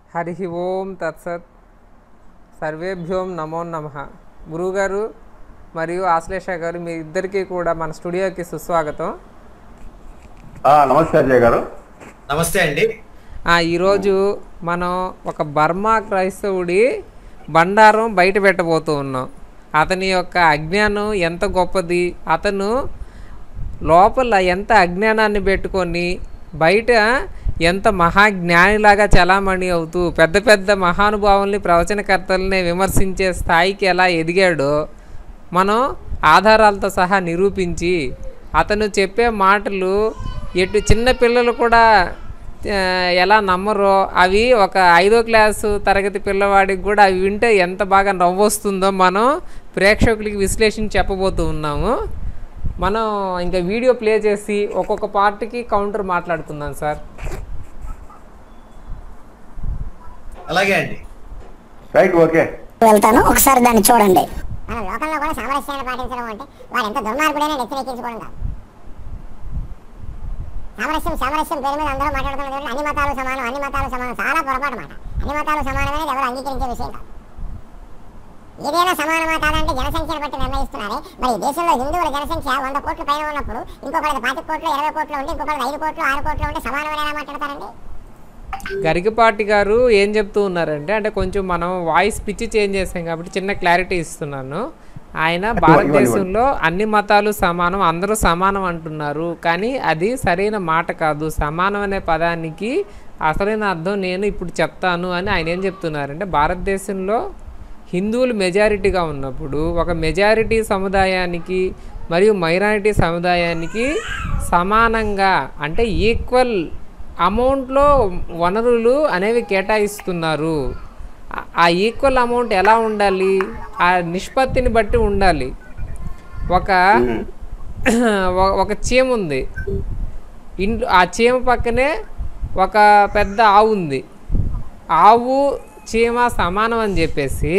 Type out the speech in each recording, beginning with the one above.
హరి ఓం తత్సత్ సర్వేభ్యోం నమో నమ గురువుగారు మరియు ఆశ్లేష గారు మీ ఇద్దరికీ కూడా మన స్టూడియోకి సుస్వాగతం ఆ, నమస్తే అజయ్ గారు నమస్తే అండి ఆ, ఈరోజు మనం ఒక బర్మా క్రైస్తవుడి బండారం బయట పెట్టబోతూ ఉన్నాం అతని యొక్క అజ్ఞానం ఎంత గొప్పది అతను లోపల ఎంత అజ్ఞానాన్ని పెట్టుకొని బయట ఎంత మహాజ్ఞానిలాగా చలామణి అవుతూ పెద్ద పెద్ద మహానుభావుల్ని ప్రవచనకర్తల్ని విమర్శించే స్థాయికి ఎలా ఎదిగాడో మనం ఆధారాలతో సహా నిరూపించి అతను చెప్పే మాటలు ఎటు చిన్న పిల్లలు కూడా ఆ, ఎలా నమ్మరో అవి ఒక ఐదో క్లాసు తరగతి పిల్లవాడికి కూడా అవి వింటే ఎంత బాగా నవ్వొస్తుందో మనం ప్రేక్షకులకి విశ్లేషించి చెప్పబోతూ ఉన్నాము మనం ఇంకా వీడియో ప్లే చేసి ఒక్కొక్క పార్ట్కి కౌంటర్ మాట్లాడుకుందాం సార్ అలాగే అండి రైట్ ఓకే వెళ్తాను ఒకసారి దాన్ని చూడండి మన లోకంలో కూడా సామరస్యాన్ని పాటించడం అంటే వాడు ఎంత దుర్మార్గుడైనా నెత్తినెక్కించుకోవడం కాదు సామరస్యం సామరస్యం పేరు మీద అందరూ మాట్లాడుతున్నారు చూడండి, అన్ని మతాలు సమానం అన్ని మతాలు సమానం చాలా పొరపాటు మాట అన్ని మతాలు సమానమనేది ఎవరు అంగీకరించే విషయం కాదు ఏదైనా సమానమా కాదంటే జనసంఖ్యను బట్టి నిర్ణయిస్తున్నారే మరి ఈ దేశంలో హిందువుల జనసంఖ్య వంద కోట్ల పైన ఉన్నప్పుడు ఇంకొకటి పాతి కోట్లు ఇరవై కోట్లు ఉంటే ఇంకొకటి ఐదు కోట్లు ఆరు కోట్లు ఉంటే సమానమని ఎలా మాట్లాడతారండి గరికపాటి గారు ఏం చెప్తూ ఉన్నారంటే అంటే కొంచెం మనం వాయిస్ పిచ్చి చేంజ్ చేసాం కాబట్టి చిన్న క్లారిటీ ఇస్తున్నాను ఆయన భారతదేశంలో అన్ని మతాలు సమానం అందరూ సమానం అంటున్నారు కానీ అది సరైన మాట కాదు సమానం అనే పదానికి అసలైన అర్థం నేను ఇప్పుడు చెప్తాను అని ఆయన ఏం చెప్తున్నారంటే భారతదేశంలో హిందువులు మెజారిటీగా ఉన్నప్పుడు ఒక మెజారిటీ సముదాయానికి మరియు మైనారిటీ సముదాయానికి సమానంగా అంటే ఈక్వల్ అమౌంట్లో వనరులు అనేవి కేటాయిస్తున్నారు ఆ- ఆ ఈక్వల్ అమౌంట్ ఎలా ఉండాలి ఆ నిష్పత్తిని బట్టి ఉండాలి ఒక ఒ- ఒక చీమ ఉంది ఇంట్లో ఆ చీమ పక్కనే ఒక పెద్ద ఆవు ఉంది ఆవు చీమ సమానం అని చెప్పేసి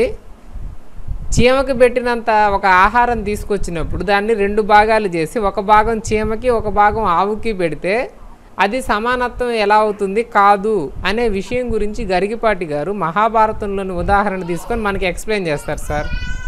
చీమకి పెట్టినంత ఒక ఆహారం తీసుకొచ్చినప్పుడు దాన్ని రెండు భాగాలు చేసి ఒక భాగం చీమకి ఒక భాగం ఆవుకి పెడితే అది సమానత్వం ఎలా అవుతుంది కాదు అనే విషయం గురించి గరిగిపాటి గారు మహాభారతంలోని ఉదాహరణ తీసుకొని మనకి ఎక్స్ప్లెయిన్ చేస్తారు సార్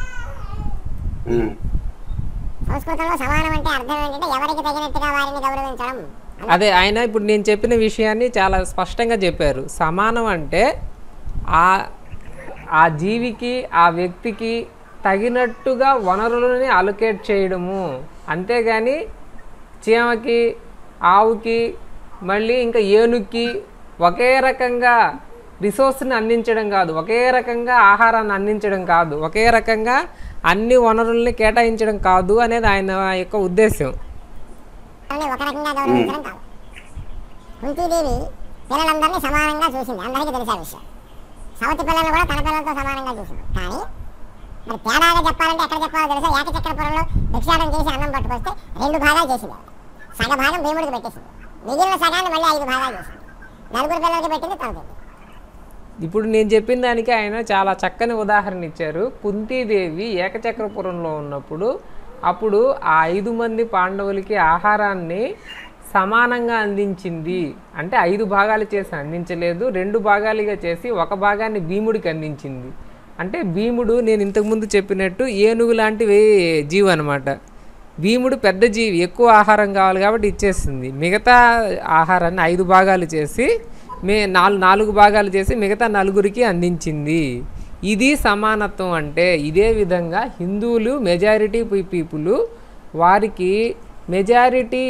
ఉమ్. సంస్కృతంలో సమానం అంటే అర్థం ఏంటంటే ఎవరికి తగినట్టుగా వారిని గౌరవించడం అదే ఆయన ఇప్పుడు నేను చెప్పిన విషయాన్ని చాలా స్పష్టంగా చెప్పారు సమానం అంటే ఆ ఆ జీవికి ఆ వ్యక్తికి తగినట్టుగా వనరులని అలొకేట్ చేయడము అంతేగాని చీమకి ఆవుకి మళ్ళీ ఇంకా ఏనుగుకి ఒకే రకంగా రిసోర్స్ని అందించడం కాదు ఒకే రకంగా ఆహారాన్ని అందించడం కాదు ఒకే రకంగా అన్ని వనరుల్ని కేటాయించడం కాదు అనేది ఆయన యొక్క ఉద్దేశం వాళ్ళని ఒక రకంగా గౌరవించడం కాదు కుంతీదేవి పిల్లలందరినీ సమానంగా చూసింది అందరికీ తెలిసే విషయం సవతి పిల్లలు కూడా తన పిల్లలతో సమానంగా చూసింది కానీ మరి తేడాగా చెప్పాలంటే ఎక్కడ చెప్పాలో తెలుసా ఏకచక్రపురంలో భిక్షాటం చేసి అన్నం పట్టుకొస్తే రెండు భాగాలు చేసింది ఆవిడ. సగ భాగం భీముడికి పెట్టేసింది మిగిలిన సగాన్ని మళ్ళీ ఐదు భాగాలు చేసింది నలుగురు పిల్లలకి పెట్టింది తనకి ఇప్పుడు నేను చెప్పిన దానికి ఆయన చాలా చక్కని ఉదాహరణ ఇచ్చారు కుంతీదేవి ఏకచక్రపురంలో ఉన్నప్పుడు అప్పుడు ఆ ఐదు మంది పాండవులకి ఆహారాన్ని సమానంగా అందించింది అంటే ఐదు భాగాలు చేసి అందించలేదు రెండు భాగాలుగా చేసి ఒక భాగాన్ని భీముడికి అందించింది అంటే భీముడు నేను ఇంతకుముందు చెప్పినట్టు ఏనుగు లాంటివి జీవి అనమాట భీముడు పెద్ద జీవి ఎక్కువ ఆహారం కావాలి కాబట్టి ఇచ్చేస్తుంది మిగతా ఆహారాన్ని ఐదు భాగాలు చేసి మే నాలుగు నాలుగు భాగాలు చేసి మిగతా నలుగురికి అందించింది ఇది సమానత్వం అంటే ఇదే విధంగా హిందువులు మెజారిటీ పీపుల్ వారికి మెజారిటీ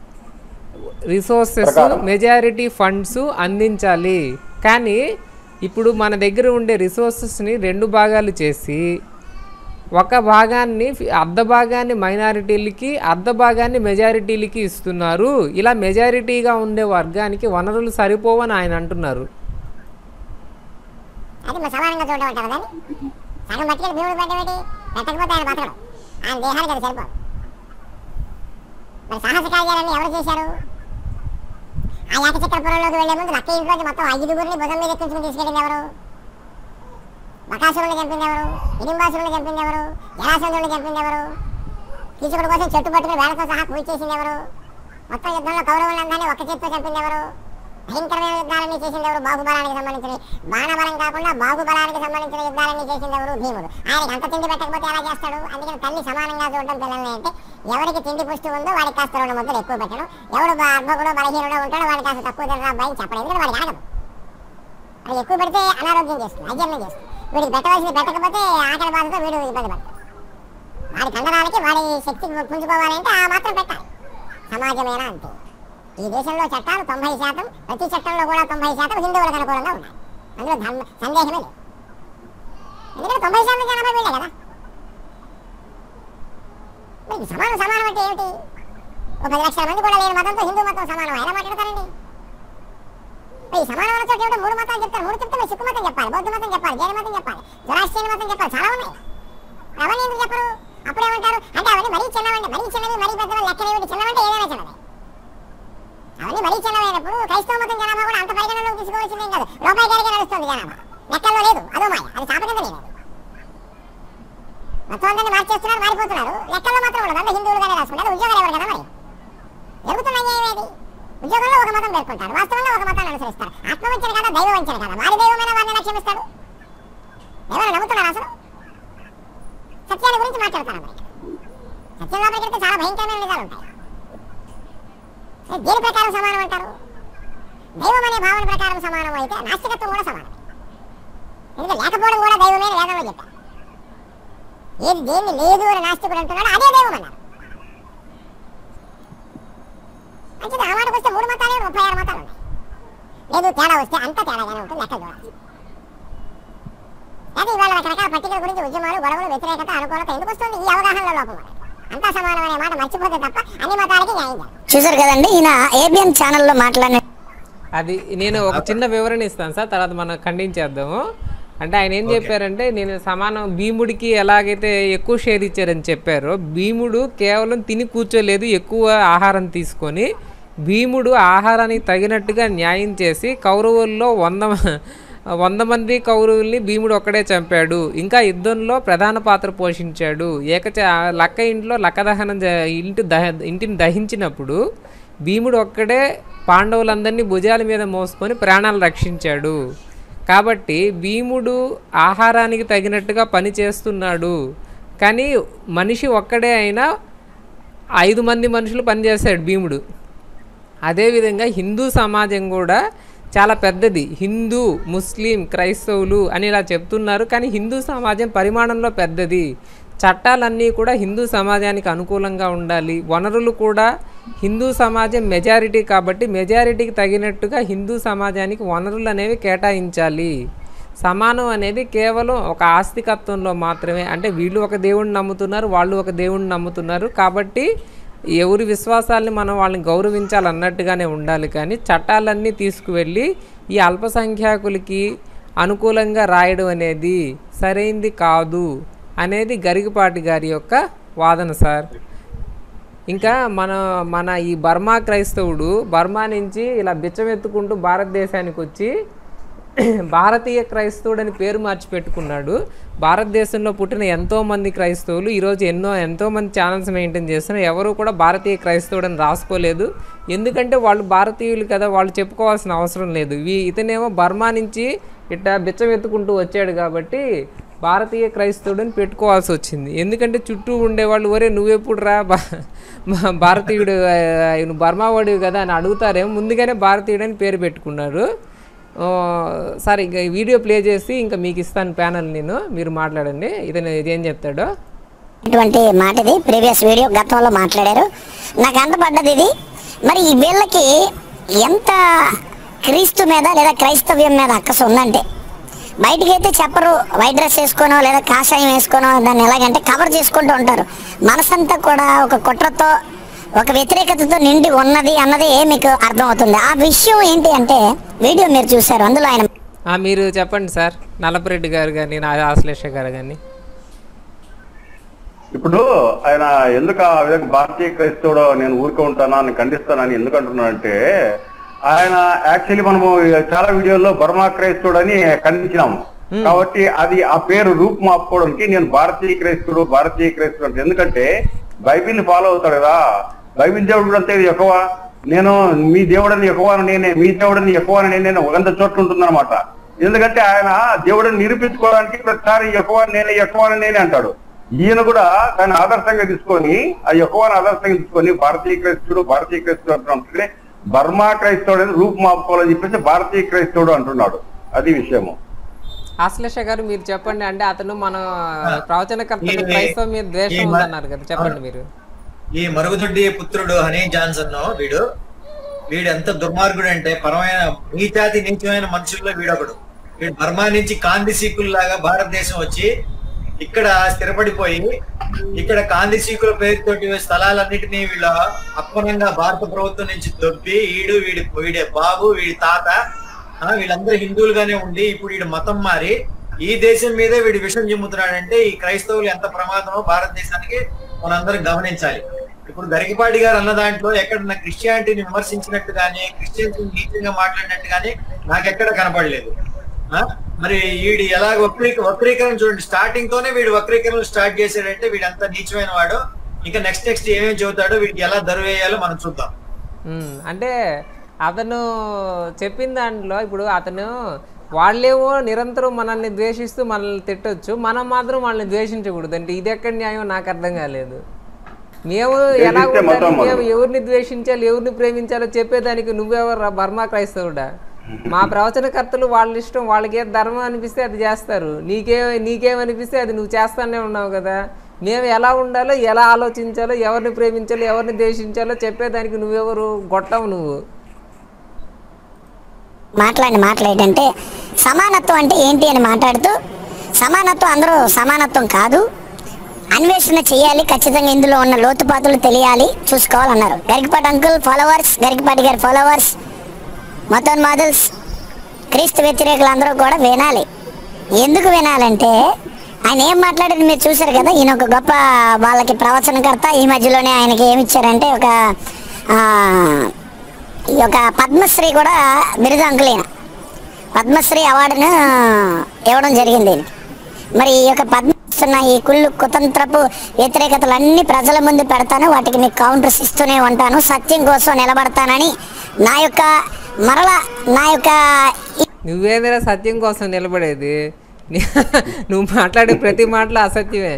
రిసోర్సెస్ మెజారిటీ ఫండ్స్ అందించాలి కానీ ఇప్పుడు మన దగ్గర ఉండే రిసోర్సెస్ని రెండు భాగాలు చేసి ఒక భాగాన్ని ఫి- అర్ధ భాగాన్ని మైనారిటీలకి అర్ధ భాగాన్ని మెజారిటీలకి ఇస్తున్నారు ఇలా మెజారిటీగా ఉండే వర్గానికి వనరులు సరిపోవని ఆయన అంటున్నారు అది మరి సమానంగా చూడడం అంటారు కానీ సగం బతికి భీముడు పెట్టబెట్టి పెట్టకపోతే ఆయన బతకడు ఆయన దేహానికి అది సరిపోదు మరి సాహస కార్యాలన్నీ ఎవరు చేశారు ఆ ఏకచక్రపురంలోకి వెళ్లే ముందు లక్క ఇంట్లోకి మొత్తం ఐదుగురిని భుజం మీద ఎక్కించుకుని తీసుకెళ్ళింది ఎవరు బకాసురుని చంపింది ఎవరు హిడింబాసురుని చంపింది ఎవరు జరాసంధుని చంపింది ఎవరు కీచకుడి కోసం చెట్టు పట్టుకుని వేళతో సహా పూజ చేసింది ఎవరు మొత్తం యుద్ధంలో కౌరవులందరినీ ఒక్క చేతితో చంపింది ఎవరు భయంకరమైన యుద్ధాలన్నీ చేసింది ఎవరు బాహుబలానికి సంబంధించిన బాణబలం కాకుండా బాహుబలానికి సంబంధించిన యుద్ధాలన్నీ చేసింది ఎవరు భీముడు ఆయనకి అంత తిండి పెట్టకపోతే ఎలా చేస్తాడు అందుకని తల్లి సమానంగా చూడడం పిల్లల్ని అంటే ఎవరికి తిండి పుష్టి ఉందో వాడికి కాస్త రెండు ముద్దలు ఎక్కువ పెట్టడం ఎవడు బ- అర్భకుడో బలహీనుడో ఉంటాడో వాడికి కాస్త తక్కువ తినడం అబ్బాయి చెప్పడం ఎందుకంటే వాడికి ఆగదు అది ఎక్కువ పెడితే అనారోగ్యం చేస్తుంది అజీర్ణం చేస్తుంది వీడికి పెట్టవలసింది పెట్టకపోతే ఆకలి బాధతో వీడు ఇబ్బంది పడతాడు వాడి కండరాలకి వాడి శక్తి పుంజుకోవాలంటే ఆ మాత్రం పెట్టాలి సమాజమేనా అంతే ఈ దేశంలో చట్టాలు తొంభై శాతం ప్రతి చట్టంలో కూడా తొంభై శాతం హిందువులకు అనుకూలంగా ఉన్నాయి అందులో ధర్మ సందేహమే లేదు ఎందుకంటే తొంభై శాతం జనాభా వీళ్ళే కదా మరి ఈ సమానం సమానం అంటే ఏమిటి ఒక పది లక్షల మంది కూడా లేని మతంతో హిందూ మతం సమానం ఎలా మాట్లాడతారండి మరి ఈ సమానమైన చోట ఏమిటో మూడు మతాలు చెప్తారు మూడు చెప్తే మరి సిక్కు మతం చెప్పాలి బౌద్ధ మతం చెప్పాలి జైన మతం చెప్పాలి జొరాస్ట్రియన్ మతం చెప్పాలి చాలా ఉన్నాయి అవన్నీ ఎందుకు చెప్పరు అప్పుడు ఏమంటారు అంటే అవన్నీ మరీ చిన్నవండి మరీ చిన్నవి మరీ పెద్దవి లెక్కలేవి చిన్నవంటే ఏదైనా చిన్నది అవన్నీ మరీ చిన్నవైనప్పుడు క్రైస్తవ మతం జనాభా కూడా అంత పరిగణనలోకి తీసుకోవాల్సిందేం కాదు రూపాయి గారికి నడుస్తుంది జనాభా లెక్కల్లో లేదు అదో మాయ అది చాప కింద లేదు మొత్తం అందరినీ మార్చేస్తున్నారు మారిపోతున్నారు లెక్కల్లో మాత్రం ఉండదు అందరూ హిందువులుగానే రాసుకుంటారు ఉద్యోగాలు ఎవరు కదా మరి జరుగుతున్న అన్యాయం ఏది ఉద్యోగంలో ఒక మతం పేర్కొంటారు వాస్తవంలో ఒక మతాన్ని అనుసరిస్తారు ఆత్మవంచన కదా దైవ వంచన కదా వారి దైవమైన వారిని ఎలా క్షమిస్తాడు ఎవరు నమ్ముతున్నారు అసలు సత్యాన్ని గురించి మాట్లాడతారు మరి సత్యం లోపలికి వెళ్తే చాలా భయంకరమైన నిజాలు ఉంటాయి ఏ దేని ప్రకారం సమానం అంటారు దైవం అనే భావన ప్రకారం సమానం అయితే నాస్తికత్వం కూడా సమానం ఎందుకంటే లేకపోవడం కూడా దైవమే అని వేదంలో చెప్పారు ఏది దేన్ని లేదు అని నాస్తికుడు అంటున్నాడు అదే దైవం అన్నారు మంచిది ఆ మాటకు వస్తే మూడు మతాలే ముప్పై ఆరు మతాలు ఉన్నాయి లేదు తేడా వస్తే అంత తేడాగానే ఉంటుంది లెక్క చూడాలి అయితే ఇవాళ రకరకాల పట్టికల గురించి ఉద్యమాలు గొడవలు వ్యతిరేకత అనుకూలత ఎందుకు వస్తుంది ఈ అవగాహనలో లోపం వల్ల. అంతా సమానం అనే మాట మర్చిపోతే తప్ప అన్ని మతాలకి న్యాయం జరగదు. చూసారు కదండి ఈయన ఏబిఎన్ ఛానల్లో మాట్లాడిన అది నేను ఒక చిన్న వివరణ ఇస్తాను సార్ తర్వాత మనం ఖండించేద్దాము అంటే ఆయన ఏం చెప్పారంటే నేను సమానం భీముడికి ఎలాగైతే ఎక్కువ షేర్ ఇచ్చారని చెప్పారో భీముడు కేవలం తిని కూర్చోలేదు ఎక్కువ ఆహారం తీసుకొని భీముడు ఆహారానికి తగినట్టుగా న్యాయం చేసి కౌరవుల్లో వంద మ- వంద మంది కౌరవుల్ని భీముడు ఒక్కడే చంపాడు ఇంకా యుద్ధంలో ప్రధాన పాత్ర పోషించాడు ఏకచ లక్క ఇంట్లో లక్క దహనం జ- ఇంటి దహ ఇంటిని దహించినప్పుడు భీముడు ఒక్కడే పాండవులందరినీ భుజాల మీద మోసుకొని ప్రాణాలు రక్షించాడు కాబట్టి భీముడు ఆహారానికి తగినట్టుగా పని చేస్తున్నాడు కానీ మనిషి ఒక్కడే అయినా ఐదు మంది మనుషులు పనిచేశాడు భీముడు అదేవిధంగా హిందూ సమాజం కూడా చాలా పెద్దది హిందూ ముస్లిం క్రైస్తవులు అని ఇలా చెప్తున్నారు కానీ హిందూ సమాజం పరిమాణంలో పెద్దది చట్టాలన్నీ కూడా హిందూ సమాజానికి అనుకూలంగా ఉండాలి వనరులు కూడా హిందూ సమాజం మెజారిటీ కాబట్టి మెజారిటీకి తగినట్టుగా హిందూ సమాజానికి వనరులు అనేవి కేటాయించాలి సమానం అనేది కేవలం ఒక ఆస్తికత్వంలో మాత్రమే అంటే వీళ్ళు ఒక దేవుడిని నమ్ముతున్నారు వాళ్ళు ఒక దేవుడిని నమ్ముతున్నారు కాబట్టి ఎవరి విశ్వాసాలని మనం వాళ్ళని గౌరవించాలన్నట్టుగానే ఉండాలి కానీ చట్టాలన్నీ తీసుకువెళ్ళి ఈ అల్పసంఖ్యాకులకి అనుకూలంగా రాయడం అనేది సరైంది కాదు అనేది గరికపాటి గారి యొక్క వాదన సార్ ఇంకా మన మన ఈ బర్మా క్రైస్తవుడు బర్మా నుంచి ఇలా బిచ్చమెత్తుకుంటూ భారతదేశానికి వచ్చి భారతీయ క్రైస్తవుడు అని పేరు మార్చి పెట్టుకున్నాడు భారతదేశంలో పుట్టిన ఎంతో మంది క్రైస్తవులు ఈరోజు ఎన్నో ఎంతో మంది ఛానల్స్ మెయింటైన్ చేస్తున్నారు ఎవరు కూడా భారతీయ క్రైస్తవుడు అని రాసుకోలేదు ఎందుకంటే వాళ్ళు భారతీయులు కదా వాళ్ళు చెప్పుకోవాల్సిన అవసరం లేదు వీ ఇతనేమో బర్మా నుంచి ఇట్లా బిచ్చం ఎత్తుకుంటూ వచ్చాడు కాబట్టి భారతీయ క్రైస్తవుడు అని పెట్టుకోవాల్సి వచ్చింది ఎందుకంటే చుట్టూ ఉండేవాళ్ళు ఒరే నువ్వెప్పుడు రా బా మా భారతీయుడు ఆ, నువ్వు బర్మా వాడివి కదా అని అడుగుతారేమో ముందుగానే భారతీయుడు అని పేరు పెట్టుకున్నారు ఆ, సరే ఇంకా ఈ వీడియో ప్లే చేసి ఇంకా మీకు ఇస్తాను ప్యానల్ నేను మీరు మాట్లాడండి ఇతను ఇదేం చెప్తాడో ఇటువంటి మాట ఇది ప్రీవియస్ వీడియో గతంలో మాట్లాడారు నాకు అంటపడ్డది ఇది మరి ఈ వీళ్ళకి ఎంత క్రీస్తు మీద లేదా క్రైస్తవ్యం మీద అక్కసు ఉందంటే బయటికి అయితే చెప్పరు వైట్ డ్రెస్ వేసుకోనో లేదా కాషాయం వేసుకోనో దాన్ని ఎలాగంటే కవర్ చేసుకుంటూ ఉంటారు మనసంతా కూడా ఒక కుట్రతో ఒక వ్యతిరేకతతో నిండి ఉన్నది అన్నది మీకు అర్థమవుతుంది ఆ విషయం ఏంటి అంటే వీడియో మీరు చూశారు అందులో ఆయన ఆ, మీరు చెప్పండి సార్ నల్లపరెడ్డి గారు కానీ నా ఆశ్లేష గారు కానీ ఇప్పుడు ఆయన ఎందుకు ఆ విధంగా భారతీయ క్రైస్తవుడు నేను ఊరికే ఉంటానా అని ఖండిస్తానని ఎందుకు అంటున్నానంటే ఆయన యాక్చువల్లీ మనము చాలా వీడియోల్లో బర్మా క్రైస్తవుడు అని ఖండించినాము కాబట్టి అది ఆ పేరు రూపు మార్చుకోవడానికి నేను భారతీయ క్రైస్తవుడు భారతీయ క్రైస్తవుడు అంటే ఎందుకంటే బైబిల్ ఫాలో అవుతాడు కదా బైబిల్ దేవుడు కూడా అంతే ఎక్కువ నేను మీ దేవుడని ఎక్కువని నేనే మీ దేవుడని ఎక్కువని నేనే వంద చోట్ల ఉంటుందన్నమాట ఎందుకంటే ఆయన దేవుడిని నిరూపించుకోవడానికి ప్రతిసారి ఎక్కువ నేనే ఎక్కువ నేనే అంటాడు ఈయన కూడా దాన్ని ఆదర్శంగా తీసుకొని ఆ ఎక్కువని ఆదర్శంగా తీసుకొని భారతీయ క్రైస్తవుడు భారతీయ క్రైస్తవుడు అంటున్నాడు బర్మా క్రైస్తవుడు అని రూపు మాపుకోవాలని చెప్పేసి భారతీయ క్రైస్తవుడు అంటున్నాడు అది విషయము ఆశ్లేష గారు మీరు చెప్పండి అంటే అతను మన ప్రవచనకర్తలు ఈ- క్రైస్తవ మీద ద్వేషం ఈ మ- ఉందన్నారు కదా చెప్పండి అవును. మీరు ఈ మరుగుదొడ్డి పుత్రుడు హనీ జాన్సన్ వీడు వీడు ఎంత దుర్మార్గుడు అంటే పరమైన నీచాతి నీచమైన మనుషుల్లో వీడొకడు వీడు బర్మా నుంచి కాంతి సీకుల్లాగా భారతదేశం వచ్చి ఇక్కడ స్థిరపడిపోయి ఇక్కడ కాంతి సీకుల పేరుతోటి స్థలాలన్నిటినీ వీళ్ళ అప్పనంగా భారత ప్రభుత్వం నుంచి దొబ్బి ఈడు వీడి వీడి బాబు వీడి తాత ఆ, వీళ్ళందరూ హిందువులుగానే ఉండి ఇప్పుడు వీడు మతం మారి ఈ దేశం మీదే వీడు విషం చిమ్ముతున్నాడంటే ఈ క్రైస్తవులు ఎంత ప్రమాదమో భారతదేశానికి మనందరం గమనించాలి ఇప్పుడు గరికపాటి గారు అన్న దాంట్లో ఎక్కడ క్రిస్టియానిటీని విమర్శించినట్టు గానీ క్రిస్టియన్స్ నీచంగా మాట్లాడినట్టు గానీ నాకెక్కడ కనపడలేదు ఆ? మరి వీడు ఎలా వక్రీక వక్రీకరణ చూడండి స్టార్టింగ్ తోనే వీడు వక్రీకరణ స్టార్ట్ చేశాడంటే వీడు ఎంత నీచమైన వాడు ఇంకా నెక్స్ట్ నెక్స్ట్ ఏమేమి చెబుతాడో వీడికి ఎలా దరువేయాలో మనం చూద్దాం ఉమ్, అంటే అతను చెప్పిన దాంట్లో ఇప్పుడు అతను వాళ్ళేమో నిరంతరం మనల్ని ద్వేషిస్తూ మనల్ని తిట్టొచ్చు మనం మాత్రం వాళ్ళని ద్వేషించకూడదు అంటే ఇది ఎక్కడ న్యాయం నాకు అర్థం కాలేదు మేము ఎలా ద్వేషిస్తే ఉండాలి మొత్తం మనం. మేము ఎవరిని ద్వేషించాలి ఎవరిని ప్రేమించాలో చెప్పేదానికి నువ్వెవరు బర్మా క్రైస్తవుడా మా ప్రవచనకర్తలు వాళ్ళ ఇష్టం వాళ్ళకి ఏ ధర్మం అనిపిస్తే అది చేస్తారు నీకే నీకేమనిపిస్తే అది నువ్వు చేస్తానే ఉన్నావు కదా మేము ఎలా ఉండాలో ఎలా ఆలోచించాలో ఎవరిని ప్రేమించాలో ఎవరిని ద్వేషించాలో చెప్పేదానికి నువ్వెవరు గొట్టవు నువ్వు మాట్లాడిన మాటలు ఏంటంటే సమానత్వం అంటే ఏంటి అని మాట్లాడుతూ సమానత్వం అందరూ సమానత్వం కాదు అన్వేషణ చేయాలి ఖచ్చితంగా ఇందులో ఉన్న లోతుపాతులు తెలియాలి చూసుకోవాలన్నారు గరికపాటి అంకుల్ ఫాలోవర్స్ గరికపాటి గారి ఫాలోవర్స్ మతోన్ మాదల్స్ క్రీస్తు వ్యతిరేకులు అందరూ కూడా వినాలి ఎందుకు వినాలంటే ఆయన ఏం మాట్లాడారు మీరు చూశారు కదా ఈయన ఒక గొప్ప వాళ్ళకి ప్రవచనకర్త ఈ మధ్యలోనే ఆయనకి ఏమి ఇచ్చారంటే ఒక ఆ, ఈ యొక్క పద్మశ్రీ కూడా బిరుదు అంకుల్ ఈయన పద్మశ్రీ అవార్డును ఇవ్వడం జరిగింది ఈయనకి. మరి ఈ యొక్క పద్మస్తున్న ఈ కుళ్ళు కుతంత్రపు వ్యతిరేకతలన్నీ ప్రజల ముందు పెడతాను వాటికి మీకు కౌంటర్స్ ఇస్తూనే ఉంటాను సత్యం కోసం నిలబడతానని నా యొక్క మరల నా యొక్క ఈ- నువ్వేందిరా సత్యం కోసం నిలబడేది నీ- నువ్వు మాట్లాడే ప్రతి మాటలో అసత్యమే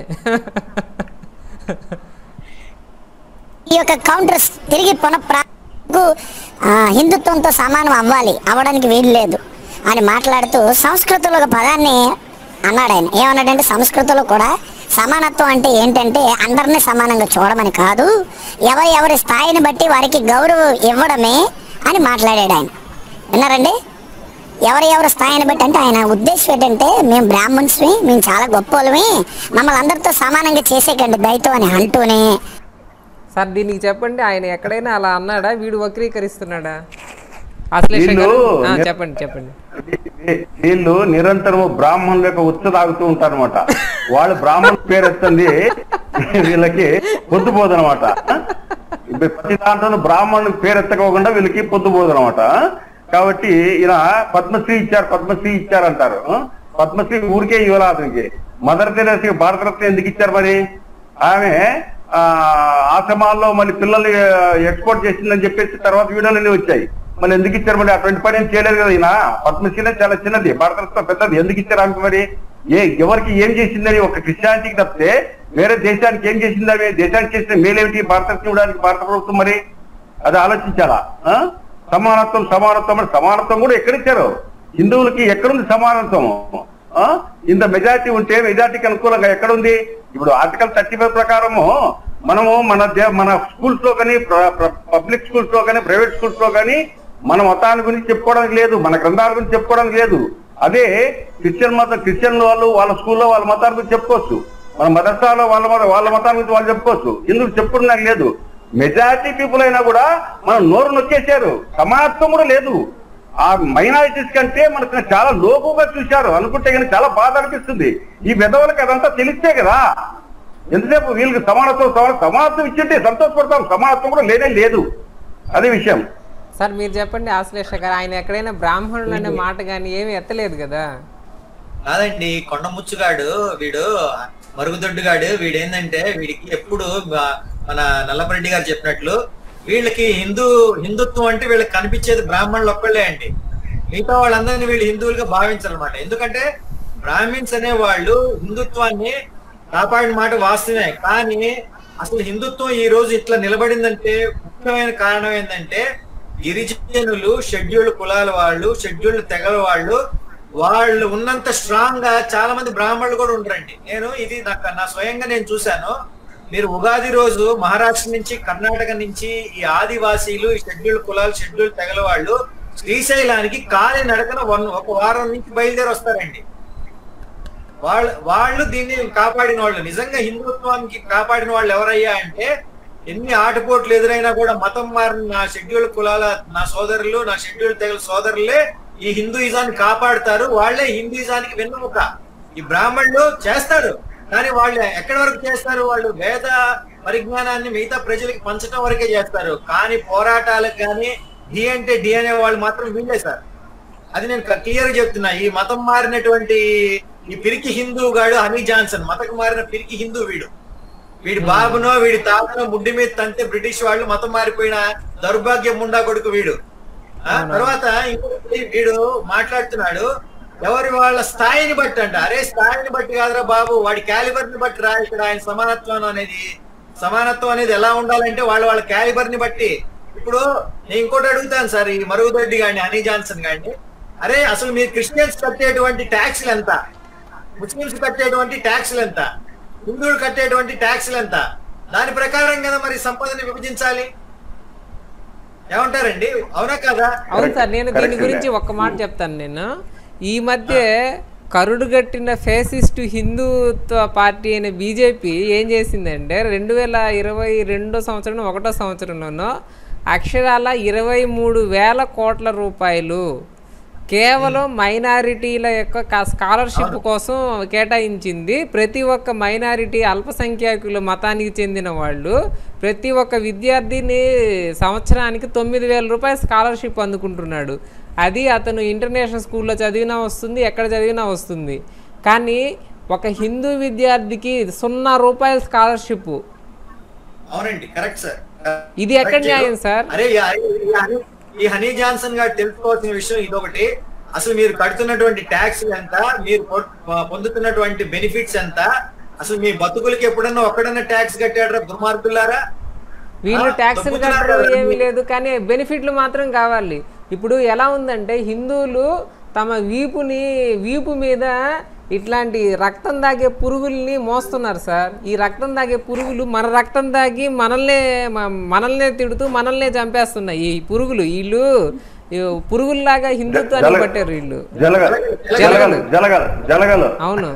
ఈ యొక్క కౌంటర్స్ తిరిగి పునఃప్రాకు హిందుత్వంతో సమానం అవ్వాలి అవ్వడానికి వీలు లేదు అని మాట్లాడుతూ సంస్కృతంలో ఒక పదాన్ని అన్నాడు ఆయన ఏమన్నాడంటే సంస్కృతంలో కూడా సమానత్వం అంటే ఏంటంటే అందరినీ సమానంగా చూడమని కాదు ఎవరి ఎవరి స్థాయిని బట్టి వారికి గౌరవం ఇవ్వడమే అని మాట్లాడాడు ఆయన విన్నారండి ఎవరి ఎవరి స్థాయిని బట్టి అంటే ఆయన ఉద్దేశం ఏంటంటే మేము బ్రాహ్మణ్స్మి మేము చాలా గొప్పలమే మమ్మల్ని అందరితో సమానంగా చేసేకండి దయతో అని అంటూనే సార్ దీనికి చెప్పండి ఆయన ఎక్కడైనా అలా అన్నాడా వీడు వక్రీకరిస్తున్నాడా అశ్లేష వీళ్ళు గారు ఆ, నే- చెప్పండి చెప్పండి వీ- వీళ్ళు నిరంతరం బ్రాహ్మణుల యొక్క ఉచ్చ తాగుతూ ఉంటారు అనమాట వాళ్ళు బ్రాహ్మణ పేరు ఎత్తండి వీళ్ళకి పొద్దుపోదు అనమాట ప్రతి దాంట్లో బ్రాహ్మణుల పేరు ఎత్తకోకుండా వీళ్ళకి పొద్దుపోదు అనమాట కాబట్టి ఈయన పద్మశ్రీ ఇచ్చారు పద్మశ్రీ ఇచ్చారంటారు పద్మశ్రీ ఊరికే ఇవ్వాలి అతనికి మదర్ తెరేసి భారతరత్న ఎందుకు ఇచ్చారు మరి ఆమె ఆ ఆశ్రమాల్లో మళ్ళీ పిల్లల్ని ఎక్స్పోర్ట్ చేసిందని చెప్పేసి తర్వాత వీడియోలన్నీ వచ్చాయి మళ్ళీ ఎందుకు ఇచ్చారు మరి అటువంటి పని ఏం చేయలేదు కదా ఈయన పద్మశ్రీనే చాలా చిన్నది భారతరత్న పెద్దది ఎందుకు ఇచ్చారు ఆమెకు మరి ఏ ఎవరికి ఏం చేసిందని ఒక క్రిస్టియానిటీకి తప్పితే వేరే దేశానికి ఏం చేసింది ఆమె దేశానికి చేసిన మేలేమిటి భారతరత్న ఇవ్వడానికి భారత ప్రభుత్వం మరి అది ఆలోచించాలా ఆ? సమానత్వం సమానత్వం అంటే సమానత్వం కూడా ఎక్కడిచ్చారు హిందువులకి ఎక్కడుంది సమానత్వం ఆ? ఇంత మెజారిటీ ఉంటే మెజారిటీకి అనుకూలంగా ఎక్కడుంది ఇప్పుడు ఆర్టికల్ థర్టీ ఫైవ్ ప్రకారము మనము మన దే- మన స్కూల్స్ లో కానీ పబ్లిక్ స్కూల్స్ లో కానీ ప్రైవేట్ స్కూల్స్ లో కానీ మన మతాన్ని గురించి చెప్పుకోవడానికి లేదు మన గ్రంథాల గురించి చెప్పుకోవడానికి లేదు అదే క్రిస్టియన్ మతం క్రిస్టియన్ వాళ్ళు వాళ్ళ స్కూల్లో వాళ్ళ మతాల గురించి చెప్పుకోవచ్చు మన మదర్సాలో వాళ్ళ మత- వాళ్ళ మతాల గురించి వాళ్ళు చెప్పుకోవచ్చు ఎందుకు చెప్పుకోవడానికి లేదు మెజారిటీ పీపుల్ అయినా కూడా మనం నోరు నొక్కేశారు సమానత్వం కూడా లేదు ఆ మైనారిటీస్ కంటే మనకు చాలా లోపుగా చూశారు అనుకుంటే కానీ చాలా బాధ అనిపిస్తుంది ఈ పెద్దవాళ్ళకి అదంతా తెలిస్తే కదా ఎంతసేపు వీళ్ళకి సమానత్వం సమాన సమానత్వం ఇచ్చింటే సంతోషపడతాం సమానత్వం కూడా లేనే లేదు అదే విషయం సార్ మీరు చెప్పండి ఆశ్లేష గారు ఆయన ఎక్కడైనా బ్రాహ్మణులు అనే మాట కానీ ఏమీ ఎత్తలేదు కదా కాదండి కొండ ముచ్చుగాడు వీడు మరుగుదొడ్డుగాడు వీడు ఏంటంటే వీడికి ఎప్పుడు మా- మన నల్లపరెడ్డి గారు చెప్పినట్లు వీళ్ళకి హిందూ హిందుత్వం అంటే వీళ్ళకి కనిపించేది బ్రాహ్మణులు ఒక్కళ్ళే అండి మిగతా వాళ్ళందరినీ వీళ్ళు హిందువులుగా భావించరు అనమాట ఎందుకంటే బ్రాహ్మిన్స్ అనే వాళ్ళు హిందుత్వాన్ని కాపాడిన మాట వాస్తవమే కానీ అసలు హిందుత్వం ఈ రోజు ఇట్లా నిలబడిందంటే ముఖ్యమైన కారణం ఏంటంటే గిరిజనులు షెడ్యూల్డ్ కులాల వాళ్ళు షెడ్యూల్డ్ తెగల వాళ్ళు వాళ్ళు ఉన్నంత స్ట్రాంగ్ గా చాలా మంది బ్రాహ్మణులు కూడా ఉండరండి నేను ఇది నాకు నా స్వయంగా నేను చూశాను మీరు ఉగాది రోజు మహారాష్ట్ర నుంచి కర్ణాటక నుంచి ఈ ఆదివాసీలు ఈ షెడ్యూల్డ్ కులాలు షెడ్యూల్డ్ తెగల వాళ్ళు శ్రీశైలానికి కాలి నడకన వన్ ఒక వారం నుంచి బయలుదేరి వస్తారండి వాళ్ళు వాళ్ళు దీన్ని కాపాడిన వాళ్ళు నిజంగా హిందుత్వానికి కాపాడిన వాళ్ళు ఎవరయ్యా అంటే ఎన్ని ఆటపోట్లు ఎదురైనా కూడా మతం మారిన నా షెడ్యూల్ కులాల నా సోదరులు నా షెడ్యూల్ తెగల సోదరులే ఈ హిందూయిజాన్ని కాపాడుతారు వాళ్ళే హిందూయిజానికి వెన్నుముక ఈ బ్రాహ్మణులు చేస్తారు కానీ వాళ్ళు ఎక్కడి వరకు చేస్తారు వాళ్ళు వేద పరిజ్ఞానాన్ని మిగతా ప్రజలకు పంచడం వరకే చేస్తారు కానీ పోరాటాలకు కానీ డి అంటే డి అనే వాళ్ళు మాత్రం వీళ్ళే సార్ అది నేను క్లియర్ చెప్తున్నా ఈ మతం మారినటువంటి ఈ పిరికి హిందూ గాడు హనీ జాన్సన్ మతకు మారిన పిరికి హిందూ వీడు వీడి బాబునో వీడి తాతనో ముడ్డి మీద తంతే బ్రిటిష్ వాళ్ళు మతం మారిపోయిన దౌర్భాగ్యం ముండా కొడుకు వీడు ఆ తర్వాత ఇంకొకటి వీడు మాట్లాడుతున్నాడు ఎవరి వాళ్ళ స్థాయిని బట్టి అంట అరే స్థాయిని బట్టి కాదురా బాబు వాడి క్యాలిబర్ ని బట్టి రా ఇక్కడ ఆయన సమానత్వం అనేది సమానత్వం అనేది ఎలా ఉండాలంటే వాళ్ళ వాళ్ళ క్యాలిబర్ ని బట్టి ఇప్పుడు నేను ఇంకోటి అడుగుతాను సార్ ఈ మరుగుదొడ్డి గాని హనీ జాన్సన్ గాని అరే అసలు మీరు క్రిస్టియన్స్ కట్టేటువంటి ట్యాక్స్లు ఎంత ముస్లింస్ కట్టేటువంటి ట్యాక్స్లు ఎంత హిందువులు కట్టేటువంటి ట్యాక్స్లు ఎంత దాని ప్రకారం కదా మరి సంపదని విభజించాలి ఏమంటారండి అవునా కదా అవును సార్ నేను దీని Correct. గురించి ఒక్క మాట చెప్తాను నేను ఈ మధ్య కరుడుగట్టిన ఫేసిస్ట్ హిందుత్వ పార్టీ అయిన బీజేపీ ఏం చేసిందంటే రెండు వేల ఇరవై రెండో సంవత్సరం ఒకటో సంవత్సరంలోనో అక్షరాల ఇరవై మూడు వేల కోట్ల రూపాయలు కేవలం మైనారిటీల యొక్క క- స్కాలర్షిప్ కోసం కేటాయించింది ప్రతి ఒక్క మైనారిటీ అల్పసంఖ్యాకుల మతానికి చెందిన వాళ్ళు ప్రతి ఒక్క విద్యార్థిని సంవత్సరానికి తొమ్మిది వేల రూపాయల స్కాలర్షిప్ అందుకుంటున్నాడు అది అతను ఇంటర్నేషనల్ స్కూల్లో చదివినా వస్తుంది ఎక్కడ చదివినా వస్తుంది కానీ ఒక హిందూ విద్యార్థికి సున్నా రూపాయల స్కాలర్షిప్ అవునండి కరెక్ట్ సార్ ఇది ఎక్కడ న్యాయం సార్? అరే ఈ హనీ- ఈ హనీ- ఈ హనీ జాన్సన్ గారు తెలుసుకోవాల్సిన విషయం ఇదొకటి అసలు మీరు కడుతున్నటువంటి ట్యాక్స్ ఎంత మీరు పొ- పొందుతున్నటువంటి బెనిఫిట్స్ ఎంత అసలు మీ బతుకులకి ఎప్పుడన్నా ఒక్కడన్నా ట్యాక్స్ కట్టాడరా దుర్మార్గులారా వీళ్ళు ఆ, ట్యాక్సులు దొబ్బుతున్నారు కట్టరు కదా ఏమీ మీరు. లేదు కానీ బెనిఫిట్లు మాత్రం కావాలి ఇప్పుడు ఎలా ఉందంటే హిందువులు తమ వీపుని వీపు మీద ఇట్లాంటి రక్తం దాగే పురుగుల్ని మోస్తున్నారు సార్ ఈ రక్తం దాగే పురుగులు మన రక్తం దాగి మనల్నే మ- మనల్నే తిడుతూ మనల్నే చంపేస్తున్నాయి ఈ పురుగులు వీళ్ళు ఈ పురుగుల్లాగా హిందుత్వాన్ని జల- పట్టారు వీళ్ళు జలగలు జలగలు జలగలు జలగలు అవును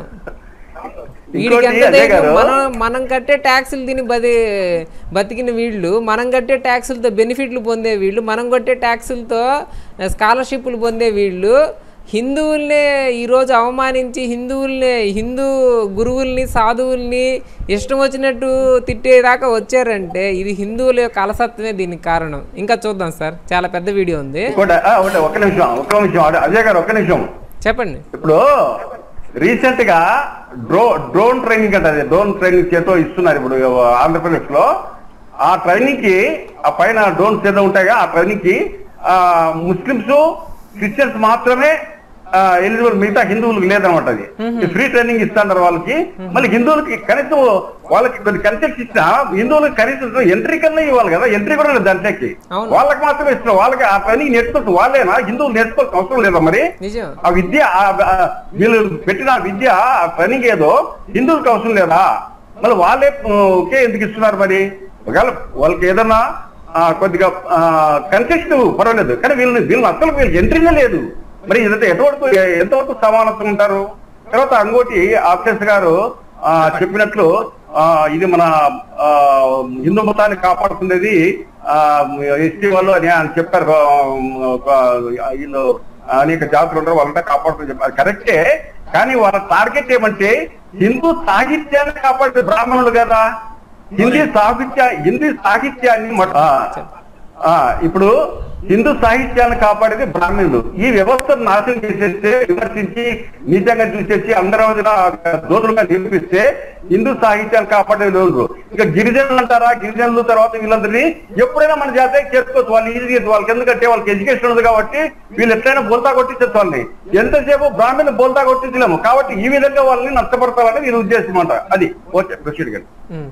వీడికి ఇంకోటి ఎంత అజయ్ ధైర్యం? గారు మనం మనం కట్టే ట్యాక్సులు తిని బతి బతికిన వీళ్ళు మనం కట్టే ట్యాక్సులతో బెనిఫిట్లు పొందే వీళ్ళు మనం కట్టే ట్యాక్సులతో స్కాలర్షిప్లు పొందే వీళ్ళు హిందువుల్నే ఈరోజు అవమానించి హిందువుల్ని హిందూ గురువుల్ని సాధువుల్ని ఇష్టం వచ్చినట్టు తిట్టేదాకా వచ్చారంటే ఇది హిందువుల యొక్క అలసత్వమే దీనికి కారణం ఇంకా చూద్దాం సార్ చాలా పెద్ద వీడియో ఉంది ఇంకోటి ఆ, ఒకటి ఒక్క నిమిషం ఒక్క నిమిషం అదే- అజయ్ గారు ఒక్క నిమిషం చెప్పండి ఇప్పుడు రీసెంట్ గా డ్రో డ్రోన్ ట్రైనింగ్ అంటే అది డ్రోన్ ట్రైనింగ్ చేతో ఇస్తున్నారు ఇప్పుడు ఆంధ్రప్రదేశ్ లో ఆ ట్రైనింగ్ కి ఆ పైన డ్రోన్స్ ఏదో ఉంటాయిగా ఆ ట్రైనింగ్ కి ఆ ముస్లిమ్స్ క్రిస్టియన్స్ మాత్రమే ఎలిజిబుల్ మిగతా హిందువులకు లేదనమాట అది ఫ్రీ ట్రైనింగ్ ఇస్తున్నారు వాళ్ళకి మళ్ళీ హిందువులకి కనీసం వాళ్ళకి కొన్ని కన్సెప్ట్ ఇచ్చినా హిందువులకు కనీసం ఎంట్రీ కన్నా ఇవ్వాలి కదా ఎంట్రీ కూడా లేదు దాంట్లోకి అవును. వాళ్ళకి మాత్రమే ఇస్తున్నారు వాళ్ళకి ఆ ట్రైనింగ్ నేర్చుకోవచ్చు వాళ్ళేనా హిందువులు నేర్చుకోవాల్సిన అవసరం లేదా మరి నిజం ఆ విద్య ఆ- ఆ వీళ్ళు పెట్టిన ఆ విద్య ఆ ట్రైనింగ్ ఏదో హిందువులకు అవసరం లేదా మళ్ళీ వాళ్ళే ఓకే ఎందుకు ఇస్తున్నారు మరి ఒకవేళ వాళ్ళకి ఏదన్నా ఆ, కొద్దిగా కన్సెషన్ పర్వాలేదు కానీ వీళ్ళని వీళ్ళని అసలు వీళ్ళకి ఎంట్రీనే లేదు మరి ఇదంతా ఎంతవరకు ఎంతవరకు సమానత్వం ఉంటారు తర్వాత ఇంకోటి ఆఫీస్ గారు ఆ, చెప్పినట్లు ఆ, ఇది మన ఆ, హిందూ మతాన్ని కాపాడుతున్నది ఎస్టీ వాళ్ళు అని ఆయన చెప్పారు ఆ, ఒక వీళ్ళు అనేక జాతులు ఉంటారు వాళ్ళంతా కాపాడుతుంది చెప్పారు కరెక్టే కానీ వాళ్ళ టార్గెట్ ఏమంటే హిందూ సాహిత్యాన్ని కాపాడే బ్రాహ్మణులు కదా హిందీ సాహిత్య హిందీ సాహిత్యాన్ని మొట్ట- ఆ, ఆ, ఇప్పుడు హిందూ సాహిత్యాన్ని కాపాడేది బ్రాహ్మణులు ఈ వ్యవస్థను నాశనం చేసేస్తే విమర్శించి నీచంగా చూసేసి అందరి మధ్యన దోతులుగా నిరూపిస్తే హిందూ సాహిత్యాన్ని కాపాడేది ఎవరు ఇక గిరిజనులు అంటారా గిరిజనులు తర్వాత వీళ్ళందరినీ ఎప్పుడైనా మన జాతీయ చేసుకోవచ్చు వాళ్ళు ఈజీ వాళ్ళకి ఎందుకంటే వాళ్ళకి ఎడ్యుకేషన్ ఉంది కాబట్టి వీళ్ళు ఎట్లయినా బోల్తా కొట్టించచ్చు వాళ్ళని ఎంతసేపు బ్రాహ్మణులు బోల్తా కొట్టించలేము కాబట్టి ఈ విధంగా వాళ్ళని నష్టపడతారని వీళ్ళ ఉద్దేశం అంట అది ఓకే బషీర్ గారు ఉమ్.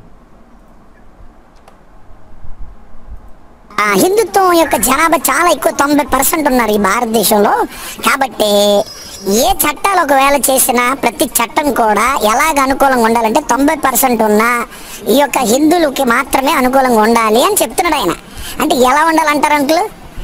ఆ హిందుత్వం యొక్క జనాభా చాలా ఎక్కువ తొంభై పర్సెంట్ ఉన్నారు ఈ భారతదేశంలో కాబట్టి ఏ చట్టాలు ఒకవేళ చేసినా ప్రతి చట్టం కూడా ఎలాగ అనుకూలంగా ఉండాలంటే తొంభై పర్సెంట్ ఉన్న ఈ యొక్క హిందువులకి మాత్రమే అనుకూలంగా ఉండాలి అని చెప్తున్నాడు ఆయన అంటే ఎలా ఉండాలంటారు అంకులు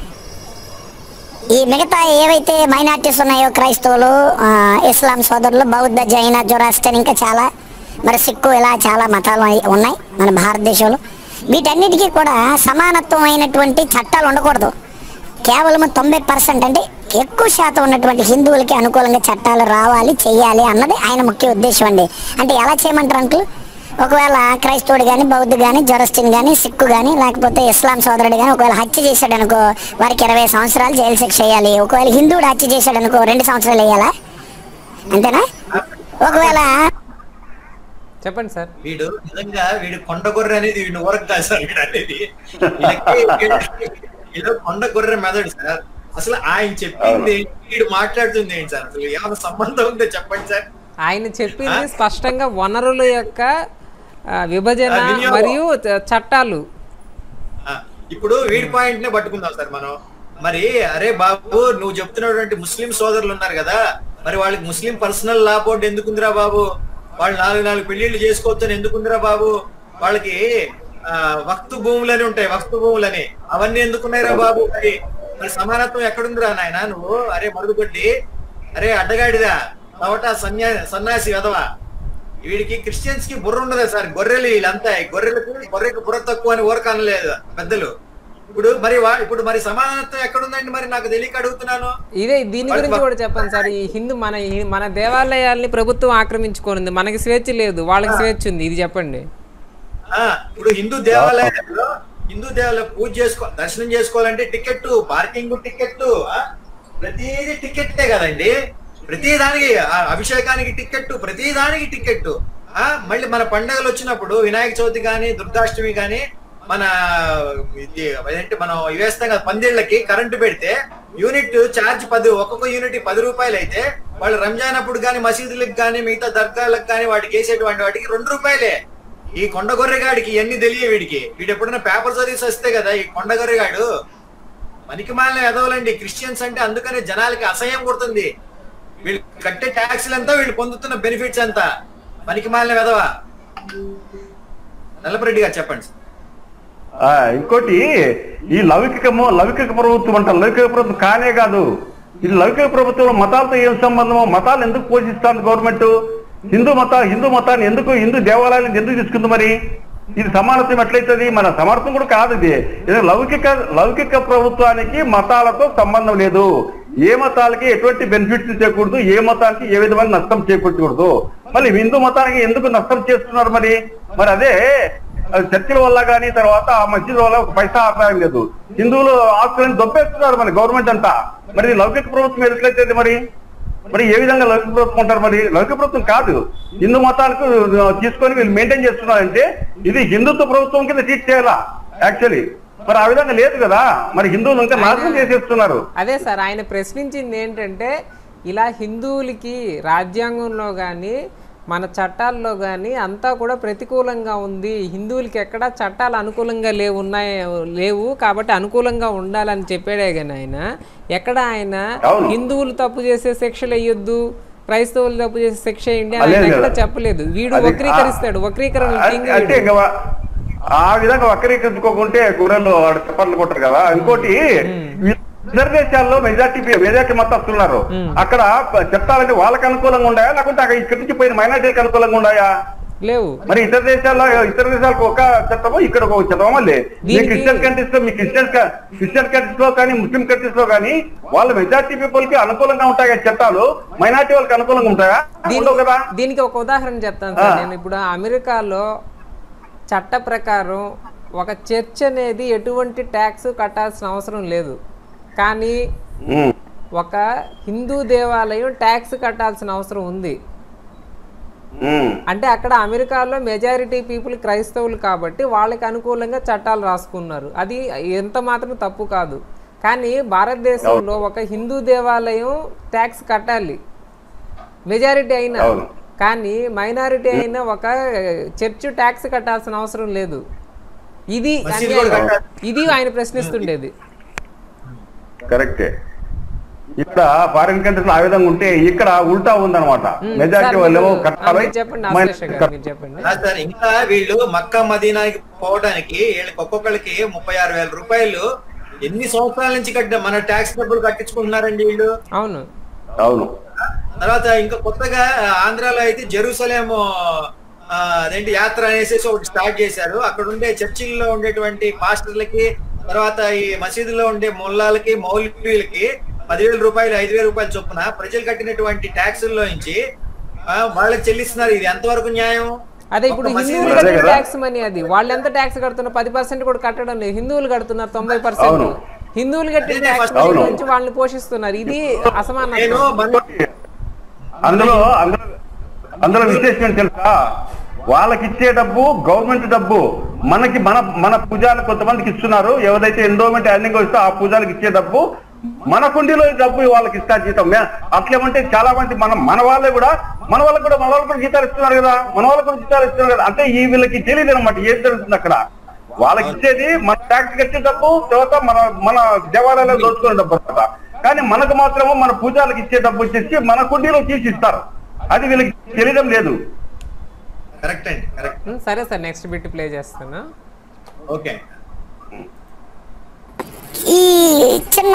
ఈ మిగతా ఏవైతే మైనార్టీస్ ఉన్నాయో క్రైస్తవులు ఆ, ఇస్లాం సోదరులు బౌద్ధ జైన జొరాస్టన్ ఇంకా చాలా మరి సిక్కు ఇలా చాలా మతాలు అయి- ఉన్నాయి మన భారతదేశంలో వీటన్నిటికీ కూడా సమానత్వమైనటువంటి చట్టాలు ఉండకూడదు కేవలం తొంభై పర్సెంట్ అంటే ఎక్కువ శాతం ఉన్నటువంటి హిందువులకి అనుకూలంగా చట్టాలు రావాలి చేయాలి అన్నది ఆయన ముఖ్య ఉద్దేశం అండి అంటే ఎలా చేయమంటారు అంకుల్ ఒకవేళ క్రైస్తవుడు కానీ బౌద్ధ కానీ జొరస్టిన్ కానీ సిక్కు కానీ లేకపోతే ఇస్లాం సోదరుడు కానీ ఒకవేళ హత్య చేశాడు అనుకో వారికి ఇరవై సంవత్సరాలు జైలు శిక్ష వేయాలి ఒకవేళ హిందువుడు హత్య చేశాడు అనుకో రెండు సంవత్సరాలు వేయాలా అంతేనా ఒకవేళ చెప్పండి సార్ వీడు నిజంగా వీడు కొండ గొర్రె అనేది వీడు ఊరకు కాదు సార్ వీడు అనేది వీళ్ళకి- వీడు కొండ గొర్రె మెదడు సార్ అసలు ఆయన చెప్పింది వీడు మాట్లాడుతుంది ఏంటి సార్ అసలు ఏమైనా సంబంధం ఉందో చెప్పండి సార్ ఆయన చెప్పింది స్పష్టంగా వనరుల యొక్క ఆ, విభజన ఆ, వినియోగం. మరియు చ- చట్టాలు ఆ, ఇప్పుడు వీడి పాయింట్ నే పట్టుకుందాం సార్ మనం మరి అరే బాబు నువ్వు చెప్తున్నటువంటి ముస్లిం సోదరులు ఉన్నారు కదా మరి వాళ్ళకి ముస్లిం పర్సనల్ లా బోర్డు ఎందుకుందిరా బాబు వాళ్ళు నాలుగు నాలుగు పెళ్లిళ్ళు చేసుకోవచ్చని ఎందుకుందిరా బాబు వాళ్ళకి ఆ, వక్తు భూములని ఉంటాయి వక్తు భూములని అవన్నీ ఎందుకున్నాయిరా బాబు మరి మరి సమానత్వం ఎక్కడుందిరా నాయన నువ్వు అరే మరుగుగొడ్డి అరే అడ్డగాడిదా కాబట్టి సన్యా సన్యాసి వెదవా వీడికి క్రిస్టియన్స్ కి బుర్ర ఉండదా సార్ గొర్రెలు వీళ్ళంతా ఈ గొర్రెలకు గొర్రెకు బుర్ర తక్కువ అని ఊరక అనలేదు పెద్దలు ఇప్పుడు మరి వా- ఇప్పుడు మరి సమానత్వం ఎక్కడుందండి మరి నాకు తెలియక అడుగుతున్నాను ఇదే దీని గురించి కూడా చెప్పండి సార్ ఈ హిందూ మన ఈ- మన దేవాలయాల్ని ప్రభుత్వం ఆక్రమించుకోనుంది మనకి స్వేచ్ఛ లేదు వాళ్ళకి స్వేచ్ఛ ఉంది ఇది చెప్పండి ఆ ఇప్పుడు హిందూ దేవాలయాల్లో హిందూ దేవాలయం పూజ చేసుకో దర్శనం చేసుకోవాలంటే టికెట్ పార్కింగ్ టికెట్ ప్రతిదీ టికెట్టే కదండి ప్రతి దానికి ఆ అభిషేకానికి టికెట్ ప్రతి దానికి టికెట్ ఆ మళ్ళీ మన పండగలు వచ్చినప్పుడు వినాయక చవితి గాని దుర్గాష్టమి గాని మన ఇది ఏంటి మనం ఇవి వేస్తాం కదా పందిళ్ళకి కరెంటు పెడితే యూనిట్ ఛార్జ్ పది ఒక్కొక్క యూనిట్ పది రూపాయలు అయితే వాళ్ళు రంజాన్ అప్పుడు కానీ మసీదులకు కానీ మిగతా దర్గాలకు కానీ వాటికి వేసేటువంటి వాటికి రెండు రూపాయలే ఈ కొండగొర్రెగాడికి ఇవన్నీ తెలియ వీడికి వీడు ఎప్పుడైనా పేపర్ చదివి వస్తే కదా ఈ కొండగొర్రెగాడు పనికి మాలిన ఎదవలండి క్రిస్టియన్స్ అంటే అందుకనే జనాలకి అసహ్యం కొడుతుంది వీళ్ళు కట్టే ట్యాక్స్లు ఎంత వీళ్ళు పొందుతున్న బెనిఫిట్స్ ఎంత పనికి మాలిన వెదవా నల్లపరెడ్డి గారు చెప్పండి ఆ, ఇంకోటి ఈ లౌకికము లౌకిక ప్రభుత్వం అంటారు లౌకిక ప్రభుత్వం కానే కాదు ఇది లౌకిక ప్రభుత్వం మతాలతో ఏం సంబంధము మతాలు ఎందుకు పోషిస్తాను గవర్నమెంట్ హిందూ మత హిందూ మతాన్ని ఎందుకు హిందూ దేవాలయాలను ఎందుకు తీసుకుంది మరి ఇది సమానత్వం ఎట్లయితుంది మన సమర్థం కూడా కాదు ఇది ఇది లౌకిక లౌకిక ప్రభుత్వానికి మతాలతో సంబంధం లేదు ఏ మతాలకి ఎటువంటి బెనిఫిట్స్ చేయకూడదు ఏ మతానికి ఏ విధమైన నష్టం చేకూర్చకూడదు మళ్ళీ హిందూ మతానికి ఎందుకు నష్టం చేస్తున్నారు మరి మరి అదే అది చర్చిల వల్ల కానీ తర్వాత ఆ మసీదు వల్ల ఒక పైసా ఆదాయం లేదు హిందువులు ఆస్తులను దొబ్బేస్తున్నారు మరి గవర్నమెంట్ అంతా మరి ఇది లౌకిక ప్రభుత్వం ఎట్లయితే మరి మరి ఏ విధంగా లౌకిక ప్రభుత్వం ఉంటారు మరి లౌకిక ప్రభుత్వం కాదు హిందూ మతాలకు ఆ, తీసుకొని వీళ్ళు మెయింటైన్ చేస్తున్నారంటే ఇది హిందుత్వ ప్రభుత్వం కింద ట్రీట్ చేయాలా యాక్చువల్లీ మరి ఆ విధంగా లేదు కదా మరి హిందువులు ఇంకా నాశనం చేసేస్తున్నారు అదే సార్ ఆయన ప్రశ్నించింది ఏంటంటే ఇలా హిందువులకి రాజ్యాంగంలో కానీ మన చట్టాల్లో కానీ అంతా కూడా ప్రతికూలంగా ఉంది హిందువులకి ఎక్కడ చట్టాలు అనుకూలంగా లేవు ఉన్నాయి లేవు కాబట్టి అనుకూలంగా ఉండాలని చెప్పాడే కానీ ఆయన ఎక్కడ ఆయన అవును. హిందువులు తప్పు చేసే శిక్షలు వేయొద్దు క్రైస్తవులు తప్పు చేసే శిక్ష వేయండి అని లేదు ఆయన ఎక్కడ కదా. చెప్పలేదు వీడు అది- వక్రీకరిస్తాడు వక్రీకరణ king అంటే వీడు. ఇంకా వా- ఆ విధంగా వక్రీకరించుకోకుంటే గుర్రెలు ఆడ చప్పట్లు కొట్టరు కదా ఇంకోటి ఇతర దేశాల్లో మెజార్టీ మెజార్టీ మతస్తున్నారు అక్కడ చట్టాలంటే వాళ్ళకి అనుకూలంగా ఉన్నాయా లేకుంటే అక్కడ ఇక్కడి నుంచి పోయిన మైనార్టీలకు అనుకూలంగా ఉన్నాయా లేవు మరి ఇతర దేశాల్లో ఇతర దేశాలకు ఒక చట్టము ఇక్కడ ఒక చట్టమా మళ్ళీ మీ దీనికి- క్రిస్టియన్ కంట్రీస్ లో మీ క్రిస్టియన్ క- క్రిస్టియన్ కంట్రీస్ లో కానీ ముస్లిం కంట్రీస్ లో కానీ వాళ్ళ మెజార్టీ పీపుల్ కి అనుకూలంగా ఉంటాయి కదా చట్టాలు మైనార్టీ వాళ్ళకి అనుకూలంగా ఉంటాయా ఉండవు కదా దీనికి దీనికి ఒక ఉదాహరణ చెప్తాను సార్ నేను ఇప్పుడు అమెరికాలో చట్ట ప్రకారం ఒక చర్చ్ అనేది ఎటువంటి ట్యాక్స్ కట్టాల్సిన అవసరం లేదు కానీ ఉమ్, ఒక హిందూ దేవాలయం ట్యాక్స్ కట్టాల్సిన అవసరం ఉంది ఉమ్, అంటే అక్కడ అమెరికాలో మెజారిటీ పీపుల్ క్రైస్తవులు కాబట్టి వాళ్ళకి అనుకూలంగా చట్టాలు రాసుకున్నారు అది ఎంత మాత్రం తప్పు కాదు కానీ భారతదేశంలో ఒక హిందూ దేవాలయం ట్యాక్స్ కట్టాలి మెజారిటీ అయినా అవును. కానీ మైనారిటీ అయినా ఒక చర్చ్ ట్యాక్స్ కట్టాల్సిన అవసరం లేదు ఇది మసీదు అన్యాయం. కూడా కట్టాలి. ఇది ఆయన ప్రశ్నిస్తుండేది కరెక్టే ఇక్కడ ఫారిన్ కంట్రీస్ ఆ విధంగా ఉంటే ఇక్కడ ఉల్టా ఉందన్నమాట ఉమ్, మెజారిటీ సార్, వాళ్ళు మీరు- ఆ, కట్టాలి మీరు చెప్పండి మైనారిటీ ఆశ్లేష గారు కట్టాలి. మీరు చెప్పండి కాదు సార్ ఇంకా వీళ్ళు మక్కా మదీనాకి పోవడానికి వీళ్ళకి ఒక్కొక్కరికి ముప్పై ఆరు వేల రూపాయలు ఎన్ని సంవత్సరాల నుంచి కట్ట మన ట్యాక్స్ డబ్బులు కట్టించుకుంటున్నారండి వీళ్ళు అవును అవును తర్వాత ఇంకా కొత్తగా ఆంధ్రాలో అయితే జెరూసలేం ఆ, అదేంటి యాత్ర అనేసి ఒకటి స్టార్ట్ చేశారు అక్కడ ఉండే చర్చిల్లో ఉండేటువంటి పాస్టర్లకి తర్వాత ఈ మసీదులో ఉండే ముల్లాలకి మౌలికీలకి పదివేల రూపాయలు ఐదు వేల రూపాయలు చొప్పున ప్రజలు కట్టినటువంటి ట్యాక్సుల్లో నుంచి ఆ, వాళ్ళకి చెల్లిస్తున్నారు ఇది ఎంతవరకు న్యాయం అదే ఇప్పుడు ఒక్క మసీదు హిందువులు అదే కట్టిన కదా. ట్యాక్స్ మనీ అది వాళ్ళు ఎంత ట్యాక్స్ కడుతున్నారు పది పర్సెంట్ కూడా కట్టడం లేదు హిందువులు కడుతున్నారు తొంభై పర్సెంట్ అవును. హిందువులు కట్టిన అదే ట్యాక్స్ first అవును. గురించి వాళ్ళని పోషిస్తున్నారు ఇది నేను అసమానత్వం మన అందులో అందులో అందులో విశేషం ఏంటి తెలుసా వాళ్ళకి ఇచ్చే డబ్బు గవర్నమెంట్ డబ్బు మనకి మన మన పూజాలు కొంతమందికి ఇస్తున్నారు ఎవరైతే ఎండోమెంట్ ఎర్నింగ్ వస్తే ఆ పూజాలకు ఇచ్చే డబ్బు మన కుండీలో ఈ డబ్బు వాళ్ళకి ఇస్తారు జీతం మే- అట్లేమంటే చాలా మంది మన మన వాళ్ళే కూడా మన వాళ్ళకి కూడా మన వాళ్ళకి కూడా జీతాలు ఇస్తున్నారు కదా మన వాళ్ళకి కూడా జీతాలు ఇస్తున్నారు కదా అంటే ఈ వీళ్ళకి తెలియదు అనమాట ఏం జరుగుతుంది అక్కడ వాళ్ళకి ఇచ్చేది మన ట్యాక్స్ కట్టే డబ్బు తర్వాత మన మన దేవాలయాల్లో దోచుకునే డబ్బు కదా కానీ మనకు మాత్రము మన పూజాలకు ఇచ్చే డబ్బు వచ్చేసి మన కుండీలో తీసి ఇస్తారు అది వీళ్ళకి తెలియడం లేదు కరెక్ట్ అండి కరెక్ట్ ఉం, సరే సార్ నెక్స్ట్ బిట్ ప్లే చేస్తాను ఓకే ఈ చిన్న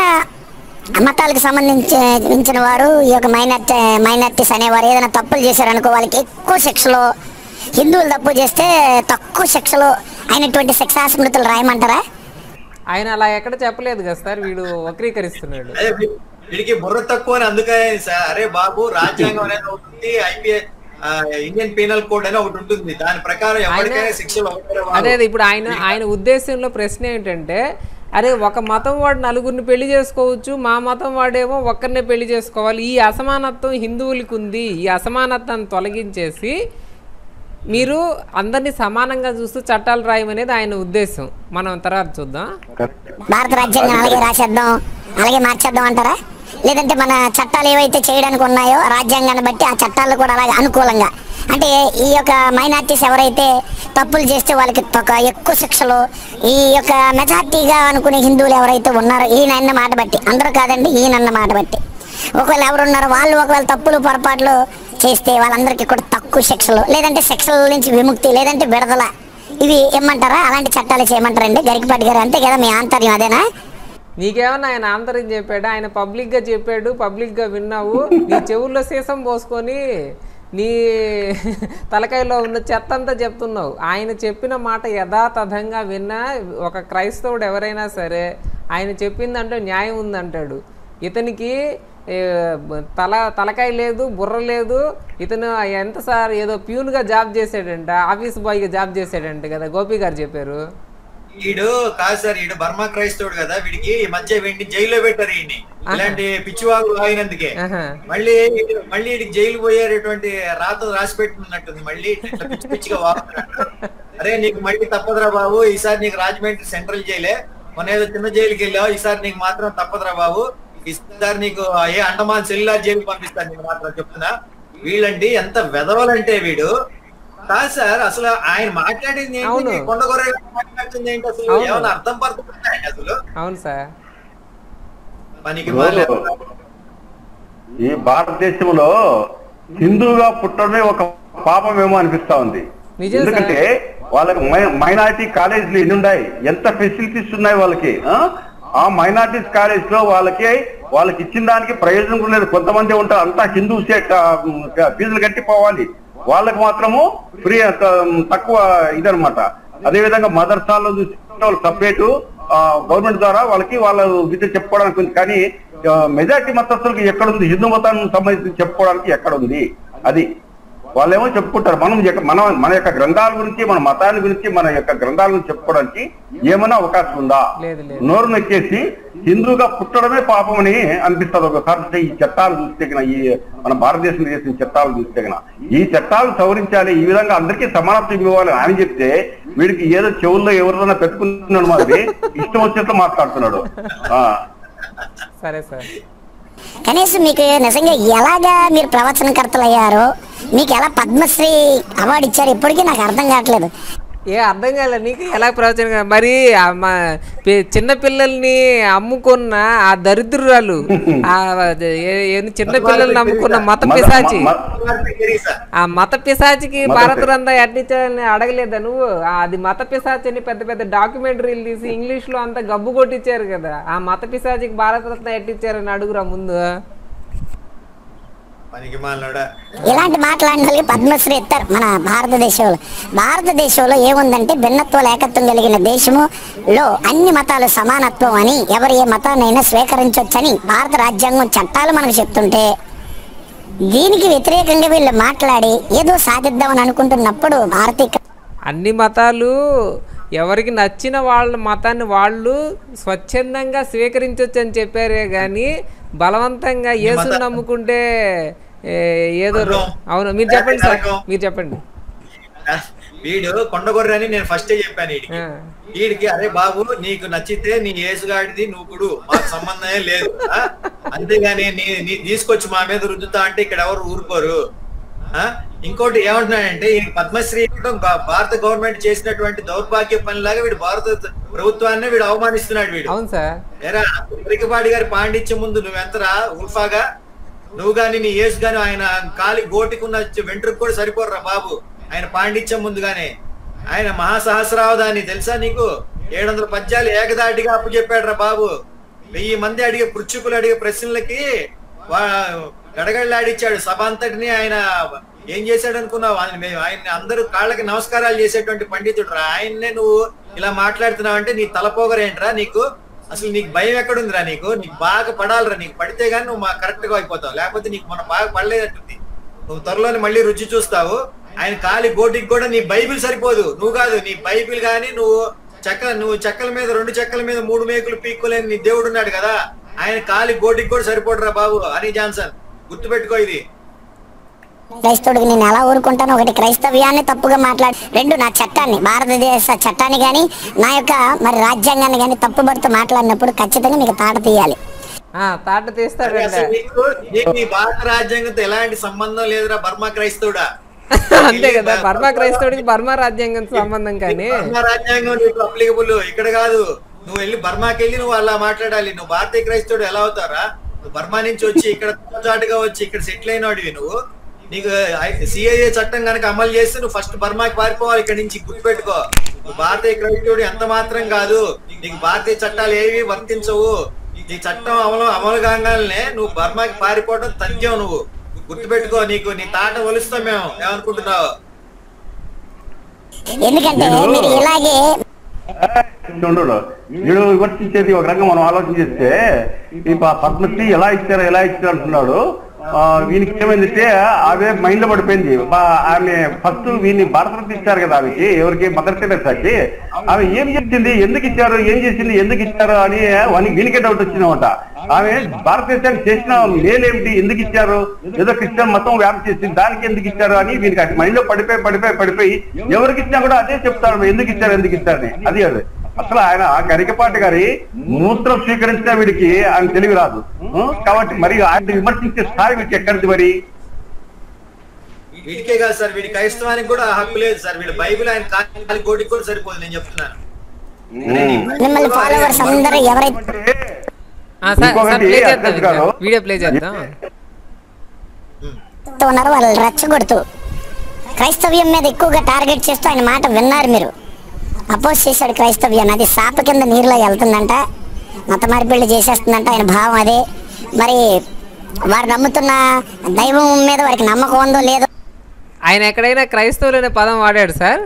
మతాలకు సంబంధించిన వారు ఈ యొక్క మైనార్టీ మైనార్టీస్ అనేవారు ఏదైనా తప్పులు చేశారనుకో వాళ్ళకి ఎక్కువ శిక్షలు హిందువులు తప్పు చేస్తే తక్కువ శిక్షలు అయినటువంటి శిక్షా స్మృతులు రాయమంటారా ఆయన అలా ఎక్కడ చెప్పలేదు కదా సార్ వీడు వక్రీకరిస్తున్నాడు అదే వీ- వీడికి బుర్ర తక్కువ అని అందుకనే సార్ అరే బాబు రాజ్యాంగం అనేది ఒకటి ఉంది ఐపీఎస్ ఇండియన్ పీనల్ కోడ్ అని ఒకటి ఉంటుంది దాని ప్రకారం ఎవరికైనా శిక్షలు ఒకటే అదే వారు. అదే ఇప్పుడు ఆయన ఆయన ఉద్దేశంలో ప్రశ్న ఏంటంటే అరే ఒక మతం వాడు నలుగురిని పెళ్లి చేసుకోవచ్చు మా మతం వాడేమో ఒక్కరినే పెళ్లి చేసుకోవాలి ఈ అసమానత్వం హిందువులకి ఉంది ఈ అసమానత్వాన్ని తొలగించేసి మీరు అందరినీ సమానంగా చూస్తూ చట్టాలు రాయమనేది ఆయన ఉద్దేశం మనం తర్వాత చూద్దాం భారత రాజ్యాంగం అలాగే రాసేద్దాం అలాగే మార్చేద్దాం అంటారా లేదంటే మన చట్టాలు ఏవైతే చేయడానికి ఉన్నాయో రాజ్యాంగాన్ని బట్టి ఆ చట్టాలు కూడా అలాగే అనుకూలంగా అంటే ఈ యొక్క మైనార్టీస్ ఎవరైతే తప్పులు చేస్తే వాళ్ళకి ఒక ఎక్కువ శిక్షలు ఈ యొక్క మెజార్టీగా అనుకునే హిందువులు ఎవరైతే ఉన్నారో ఈయన అన్న మాట బట్టి అందరూ కాదండి ఈయన అన్న మాట బట్టి ఒకవేళ ఎవరున్నారో వాళ్ళు ఒకవేళ తప్పులు పొరపాట్లు చేస్తే వాళ్ళందరికీ కూడా తక్కువ శిక్షలు లేదంటే శిక్షల నుంచి విముక్తి లేదంటే విడుదల ఇవి ఇమ్మంటారా అలాంటి చట్టాలు చేయమంటారండి గరికపాటి గారు అంతే కదా మీ ఆంతర్యం అదేనా నీకేమన్నా ఆయన ఆంతర్యం చెప్పాడు ఆయన పబ్లిక్గా చెప్పాడు పబ్లిక్గా విన్నావు నీ చెవుల్లో సీసం పోసుకొని నీ తలకాయలో ఉన్న చెత్త అంతా చెప్తున్నావు ఆయన చెప్పిన మాట యథాతథంగా విన్నా ఒక క్రైస్తవుడు ఎవరైనా సరే ఆయన చెప్పిందంటే న్యాయం ఉందంటాడు ఇతనికి ఏ, తల తలకాయ లేదు బుర్ర లేదు ఇతను ఎంత సార్ ఏదో ప్యూన్గా జాబ్ చేసాడంట ఆఫీస్ బాయ్గా జాబ్ చేసాడంట కదా గోపి గారు చెప్పారు వీడు కాదు సార్ వీడు బర్మా క్రైస్తవుడు కదా వీడికి ఈ మధ్య వీడిని జైల్లో పెట్టారు ఈయన్ని ఇలాంటి పిచ్చివాగు అయినందుకే ఆహా. మళ్ళీ వీడు- మళ్ళీ వీడికి జైలు పోయేటటువంటి రాత రాసి పెట్టినట్టుంది మళ్ళీ ఇట్లా పిచ్చి పిచ్చిగా వాగుతున్నాడు అరే నీకు మళ్ళీ తప్పదురా బాబు ఈసారి నీకు రాజమండ్రి సెంట్రల్ జైలే మొన్న ఏదో చిన్న జైలుకి వెళ్ళావు ఈసారి నీకు మాత్రం తప్పదురా బాబు ఈసారి నీకు ఏ అండమాన్ సెల్యులార్ జైలు పంపిస్తాను నీకు మాత్రం చెప్తున్నా వీళ్ళండి ఎంత వెదవలంటే వీడు కాదు సార్ అసలు ఆయన మాట్లాడేది అవును. ఏంటి కొండ గొర్రె మాట్లాడుతుంది ఏంటి అసలు అవును. ఏమైనా అర్థం పడుతుందా అసలు అవును సార్ పనికి ఇప్పుడు మాలే ఈ భారతదేశంలో హిందువుగా పుట్టడమే ఒక పాపమేమో అనిపిస్తా ఉంది నిజం సార్. ఎందుకంటే వాళ్ళకి మైనారిటీ కాలేజీలు ఎన్ని ఉన్నాయి ఎంత ఫెసిలిటీస్ ఉన్నాయి వాళ్ళకి ఆ? ఆ మైనారిటీస్ కాలేజ్ లో వాళ్ళకి వాళ్ళకి ఇచ్చిన దానికి ప్రయోజనం కూడా లేదు కొంతమంది ఉంటారు అంతా హిందూసే క- ఫీజులు కట్టిపోవాలి వాళ్ళకి మాత్రము ఫ్రీ తక్కువ ఇదనమాట అదే విధంగా మదర్సాల్లో చూస్తే వాళ్ళు సపరేట్ గవర్నమెంట్ ద్వారా వాళ్ళకి వాళ్ళ విద్య చెప్పుకోవడానికి ఉంది కానీ మెజార్టీ మతస్థులకి ఎక్కడుంది హిందూ మతానికి సంబంధించి చెప్పుకోవడానికి ఎక్కడ ఉంది అది వాళ్ళేమో చెప్పుకుంటారు మనం యొక్క- మన మన యొక్క గ్రంథాల గురించి మన మతాన్ని గురించి మన యొక్క గ్రంథాల గురించి చెప్పుకోవడానికి ఏమైనా అవకాశం ఉందా లేదు లేదు నోరు నొక్కేసి హిందూగా పుట్టడమే పాపమని అనిపిస్తుంది ఒకసారి ఈ చట్టాలు చూస్తే గిన, ఈ మన భారతదేశం చేసిన చట్టాలు చూస్తే గిన. ఈ చట్టాలు సవరించాలి ఈ విధంగా అందరికీ సమానత్వం ఇవ్వాలి అని చెప్తే వీడికి ఏదో చెవుల్లో ఎవరిదైనా పెట్టుకుంటున్నాడు మాది ఇష్టం వచ్చినట్లు మాట్లాడుతున్నాడు ఆ సరే సార్ కనీసం మీకు నిజంగా ఎలాగా మీరు ప్రవచనకర్తలు అయ్యారో మీకు ఎలా పద్మశ్రీ అవార్డు ఇచ్చారు ఇప్పటికీ నాకు అర్థం కావట్లేదు ఏ అర్థం కాలే నీకు ఎలా ప్రవచన మరి ఆ మా పి- చిన్న పిల్లల్ని అమ్ముకున్న ఆ దరిద్రురాలు ఆ అదే ఏ- ఏంది చిన్న పిల్లల్ని అమ్ముకున్న మత మత- పిశాచి మ- తెరీసా. ఆ మత పిశాచికి మత భారతులంతా ఎట్టించాలని అడగలేదా నువ్వు ఆ అది మత పిశాచి అని పెద్ద పెద్ద డాక్యుమెంటరీలు తీసి ఇంగ్లీష్ లో అంతా గబ్బు కొట్టించారు కదా ఆ మత పిశాచికి భారతరత్న ఎట్టించారని అడుగురా ముందు పనికి మాలినోడా. ఇలాంటి మాట్లాడిన వాళ్ళకి పద్మశ్రీ ఇస్తారు మన భారతదేశంలో భారతదేశంలో ఏముందంటే భిన్నత్వం ఏకత్వం కలిగిన దేశములో అన్ని మతాలు సమానత్వం అని ఎవరు ఏ మతాన్నైనా స్వీకరించవచ్చని భారత రాజ్యాంగం చట్టాలు మనకు చెప్తుంటే దీనికి వ్యతిరేకంగా వీళ్ళు మాట్లాడి ఏదో సాధిద్దామని అనుకుంటున్నప్పుడు భారతీయ అన్ని మతాలు ఎవరికి నచ్చిన వాళ్ళ మతాన్ని వాళ్ళు స్వచ్ఛందంగా స్వీకరించవచ్చు అని చెప్పారే కానీ బలవంతంగా యేసుని నమ్ముకుంటే ఏ, ఏదో రో- అవును మీరు చెప్పండి సార్ మీరు చెప్పండి వీడు కొండగొర్రె అని నేను ఫస్టే చెప్పాను వీడికి ఆ. వీడికి అరే బాబు నీకు నచ్చితే నీ ఏసుగాడిది నువ్వు కుడు మాకు సంబంధమే లేదు ఆ? అంతేగాని నీ నీ తీసుకొచ్చి మా మీద రుద్దుతా అంటే ఇక్కడ ఎవరు ఊరుకోరు ఆ? ఇంకోటి ఏమంటున్నాడంటే ఈ పద్మశ్రీ ఇవ్వడం భా- భారత గవర్నమెంట్ చేసినటువంటి దౌర్భాగ్య పనిలాగా వీడు భారత ప్రభుత్వాన్ని వీడు అవమానిస్తున్నాడు వీడు అవును సార్ ఏరా ఉరికపాటి గారి పాండిత్యం ముందు నువ్వెంతరా ఉల్ఫాగా నువ్వు గాని నీ యేసు గాని ఆయన కాలి గోటికున్న వెంట్రుకు కూడా సరిపోర్రా బాబు ఆయన పాండిత్యం ముందుగానే ఆయన మహాసహస్రావధాని తెలుసా నీకు ఏడు వందల పద్యాలు ఏకదాటిగా అప్పు చెప్పాడు బాబు వెయ్యి మంది అడిగే పృచ్చుకులు అడిగే ప్రశ్నలకి వా- గడగడలాడిచ్చాడు సభ అంతటిని ఆయన ఏం చేశాడు అనుకున్నావు ఆయన ఆయన అందరూ కాళ్ళకి నమస్కారాలు చేసేటువంటి పండితుడు రా ఆయన్నే నువ్వు ఇలా మాట్లాడుతున్నావు అంటే నీ తలపోగరేంట్రా నీకు అసలు నీకు భయం ఎక్కడుందిరా నీకు నీకు బాగా పడాలిరా నీకు పడితే గానీ నువ్వు మా కరెక్ట్ గా అయిపోతావు లేకపోతే నీకు మన బాగా పడలేదట్టుంది నువ్వు త్వరలోనే మళ్ళీ రుచి చూస్తావు ఆయన కాలి గోటికి కూడా నీ బైబిల్ సరిపోదు నువ్వు కాదు నీ బైబిల్ గాని నువ్వు చెక్క నువ్వు చెక్కల మీద రెండు చెక్కల మీద మూడు మేకులు పీక్కోలేని నీ దేవుడు ఉన్నాడు కదా ఆయన కాలి గోటికి కూడా సరిపోడురా బాబు అని జాన్సన్ గుర్తుపెట్టుకో ఇది క్రైస్తవుడికి నేను ఎలా ఊరుకుంటాను ఒకటి క్రైస్తవ్యాన్ని తప్పుగా మాట్లాడి రెండు నా చట్టాన్ని భారతదేశ చట్టాన్ని కానీ నా యొక్క మరి రాజ్యాంగాన్ని కానీ తప్పుబడుతూ మాట్లాడినప్పుడు ఖచ్చితంగా మీకు తాట తీయాలి ఆ, తాట అరే తీస్తాడంట అసలు నీకు నీకు ఈ భారత రాజ్యాంగంతో ఎలాంటి సంబంధం లేదురా బర్మా క్రైస్తవుడా అంతే కదా బర్మా క్రైస్తవుడికి బర్మా రాజ్యాంగం సంబంధం కానీ బర్మా రాజ్యాంగం నీకు అప్లికబుల్ ఇక్కడ కాదు నువ్వు వెళ్ళి బర్మాకి వెళ్ళి నువ్వు అలా మాట్లాడాలి నువ్వు భారతీయ క్రైస్తవుడు ఎలా అవుతారా నువ్వు బర్మా నుంచి వచ్చి ఇక్కడ చాటుగా వచ్చి ఇక్కడ సెటిల్ అయినవాడివి నువ్వు నీకు సిఐఏ చట్టం కనుక అమలు చేస్తే నువ్వు ఫస్ట్ బర్మాకి పారిపోవాలి ఇక్కడ నుంచి గుర్తుపెట్టుకో నువ్వు భారతీయ క్రైస్తవుడు ఎంత మాత్రం కాదు నీకు భారతీయ చట్టాలు ఏవి వర్తించవు ఈ చట్టం అమలు అమలు కాగానే నువ్వు బర్మాకి పారిపోవడం తథ్యం నువ్వు గుర్తుపెట్టుకో నీకు నీ తాట ఒలుస్తాం మేము ఏమనుకుంటున్నావు ఎందుకంటే మీరు ఇలాగే చూడు వీడు విమర్శించేది ఒక రకంగా మనం ఆలోచన చేస్తే ఈ ప- పద్మశ్రీ ఎలా ఇచ్చారో ఎలా ఇచ్చారు అంటున్నాడు ఆ, వీనికి ఏమైందంటే అవే మైండ్ లో పడిపోయింది బా- ఆమె ఫస్ట్ వీని భారతరత్న ఇచ్చారు కదా ఆమెకి ఎవరికి మదర్ తెరేసాకి ఆమె ఏం చెప్పింది ఎందుకు ఇచ్చారు ఏం చేసింది ఎందుకు ఇచ్చారు అని వానికి వీనికే డౌట్ వచ్చిందన్నమాట ఆమె భారతదేశానికి చేసిన మేలేమిటి ఎందుకు ఇచ్చారు ఏదో క్రిస్టియన్ మతం వ్యాప్తి చేసింది దానికి ఎందుకు ఇచ్చారు అని వీనికి మైండ్ లో పడిపోయి పడిపోయి పడిపోయి ఎవరికి ఇచ్చినా కూడా అదే చెప్తారు ఎందుకు ఇచ్చారు ఎందుకు ఇచ్చారని అది అది అసలు ఆయన గరికపాటి గారి మూత్రం స్వీకరించిన వీడికి ఆయన తెలివి రాదు ఉం? కాబట్టి మరి ఆయన విమర్శించే స్థాయి వీడికి ఎక్కడిది మరి వీడికే కాదు సార్ వీడి క్రైస్తవానికి కూడా హక్కు లేదు సార్ వీడి బైబిల్ ఆయన కాలి కోటికి కూడా సరిపోదు నేను చెప్తున్నాను ఉం. మిమ్మల్ని ఫాలోవర్స్ అందరూ ఎవరైతే ఆ, సార్ సార్ ఇంకొకటి ప్లే చేద్దాం అధ్యక్ష ఇంకా. గారు. వీడియో ప్లే చేద్దాం ఉన్నారో వాళ్ళు రెచ్చగొడుతూ క్రైస్తవ్యం మీద ఎక్కువగా టార్గెట్ చేస్తూ ఆయన మాట విన్నారు మీరు అపోజ్ చేశాడు క్రైస్తవ్యాన్ని అది సాప కింద నీరులో వెళ్తుందంట మత మార్పిళ్ళు చేసేస్తుందంట ఆయన భావం అదే మరి వారు నమ్ముతున్న దైవం మీద వారికి నమ్మకం ఉందో లేదో ఆయన ఎక్కడైనా క్రైస్తవులు అనే పదం వాడాడు సార్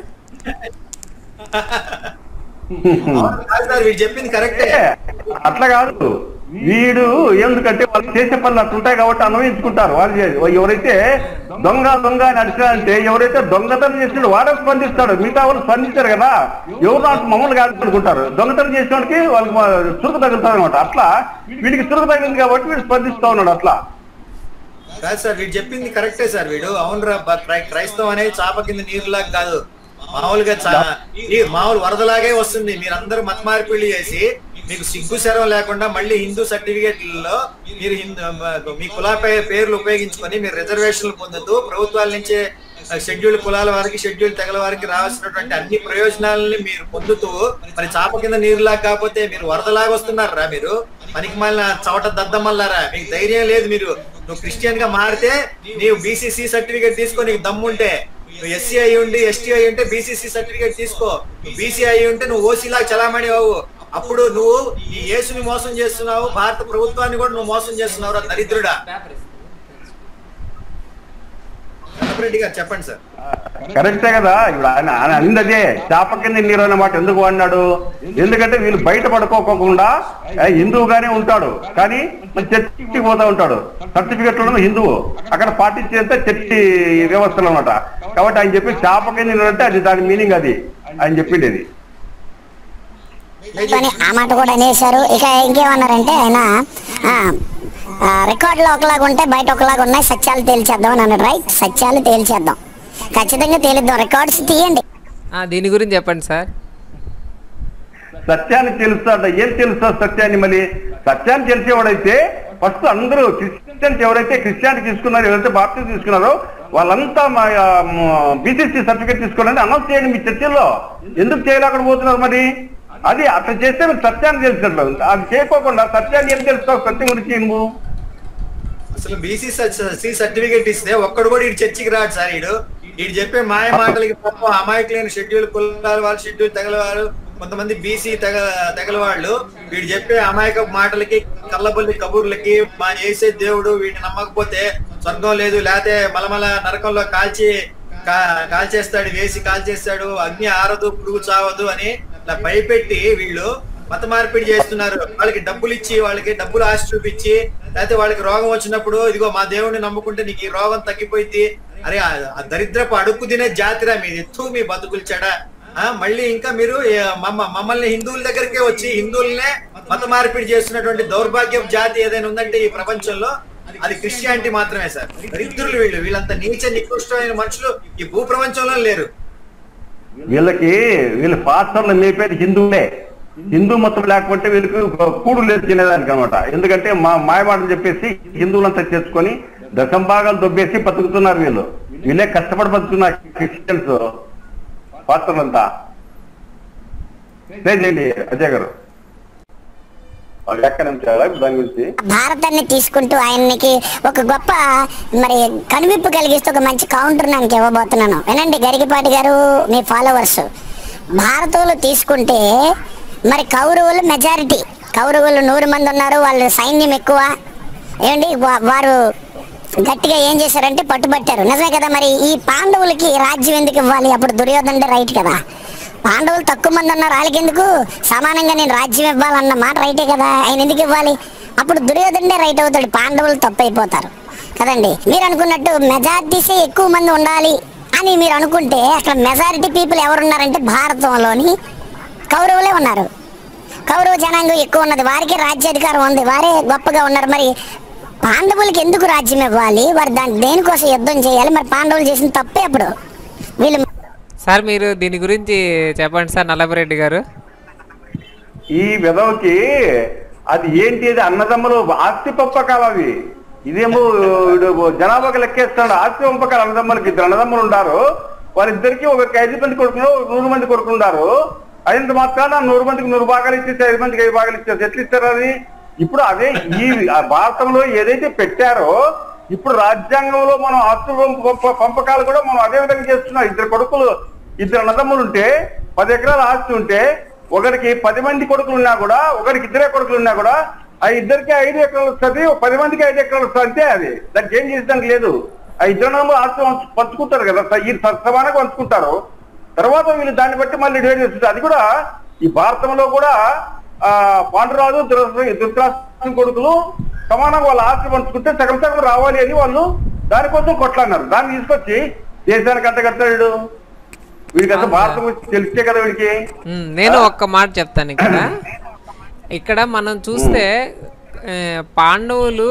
అవును కాదు సార్ వీడు చెప్పింది కరెక్టే అట్లా కాదు వీడు ఎందుకంటే వాళ్ళు చేసే పనులు అట్లా ఉంటాయి కాబట్టి అన్వయించుకుంటారు వాళ్ళు చే- ఎవరైతే దొంగ దొంగ అని అడిచారంటే ఎవరైతే దొంగతనం చేసినాడు వాడే స్పందిస్తాడు మిగతా వాళ్ళు స్పందించారు కదా ఎవరు నాకు మమ్మల్ని కాదు అనుకుంటారు దొంగతనం చేసిన వాడికి వాళ్ళకి మా- చురుకు తగులుతారు అనమాట అట్లా వీడికి చురుకు తగిలింది కాబట్టి వీడు స్పందిస్తా ఉన్నాడు అట్లా కాదు సార్ వీడు చెప్పింది కరెక్టే సార్ వీడు అవునరా బ- క్రై- క్రైస్తవం అనేది చాప కింద నీరులాగా కాదు మామూలుగా చా- ఈ మామూలు వరదలాగే వస్తుంది మీరందరూ మత మార్పిడి చేసి మీకు సిగ్గు శరం లేకుండా మళ్ళీ హిందూ సర్టిఫికేట్లలో మీరు హిందూ మీ కులా పే- పేర్లు ఉపయోగించుకొని మీరు రిజర్వేషన్లు పొందుతూ ప్రభుత్వాల నుంచి షెడ్యూల్ కులాల వారికి షెడ్యూల్ తెగల వారికి రావాల్సినటువంటి అన్ని ప్రయోజనాలని మీరు పొందుతూ మరి చాప కింద నీరులాగా కాకపోతే మీరు వరదలాగా వస్తున్నారా మీరు పనికి మళ్ళీ చవట దద్దమల్లారా మీకు ధైర్యం లేదు మీరు నువ్వు క్రిస్టియన్ గా మారితే నీవు బీసీసీ సర్టిఫికేట్ తీసుకో నీకు దమ్ముంటే నువ్వు ఎస్సీ అయి ఉండి ఎస్టీ అయి ఉంటే బీసీసీ సర్టిఫికేట్ తీసుకో నువ్వు బీసీ అయి ఉంటే నువ్వు ఓసీ లాగా చలామణి అవ్వు అప్పుడు నువ్వు ఈ యేసుని మోసం చేస్తున్నావు భారత ప్రభుత్వాన్ని కూడా నువ్వు మోసం చేస్తున్నావు రా దరిద్రుడా రెడ్డి గారు చెప్పండి సార్ కరెక్టే కదా ఇప్పుడు ఆయన ఆయన అనింది అదే చేప కింద నీరు అనే మాట ఎందుకు వాడినాడు ఎందుకంటే వీళ్ళు బయట పడుకోకుండా ఏ, హిందువుగానే ఉంటాడు కానీ మరి చర్చికి పోతా ఉంటాడు సర్టిఫికెట్ లో హిందువు అక్కడ పాటించేంత చర్చి వ్యవస్థలు అనమాట కాబట్టి ఆయన చెప్పి చేప కింద నీరు అంటే అది దాని మీనింగ్ అది ఆయన చెప్పింది అది అని ఆ మాట కూడా అనేశారు ఇక ఇంకేమన్నారంటే ఆయన రికార్డులో ఒకలాగా ఉంటే బయట ఒకలాగా ఉన్నాయి సత్యాలు తేల్చేద్దాం అని అన్నాడు రైట్ సత్యాలు తేల్చేద్దాం ఖచ్చితంగా తేలిద్దాం రికార్డ్స్ తీయండి ఆ, దీని గురించి చెప్పండి సార్ సత్యాన్ని తెలుస్తాడ ఏం తెలుస్తా సత్యాన్ని మళ్ళీ సత్యాన్ని తెలిసేవాడైతే ఫస్ట్ అందరూ క్రిస్టియన్స్ ఎవరైతే క్రిస్టియానిటీ తీసుకున్నారో ఎవరైతే బాప్టిస్ట్ తీసుకున్నారో వాళ్ళంతా మా బీసీసీ సర్టిఫికేట్ తీసుకోవాలని అనౌన్స్ చేయండి మీ చర్చల్లో ఎందుకు చేయలేకపోతున్నారు మరి అది అట్లా చేస్తే మీరు సత్యాన్ని తెలిసినట్లు అది చేయకోకుండా సత్యాన్ని ఏం తెలుస్తావు సత్యం గురించి నువ్వు అసలు బీసీ సి సర్టిఫికేట్ ఇస్తే ఒక్కడు కూడా ఇటు చర్చికి రాడు సార్ ఈడు ఈడు చెప్పే మాయ మాటలకి పాపం అమాయకులైన షెడ్యూల్ కులాల వాళ్ళు షెడ్యూల్ తెగల వారు కొంతమంది బీసీ తెగ తెగల వాళ్ళు వీడు చెప్పే అమాయక మాటలకి కళ్ళబొల్లి కబుర్లకి మా చేసే దేవుడు వీడిని నమ్మకపోతే స్వర్గం లేదు లేకపోతే మలమల నరకంలో కాల్చి కా- కాల్చేస్తాడు వేసి కాల్చేస్తాడు అగ్ని ఆరదు పురుగు చావదు అని ఇలా భయపెట్టి వీళ్ళు మత మార్పిడి చేస్తున్నారు వాళ్ళకి డబ్బులు ఇచ్చి వాళ్ళకి డబ్బులు ఆశ చూపించి లేకపోతే వాళ్ళకి రోగం వచ్చినప్పుడు ఇదిగో మా దేవుడిని నమ్ముకుంటే నీకు ఈ రోగం తగ్గిపోయింది అరే ఆ- ఆ దరిద్రపు అడుక్కు తినే జాతిరా మీ ఎత్తు మీ బతుకులు చెడ ఆ మళ్ళీ ఇంకా మీరు ఏ, మమ్మ మమ్మల్ని హిందువుల దగ్గరికే వచ్చి హిందువులనే మత మార్పిడి చేస్తున్నటువంటి దౌర్భాగ్యపు జాతి ఏదైనా ఉందంటే ఈ ప్రపంచంలో అది క్రిస్టియానిటీ మాత్రమే సార్ దరిద్రులు వీళ్ళు వీళ్ళంత నీచ నికృష్టమైన మనుషులు ఈ భూ ప్రపంచంలో లేరు వీళ్ళకి వీళ్ళ పాస్టర్లు మేపేది హిందువులే హిందూ మతం లేకపోతే వీళ్ళకి కూడు లేదు తినేదానికి అనమాట ఎందుకంటే మా మాయమాటలు చెప్పేసి హిందువులంతా చేసుకొని దశంభాగాలు దొబ్బేసి బతుకుతున్నారు వీళ్ళు వీళ్ళే కష్టపడి బతుకుతున్నారు క్రిస్టియన్స్ పాస్టర్లంతా చేయండి అజయ్ గారు వాళ్ళు ఎక్కడ నిమిషాలా దాని గురించి భారతాన్ని తీసుకుంటూ ఆయనకి ఒక గొప్ప మరి కనువిప్పు కలిగిస్తూ ఒక మంచి కౌంటర్ నాకు ఇవ్వబోతున్నాను వినండి గరికిపాటి గారు మీ ఫాలోవర్స్ భారతంలో తీసుకుంటే మరి కౌరవులు మెజారిటీ కౌరవులు నూరు మంది ఉన్నారు వాళ్ళు సైన్యం ఎక్కువ ఏమండి వా- వారు గట్టిగా ఏం చేశారంటే పట్టుబట్టారు నిజమే కదా మరి ఈ పాండవులకి రాజ్యం ఎందుకు ఇవ్వాలి అప్పుడు దుర్యోధనుడే రైట్ కదా పాండవులు తక్కువ మంది ఉన్నారు వాళ్ళకి ఎందుకు సమానంగా నేను రాజ్యం ఇవ్వాలన్న మాట రైటే కదా ఆయన ఎందుకు ఇవ్వాలి అప్పుడు దుర్యోధనుడే రైట్ అవుతాడు పాండవులు తప్పు అయిపోతారు కదండి మీరు అనుకున్నట్టు మెజారిటీసే ఎక్కువ మంది ఉండాలి అని మీరు అనుకుంటే అక్కడ మెజారిటీ పీపుల్ ఎవరున్నారంటే భారతంలోని కౌరవులే ఉన్నారు కౌరవ జనాంగం ఎక్కువ ఉన్నది వారికి రాజ్యాధికారం ఉంది వారే గొప్పగా ఉన్నారు మరి పాండవులకి ఎందుకు రాజ్యం ఇవ్వాలి వారు దాని దేనికోసం యుద్ధం చేయాలి మరి పాండవులు చేసిన తప్పే అప్పుడు వీళ్ళు సార్ మీరు దీని గురించి చెప్పండి సార్ నల్లపరెడ్డి గారు ఈ విధవకి అది ఏంటి అది అన్నదమ్ములు ఆస్తి పంపకాలు అవి ఇదేమో వీడు జనాభాకి లెక్కేస్తాడు ఆస్తి పంపకాలు అన్నదమ్ములకి ఇద్దరు అన్నదమ్ములు ఉన్నారు వాళ్ళిద్దరికి ఒక ఐదు మంది కొడుకులు ఒక నూరు మంది కొడుకులు ఉన్నారు అయినంత మాత్రాన నూరు మందికి నూరు భాగాలు ఇచ్చేసి ఐదు మందికి ఐదు భాగాలు ఇచ్చేసి ఎట్లా ఇస్తారు అది ఇప్పుడు అదే ఈ ఆ భారతంలో ఏదైతే పెట్టారో ఇప్పుడు రాజ్యాంగంలో మనం ఆస్తి పంప- పంప- పంపకాలు కూడా మనం అదే విధంగా చేస్తున్నాం ఇద్దరు కొడుకులు ఇద్దరు అన్నదమ్ములు ఉంటే పది ఎకరాల ఆస్తి ఉంటే ఒకరికి పది మంది కొడుకులు ఉన్నా కూడా ఒకరికి ఇద్దరే కొడుకులు ఉన్నా కూడా ఆ ఇద్దరికి ఐదు ఎకరాలు వస్తుంది పది మందికి ఐదు ఎకరాలు వస్తుంది అంతే అది దానికి ఏం చేసడానికి లేదు ఆ ఇద్దరు నమ్ములు ఆస్తి పంచు- పంచుకుంటారు కదా స- ఈ స- సమానంగా పంచుకుంటారు తర్వాత వీళ్ళు దాన్ని బట్టి మళ్ళీ డివైడ్ చేస్తుంది అది కూడా ఈ భారతంలో కూడా ఆ పాండురాజు ధృతరాష్ట్ర ధృతరాష్ట్రం కొడుకులు సమానంగా వాళ్ళ ఆస్తి పంచుకుంటే సగం సగం రావాలి అని వాళ్ళు దానికోసం కొట్లాడినారు దాన్ని తీసుకొచ్చి దేశానికి అంత కట్టాడు వీడికి అంత భారతం గురించి తెలిస్తే కదా వీడికి ఉమ్, నేను ఒక్క మాట చెప్తాను ఇక్కడ ఇక్కడ మనం చూస్తే ఆ, పాండవులు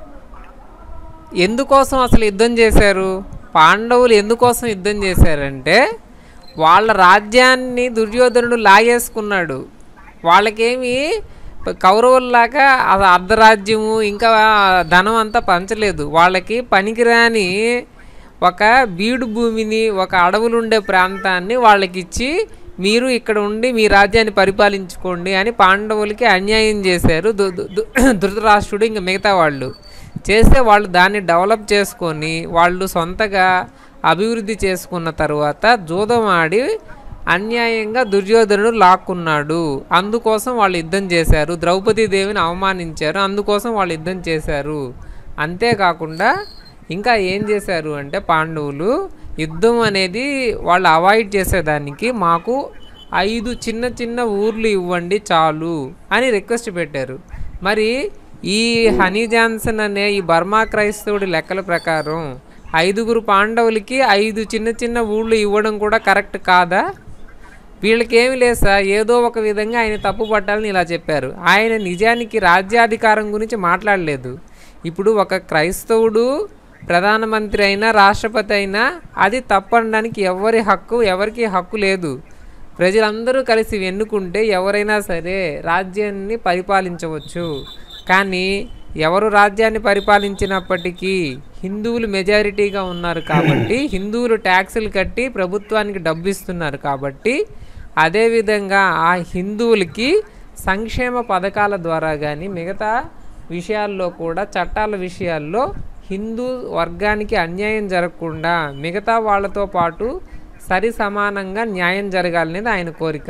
ఎందుకోసం అసలు యుద్ధం చేశారు పాండవులు ఎందుకోసం యుద్ధం చేశారంటే వాళ్ళ రాజ్యాన్ని దుర్యోధనుడు లాగేసుకున్నాడు వాళ్ళకేమి కౌరవుల్లాగా అది అర్ధరాజ్యము ఇంకా ధనం అంతా పంచలేదు వాళ్ళకి పనికిరాని ఒక బీడు భూమిని ఒక అడవులు ఉండే ప్రాంతాన్ని వాళ్ళకి ఇచ్చి మీరు ఇక్కడ ఉండి మీ రాజ్యాన్ని పరిపాలించుకోండి అని పాండవులకి అన్యాయం చేశారు దు- దు- దు- ధృతరాష్ట్రుడు ఇంకా మిగతా వాళ్ళు చేస్తే వాళ్ళు దాన్ని డెవలప్ చేసుకొని వాళ్ళు సొంతగా అభివృద్ధి చేసుకున్న తర్వాత జూదం ఆడి అన్యాయంగా దుర్యోధనుడు లాక్కున్నాడు అందుకోసం వాళ్ళు యుద్ధం చేశారు ద్రౌపదీ దేవిని అవమానించారు అందుకోసం వాళ్ళు యుద్ధం చేశారు అంతేకాకుండా ఇంకా ఏం చేశారు అంటే పాండవులు యుద్ధం అనేది వాళ్ళు అవాయిడ్ చేసేదానికి మాకు ఐదు చిన్న చిన్న ఊర్లు ఇవ్వండి చాలు అని రిక్వెస్ట్ పెట్టారు మరి ఈ హనీ జాన్సన్ అనే ఈ బర్మా క్రైస్తవుడి లెక్కల ప్రకారం ఐదుగురు పాండవులకి ఐదు చిన్న చిన్న ఊళ్ళు ఇవ్వడం కూడా కరెక్ట్ కాదా వీళ్ళకేమి లేదు సార్ ఏదో ఒక విధంగా ఆయన తప్పు పట్టాలని ఇలా చెప్పారు ఆయన నిజానికి రాజ్యాధికారం గురించి మాట్లాడలేదు ఇప్పుడు ఒక క్రైస్తవుడు ప్రధానమంత్రి అయినా రాష్ట్రపతి అయినా అది తప్పనడానికి ఎవరి హక్కు ఎవరికి హక్కు లేదు ప్రజలందరూ కలిసి ఎన్నుకుంటే ఎవరైనా సరే రాజ్యాన్ని పరిపాలించవచ్చు కానీ ఎవరు రాజ్యాన్ని పరిపాలించినప్పటికీ హిందువులు మెజారిటీగా ఉన్నారు కాబట్టి హిందువులు ట్యాక్సులు కట్టి ప్రభుత్వానికి డబ్బు ఇస్తున్నారు కాబట్టి అదేవిధంగా ఆ హిందువులకి సంక్షేమ పథకాల ద్వారా కానీ మిగతా విషయాల్లో కూడా చట్టాల విషయాల్లో హిందూ వర్గానికి అన్యాయం జరగకుండా మిగతా వాళ్ళతో పాటు సరి సమానంగా న్యాయం జరగాలనేది ఆయన కోరిక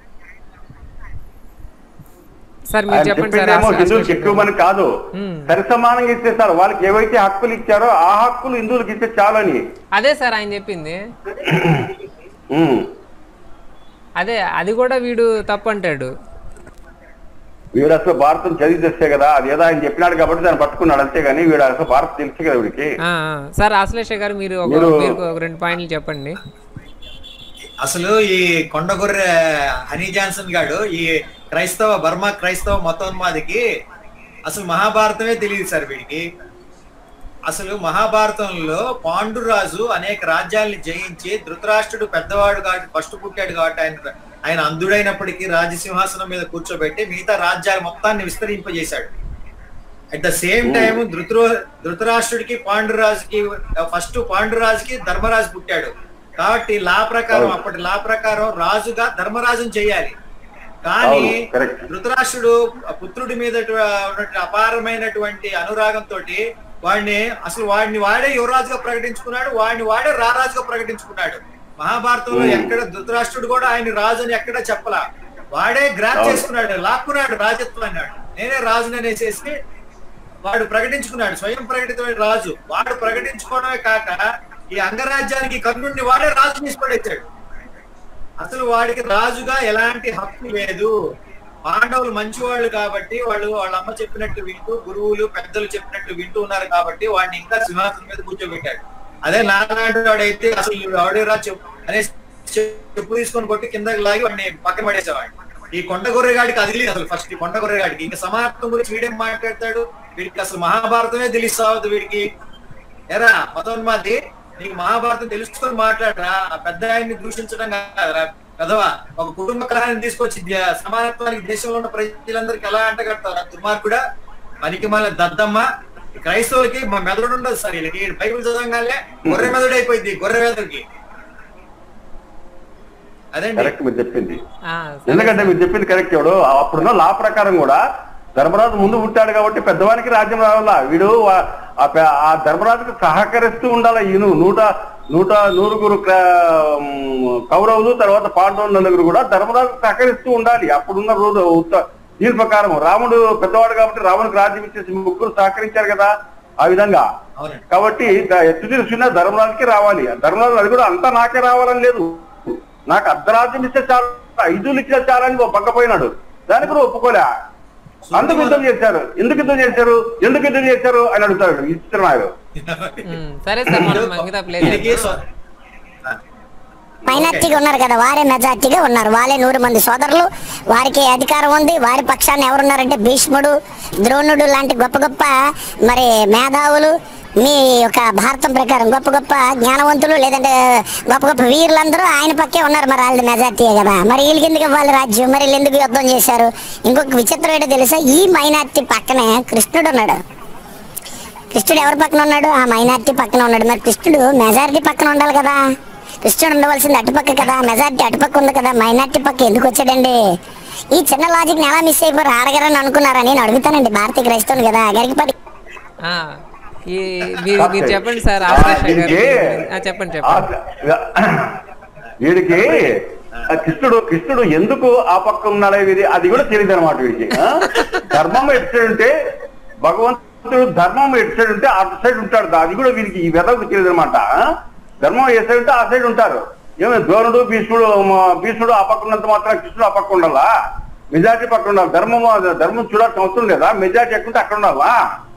సార్ మీరు ఆయన చెప్పండి సార్ చెప్పిందేమో అసలు- హిందువులకు అసలు ఎక్కువ మంది కాదు మ్మ్. సరి సమానంగా ఇస్తే సార్ వాళ్ళకి ఏవైతే హక్కులు ఇచ్చారో ఆ హక్కులు హిందువులకు ఇస్తే చాలని అదే సార్ ఆయన చెప్పింది మ్మ్. అదే అది కూడా వీడు తప్పు అంటాడు వీడు అసలు భారతం చదివి తెస్తే కదా అది ఏదో ఆయన చెప్పినాడు కాబట్టి దాన్ని పట్టుకున్నాడు అంతేగాని వీడు అసలు భారత్ తెలుసు కదా వీడికి ఆ, ఆ. సార్ ఆశ్లేష గారు మీరు ఒక మీరు- మీరు ఒక రెండు పాయింట్లు చెప్పండి అసలు ఈ కొండగొర్రె హనీ జాన్సన్ గాడు ఈ క్రైస్తవ బర్మా క్రైస్తవ మతోన్మాదికి అసలు మహాభారతమే తెలియదు సార్ వీడికి అసలు మహాభారతంలో పాండురాజు అనేక రాజ్యాల్ని జయించి ధృతరాష్ట్రుడు పెద్దవాడు కాబట్టి ఫస్ట్ పుట్టాడు కాబట్టి ఆయన ఆయన అంధుడైనప్పటికీ రాజసింహాసనం మీద కూర్చోబెట్టి మిగతా రాజ్యాల మొత్తాన్ని విస్తరింపజేశాడు అట్ ద సేమ్ టైం ధృతరో ధృతరాష్ట్రుడికి పాండురాజుకి ఫస్ట్ పాండురాజుకి ధర్మరాజు పుట్టాడు కాబట్టి లా ప్రకారం అవును. అప్పటి లా ప్రకారం రాజుగా ధర్మరాజును చేయాలి కానీ అవును, correct. ధృతరాష్ట్రుడు ఆ పుత్రుడి మీద ఉన్నటువంటి అపారమైనటువంటి అనురాగంతో వాడిని అసలు వాడిని వాడే యువరాజుగా ప్రకటించుకున్నాడు వాడిని వాడే రారాజుగా ప్రకటించుకున్నాడు మహాభారతంలో Hmm. ఎక్కడ ధృతరాష్ట్రుడు కూడా ఆయన రాజు అని ఎక్కడ చెప్పలా వాడే గ్రాప్ అవును. చేసుకున్నాడు లాక్కున్నాడు రాజత్వం అన్నాడు నేనే రాజుని అనేసేసి వాడు ప్రకటించుకున్నాడు స్వయం ప్రకటితమైన రాజు వాడు ప్రకటించుకోవడమే కాక ఈ అంగరాజ్యానికి కర్ణుడిని వాడే రాజు తీసుకొచ్చాడు అసలు వాడికి రాజుగా ఎలాంటి హక్కు లేదు పాండవులు మంచివాళ్ళు కాబట్టి వాళ్ళు వాళ్ళ అమ్మ చెప్పినట్టు వింటూ గురువులు పెద్దలు చెప్పినట్టు వింటూ ఉన్నారు కాబట్టి వాడిని ఇంకా సింహాసనం మీద కూర్చోబెట్టాడు అదే నానాడు వాడైతే అసలు ఎవడేరా చెప్పు అనే చెప్పు తీసుకొని కొట్టి కిందకి లాగి వాడిని పక్కన పడేసేవాడు ఈ కొండగొర్రెగాడికి అది తెలియదు అసలు ఫస్ట్ ఈ కొండగొర్రెగాడికి ఇంకా సమార్థం గురించి వీడేం మాట్లాడతాడు వీడికి అసలు మహాభారతమే తెలిసావద్దు వీడికి ఎరా మతోన్మాది నీకు మహాభారతం తెలుసుకొని మాట్లాడరా ఆ పెద్ద ఆయన్ని దూషించడం కాదురా కదవా ఒక కుటుంబ కలహాన్ని తీసుకొచ్చి దే- సమానత్వానికి దేశంలో ఉన్న ప్రజలందరికీ ఎలా అంటగడతారా దుర్మార్గుడా పనికి మళ్ళీ దద్దమ్మ ఈ క్రైస్తవులకి మా మెదడు ఉండదు సార్ వీళ్ళకి ఈ బైబిల్ చదవగానే గొర్రె మెదడు అయిపోయింది గొర్రె మెదడుకి అదండి కరెక్ట్ మీరు చెప్పింది ఆ, సరే. ఎందుకంటే మీరు చెప్పింది కరెక్ట్ ఎవడు అప్పుడున్న లా ప్రకారం కూడా ధర్మరాజు ముందు పుట్టాడు కాబట్టి పెద్దవానికి రాజ్యం రావాలా వీడు ఆ- ఆ పె- ఆ ధర్మరాజుకు సహకరిస్తూ ఉండాలి ఈయన నూట నూట నూరుగురు క్ర- ఉమ్, కౌరవులు తర్వాత పాండవులు నలుగురు కూడా ధర్మరాజుకు సహకరిస్తూ ఉండాలి అప్పుడున్న రోజు ఉత్త- దీని ప్రకారం రాముడు పెద్దవాడు కాబట్టి రాముడికి రాజ్యం ఇచ్చేసి ముగ్గురు సహకరించారు కదా ఆ విధంగా అవునండి కాబట్టి ద- ఎత్తు తీసుకున్న ధర్మరాజుకి రావాలి ధర్మరాజు అది కూడా అంతా నాకే రావాలని లేదు నాకు అర్ధరాజ్యం ఇస్తే చాలు ఐదులు ఇచ్చినా చాలని ఓ పక్కపోయినాడు దానికి కూడా ఒప్పుకోలే అందుకు యుద్ధం చేశారు ఎందుకు యుద్ధం చేశారు ఎందుకు యుద్ధం చేశారు అని అడుగుతాడు ఇచ్చిన నాయుడు ఉమ్, సరే సార్ మనం మిగతా ప్లే వీడికి చేద్దాం. స్వ- ఆ. మైనార్టీగా ఉన్నారు కదా వారే మెజార్టీగా ఉన్నారు వాళ్ళే నూరు మంది సోదరులు వారికి అధికారం ఉంది వారి పక్షాన్ని ఎవరున్నారంటే భీష్ముడు ద్రోణుడు లాంటి గొప్ప గొప్ప మరి మేధావులు మీ యొక్క భారతం ప్రకారం గొప్ప గొప్ప జ్ఞానవంతులు లేదంటే గొప్ప గొప్ప వీరులందరూ ఆయన పక్కే ఉన్నారు మరి వాళ్ళది మెజార్టీయే కదా మరి వీళ్ళకి ఎందుకు ఇవ్వాలి రాజ్యం మరి వీళ్ళు ఎందుకు యుద్ధం చేశారు ఇంకొక విచిత్రం ఏంటో తెలుసా ఈ మైనార్టీ పక్కనే కృష్ణుడు ఉన్నాడు కృష్ణుడు ఎవరి పక్కన ఉన్నాడు ఆ మైనార్టీ పక్కన ఉన్నాడు మరి కృష్ణుడు మెజారిటీ పక్కన ఉండాలి కదా కృష్ణుడు ఉండవలసింది అటుపక్క కదా మెజారిటీ అటుపక్క ఉంది కదా మైనార్టీ పక్క ఎందుకు వచ్చాడండి ఈ చిన్న లాజిక్ ఎలా మిస్ అయిపోయారు ఆడగారని అనుకున్నారా నేను అడుగుతానండి భారతీయ క్రైస్తవుని కదా గరికపాటి ఆ, ఈ మీరు మీరు చెప్పండి సార్ ఆశ్లేష గారు దీనికి ఆ, చెప్పండి చెప్పండి ఆ- వీడికి ఆ కృష్ణుడు కృష్ణుడు ఎందుకు ఆ పక్క ఉన్నాడే వీడి అది కూడా తెలియదు అనమాట వీడికి ఆ? ధర్మం ఎటు సైడ్ ఉంటే భగవంతుడు ధర్మం ఎటు సైడ్ ఉంటే అటు సైడ్ ఉంటాడు అది కూడా వీరికి ఈ వెదకు తెలియదు అనమాట ధర్మం ఏ సైడ్ ఉంటే ఆ సైడ్ ఉంటారు ఏమి ద్రోణుడు భీష్ముడు మా- భీష్ముడు ఆ పక్క ఉన్నంత మాత్రం కృష్ణుడు ఆ పక్క ఉండాలా మెజార్టీ పక్క ఉండాలి ధర్మం ధర్మం చూడాల్సిన అవసరం లేదా మెజార్టీ ఎక్కుంటే అక్కడ ఉండాలా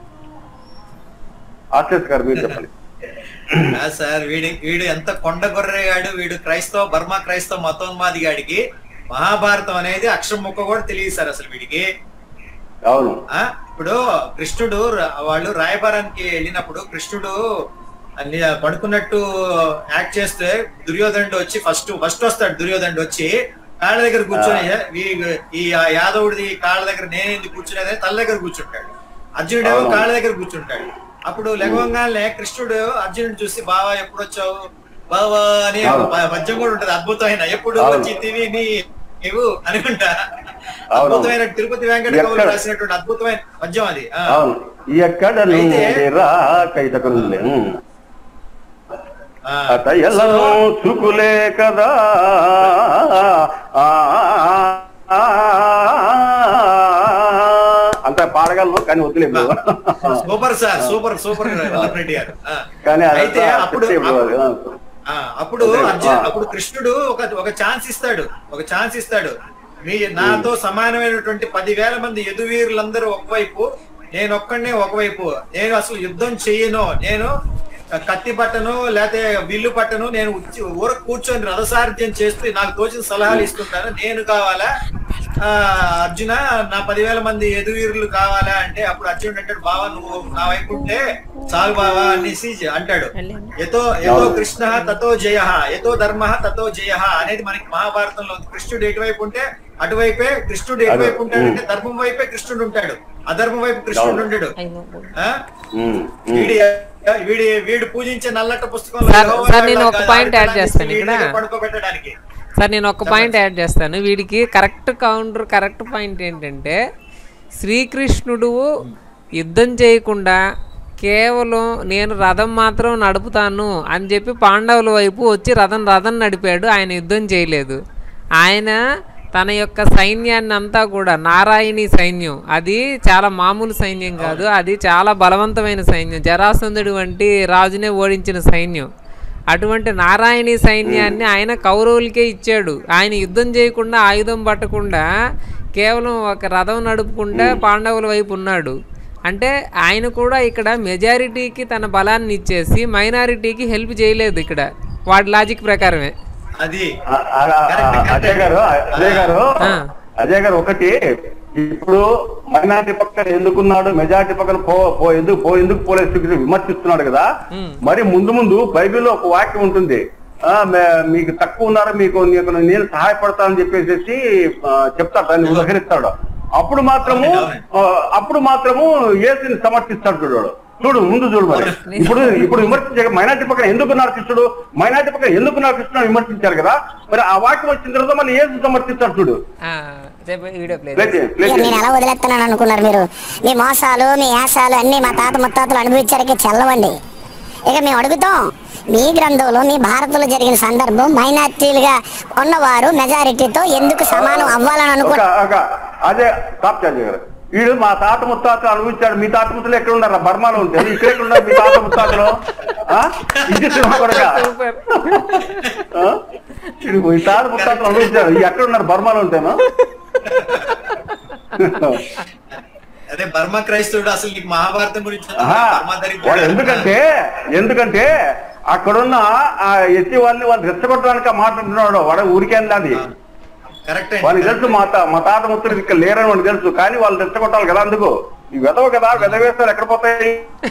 ఆశేష్ గారు మీరు చెప్పండి ఆ సార్ వీడి వీడు ఎంత కొండ గొర్రెగాడు వీడు క్రైస్తవ బర్మా క్రైస్తవ మతోన్మాది గాడికి మహాభారతం అనేది అక్షరం ముక్క కూడా తెలియదు సార్ అసలు వీడికి అవును ఆ ఇప్పుడు కృష్ణుడు ర- వాళ్ళు రాయబారానికి వెళ్ళినప్పుడు కృష్ణుడు అన్ని పడుకున్నట్టు యాక్ట్ చేస్తే దుర్యోధనుడు వచ్చి ఫస్ట్ ఫస్ట్ వస్తాడు దుర్యోధనుడు వచ్చి కాళ్ళ దగ్గర కూర్చొని ఈ- ఈ యాదవుడిది కాళ్ళ దగ్గర నేను ఎందుకు కూర్చునేదని తల దగ్గర కూర్చుంటాడు అర్జునుడేమో అవును. కాళ్ళ దగ్గర కూర్చుంటాడు అప్పుడు లెగవంగానే కృష్ణుడు అర్జునుడు చూసి బావా ఎప్పుడు వచ్చావు బావా అని ఒక అవును. ప- పద్యం కూడా ఉంటది అద్భుతమైన ఎప్పుడు అవును. వచ్చి తిని నీ నీవు అనుకుంటా అవును. అద్భుతమైన తిరుపతి వెంకట కవులు ఎక్కడ? రాసినటువంటి అద్భుతమైన పద్యం అది ఆ. అవును ఎక్కడ అయితే- రా కైతకరులే ఆ. అత ఎలా చుకులే కదా ఆ, ఆ, అంత పాడగలను కానీ వదిలేదు super sir super super Reddy గారు ఆ. కానీ అదంతా అయితే అప్పుడు చెప్తే ఇప్పుడు, అప్పుడు- ఆ, అప్పుడు అదే, అర్జున్ ఆ. అప్పుడు కృష్ణుడు ఒక ఒక ఛాన్స్ ఇస్తాడు ఒక ఛాన్స్ ఇస్తాడు మీ నాతో సమానమైనటువంటి పదివేల మంది ఎదువీరులందరూ ఒకవైపు నేను ఒక్కడనే ఒకవైపు నేను అసలు యుద్ధం చెయ్యను నేను కత్తి పట్టను లేకపోతే విల్లు పట్టను నేను ఉచ్చి- ఊర కూర్చొని రథసారథ్యం చేస్తూ నాకు తోచిన సలహాలు ఇస్తుంటాను నేను కావాలా ఆ, అర్జున నా పదివేల మంది ఎదువీరులు కావాలా అంటే అప్పుడు అర్జునుడు అంటాడు బావా నువ్వు నా వైపు ఉంటే చాలు బావా అనేసి అంటాడు ఎతో ఎతో కృష్ణ తతో జయ ఎతో ధర్మ తతో జయ అనేది మనకి మహాభారతంలో ఉంది కృష్ణుడు ఎటువైపు ఉంటే అటువైపే కృష్ణుడు ఎటువైపు ఉంటాడంటే ధర్మం వైపే కృష్ణుడు ఉంటాడు అధర్మం వైపు కృష్ణుడు ఉండడు ఆ? ఉమ్, ఉమ్. వీడి వీడి వీడు పూజించే నల్లట పుస్తకంలో సార్, యెహోవా సార్, నేను ఒక కాదు, point add ఆడటానికి చేస్తాను వీడి ఇక్కడ. దగ్గర పడుకోబెట్టడానికి సార్ నేను ఒక పాయింట్ యాడ్ చేస్తాను వీడికి కరెక్ట్ కౌంటర్ కరెక్ట్ పాయింట్ ఏంటంటే శ్రీకృష్ణుడు యుద్ధం చేయకుండా కేవలం నేను రథం మాత్రం నడుపుతాను అని చెప్పి పాండవుల వైపు వచ్చి రథం రథం నడిపాడు ఆయన యుద్ధం చేయలేదు ఆయన తన యొక్క సైన్యాన్ని అంతా కూడా నారాయణి సైన్యం అది చాలా మామూలు సైన్యం కాదు అది చాలా బలవంతమైన సైన్యం జరాసంధుడు వంటి రాజునే ఓడించిన సైన్యం అటువంటి నారాయణి సైన్యాన్ని ఆయన కౌరవులకే ఇచ్చాడు ఆయన యుద్ధం చేయకుండా ఆయుధం పట్టకుండా కేవలం ఒక రథం నడుపుకుంటే పాండవుల వైపు ఉన్నాడు అంటే ఆయన కూడా ఇక్కడ మెజారిటీకి తన బలాన్ని ఇచ్చేసి మైనారిటీకి హెల్ప్ చేయలేదు ఇక్కడ వాడి లాజిక్ ప్రకారమే అది ఆ, ఆ, ఆ, అజయ్ గారు అజయ్ గారు ఆ. అజయ్ గారు ఒకటి ఇప్పుడు మైనార్టీ పక్కన ఎందుకున్నాడు మెజారిటీ పక్కన పో పో ఎందుకు పో ఎందుకు పోలేదు శ్రీకృష్ణుడు విమర్శిస్తున్నాడు కదా మరి ముందు ముందు బైబిల్లో ఒక వాక్యం ఉంటుంది ఆ, మే- మీకు తక్కువ ఉన్నారు మీకు నీకు నేను సహాయపడతానని చెప్పేసి ఆ, చెప్తాడు దాన్ని ఉదహరిస్తాడు అప్పుడు మాత్రము ఆ, అప్పుడు మాత్రము యేసుని సమర్థిస్తాడు చూడు చూడు ముందు చూడు మరి ఇప్పుడు ఇప్పుడు విమర్శించక మైనార్టీ పక్కన ఎందుకున్నారు కృష్ణుడు మైనార్టీ పక్కన ఎందుకున్నారు కృష్ణుడు అని విమర్శించారు కదా మరి ఆ వాక్యం వచ్చిన తర్వాత మళ్ళీ యేసు సమర్థిస్తాడు చూడు ఆ, రేపు వీడియో ప్లే ప్లే చేయి, ప్లే ఇక చేయి. నేను ఎలా వదిలేస్తున్నాను అనుకున్నారు మీరు మీ మోసాలు మీ యాసాలు అన్ని మా తాత ముత్తాతలు అనుభవించారకే చెల్లవండి ఇక మేము అడుగుతాం మీ గ్రంథంలో మీ భారతంలో జరిగిన సందర్భం మైనార్టీలుగా ఉన్నవారు మెజారిటీతో ఎందుకు సమానం అవ్వాలని అనుకో ఒక ఒక అదే టాప్ చార్జ్ గారు వీడు మా తాత ముత్తాతలు అనుభవించాడు మీ తాత ముత్తలు ఎక్కడ ఉన్నారు బర్మాలో ఉంటారు ఇక్కడ ఎక్కడ ఉన్నారు మీ తాత ముత్తాతలు ఆ? ఇది సినిమా కొడక సూపర్ ఆ? వీడు మీ తాత ముత్తాతలు అనుభవించారు ఈ ఎక్కడ ఉన్నారు బర్మాలో ఉంటాను అదే బర్మా క్రైస్తవుడు అసలు నీకు మహాభారతం గురించి చదవలేదు. ఆహా, బర్మా దరిద్రుడు. వాడు ఎందుకంటే ఎందుకంటే అక్కడున్న ఆ ఎత్తి వాళ్ళని వాళ్ళు రెచ్చగొట్టడానికి ఆ మాట అంటున్నాడు వాడు ఊరికేంది అది కరెక్ట్ వాళ్ళకి అండి తెలుసు మా తా- మా తాత ముత్తలు ఇక్కడ లేరని వాడికి తెలుసు కానీ వాళ్ళు రెచ్చగొట్టాలి కదా అందుకు ఈ వెదవ కదా వెద వేస్తారు ఎక్కడ పోతాయి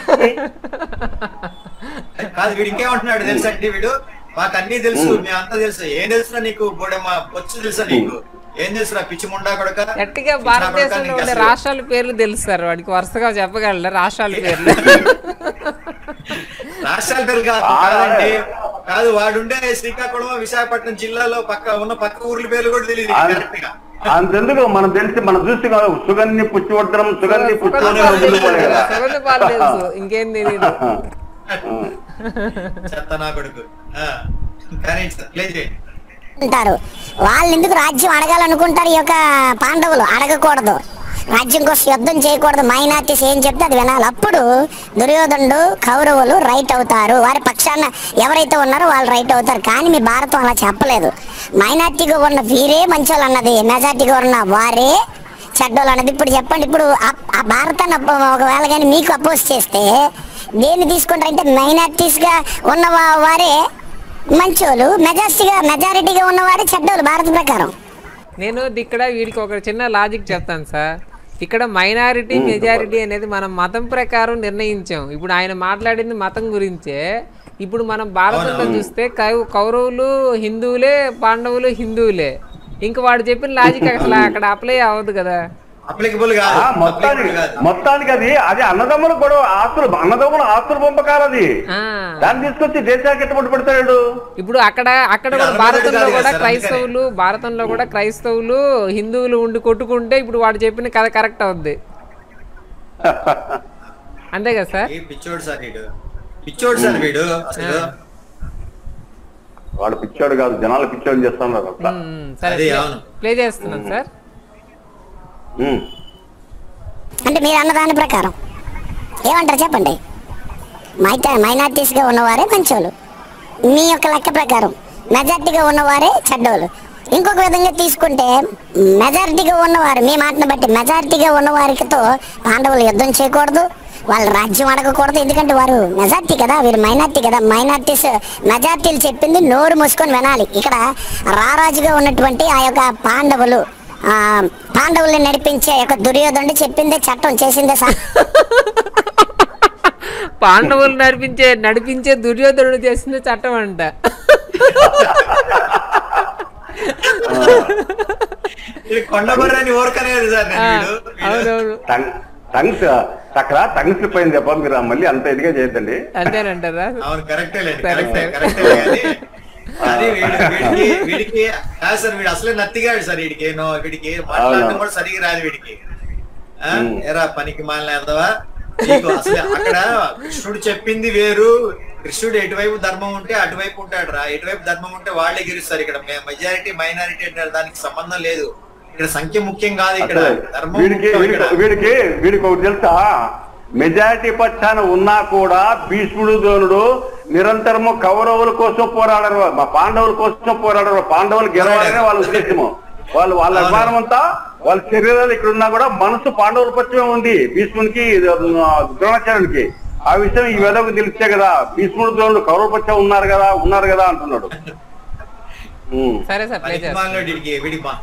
కాదు వీడు ఇంకేమంటున్నాడు తెలుసా అండి వీడు మాకు అన్ని తెలుసు మేము అంతా తెలుసు ఏం తెలుసురా నీకు బోడమ్మ వచ్చు తెలుసా నీకు ఏం తెలుసురా పిచ్చి ముండా కొడక గట్టిగా పిచ్చి నా కొడక, భారతదేశంలో నీకు ఉండే అసలు- రాష్ట్రాల పేర్లు తెలుస్తారు వాడికి వరుసగా చెప్పగలరా రాష్ట్రాల పేర్లు రాష్ట్రాల పేరు కాదు ఆ, కాదండి కాదు వాడుండే శ్రీకాకుళం విశాఖపట్నం జిల్లాలో పక్క ఉన్న పక్క ఊర్ల పేర్లు కూడా తెలియదు కరెక్ట్ గా అంతెందుకు మనం తెలిసి మనం చూసి సుగంధి పుచ్చివద్దరం సుగంధి సుగంధ పుచ్చివద్దరం పాలు ముందుకు పోలే కదా తెలుసు, సుగంధ పాలు తెలుసు ఇంకేం తెలియదు చెత్త నా కొడుకు ఆ, కానీ ప్లే చేయండి అంటారు వాళ్ళు ఎందుకు రాజ్యం అడగాలనుకుంటారు ఈ యొక్క పాండవులు అడగకూడదు రాజ్యం కోసం యుద్ధం చేయకూడదు మైనార్టీస్ ఏం చెప్తే అది వినాలి అప్పుడు దుర్యోధనుడు కౌరవులు రైట్ అవుతారు వారి పక్షాన ఎవరైతే ఉన్నారో వాళ్ళు రైట్ అవుతారు కానీ మీ భారతం అలా చెప్పలేదు మైనార్టీగా ఉన్న వీరే మంచోళ్ళు అన్నది మెజార్టీగా ఉన్న వారే చెడ్డోళ్ళు అన్నది ఇప్పుడు చెప్పండి ఇప్పుడు ఆ- ఆ భారతాన్ని అప్ప- ఒకవేళ కానీ మీకు అపోజ్ చేస్తే దేన్ని తీసుకుంటారంటే మైనార్టీస్ గా ఉన్న వా- వారే మంచోళ్ళు మెజారిటీగా మెజారిటీగా ఉన్నవారే చెడ్డోళ్ళు భారత ప్రకారం నేను ఇక్కడ వీడికి ఒక చిన్న లాజిక్ చెప్తాను సార్ ఇక్కడ మైనారిటీ మెజారిటీ అనేది మనం మతం ప్రకారం నిర్ణయించాం ఇప్పుడు ఆయన మాట్లాడింది మతం గురించే ఇప్పుడు మనం భారతంలో చూస్తే కౌ- కౌరవులు హిందువులే పాండవులు హిందువులే ఇంక వాడు చెప్పిన లాజిక్ అసలు అక్కడ అప్లై అవ్వదు కదా అప్లికబుల్ కాదు ఆ, మొత్తానికి Applicable కాదు మొత్తానికి అది అది అన్నదమ్ములు కూడా ఆస్తులు అన్నదమ్ముల ఆస్తుల పంపకాలు అది ఆ దాన్ని తీసుకొచ్చి దేశానికి ఎట్టుబడి పెడతాడు ఇప్పుడు అక్కడ అక్కడ కూడా ఇక్కడ భారతంలో అర్థం కాదు కూడా కదా సార్, క్రైస్తవులు భారతంలో కూడా క్రైస్తవులు హిందువులు ఉండి కొట్టుకుంటే ఇప్పుడు వాడు చెప్పిన కథ కరెక్ట్ అవుద్ది అంతే కదా సార్ ఏ పిచ్చోడు సార్ వీడు పిచ్చోడు సార్ వీడు అసలు వాడు పిచ్చోడు కాదు జనాలు పిచ్చోడు చేస్తున్నారు అట్లా ఉమ్, సరే అదే, అవును. ప్లే చేస్తున్నాను సార్ ఉమ్. అంటే మీరు అన్న దాని ప్రకారం ఏమంటారు చెప్పండి మైట మైనార్టీస్గా ఉన్నవారే మంచోళ్ళు మీ యొక్క లెక్క ప్రకారం మెజార్టీగా ఉన్నవారే చెడ్డోళ్ళు ఇంకొక విధంగా తీసుకుంటే మెజారిటీగా ఉన్నవారు మీ మాటను బట్టి మెజారిటీగా ఉన్నవారితో పాండవులు యుద్ధం చేయకూడదు వాళ్ళ రాజ్యం అడగకూడదు ఎందుకంటే వారు మెజార్టీ కదా వీరు మైనార్టీ కదా మైనార్టీస్ మెజార్టీలు చెప్పింది నోరు మూసుకొని వినాలి ఇక్కడ రారాజుగా ఉన్నటువంటి ఆ యొక్క పాండవులు ఆ పాండవుల్ని నడిపించే ఆ యొక్క దుర్యోధనుడు చెప్పిందే చట్టం చేసిందే సా పాండవులు నడిపించే నడిపించే దుర్యోధనుడు చేసిన చట్టం అంట ఇది కొండబర్రని ఓరకనేది సార్ ఆ, నేను వీడు. వీడు. అవునవును టంగ్ టంగ్స్ అక్కడ టంగ్ స్లిప్ అయింది తప్ప మీరు మళ్ళీ అంత ఇదిగా చేయొద్దండి అంతేనంటారా అవును కరెక్టే లేదు సరే, కరెక్టే సరే. కరెక్టే కానీ అది వీడు వీడికి వీడికి కాదు సార్ వీడు అసలే నత్తిగాడు సార్ వీడికి నో వీడికి మాట్లాడడం అవును. కూడా సరిగా రాదు వీడికి ఆ? ఉమ్. ఎరా పనికి మాలిన నీకు అసలు అక్కడ కృష్ణుడు చెప్పింది వేరు కృష్ణుడు ఎటువైపు ధర్మం ఉంటే అటువైపు ఉంటాడు రా ఎటువైపు ధర్మం ఉంటే వాళ్ళే గెలుస్తారు ఇక్కడ మెజారిటీ మైనారిటీ అంటే దానికి సంబంధం లేదు ఇక్కడ సంఖ్య ముఖ్యం కాదు ఇక్కడ అసలు ధర్మం వీడికి ముఖ్యం వీడికి ఇక్కడ. వీడికి వీడికి ఒకటి తెలుసా మెజారిటీ పక్షాన ఉన్నా కూడా భీష్ముడు ద్రోణుడు నిరంతరము కౌరవుల కోసం పోరాడరు మా పాండవుల కోసం పోరాడరు పాండవులు గెలవాలనే వాళ్ళ ఉద్దేశము వాళ్ళు వాళ్ళ అవును. అభిమానం అంతా వాళ్ళ శరీరాలు ఇక్కడ ఉన్నా కూడా మనసు పాండవుల పక్షమే ఉంది భీష్మునికి ఆ, ద్రోణాచార్యునికి ఆ విషయం ఈ వేదకు తెలిస్తే కదా భీష్ముడు ద్రోణుడు కౌరవ పక్షం ఉన్నారు కదా ఉన్నారు కదా అంటున్నాడు ఉమ్. సరే సార్ ప్లే పనికి చేస్తాను మాలినోడు వీడికి వీడికి మా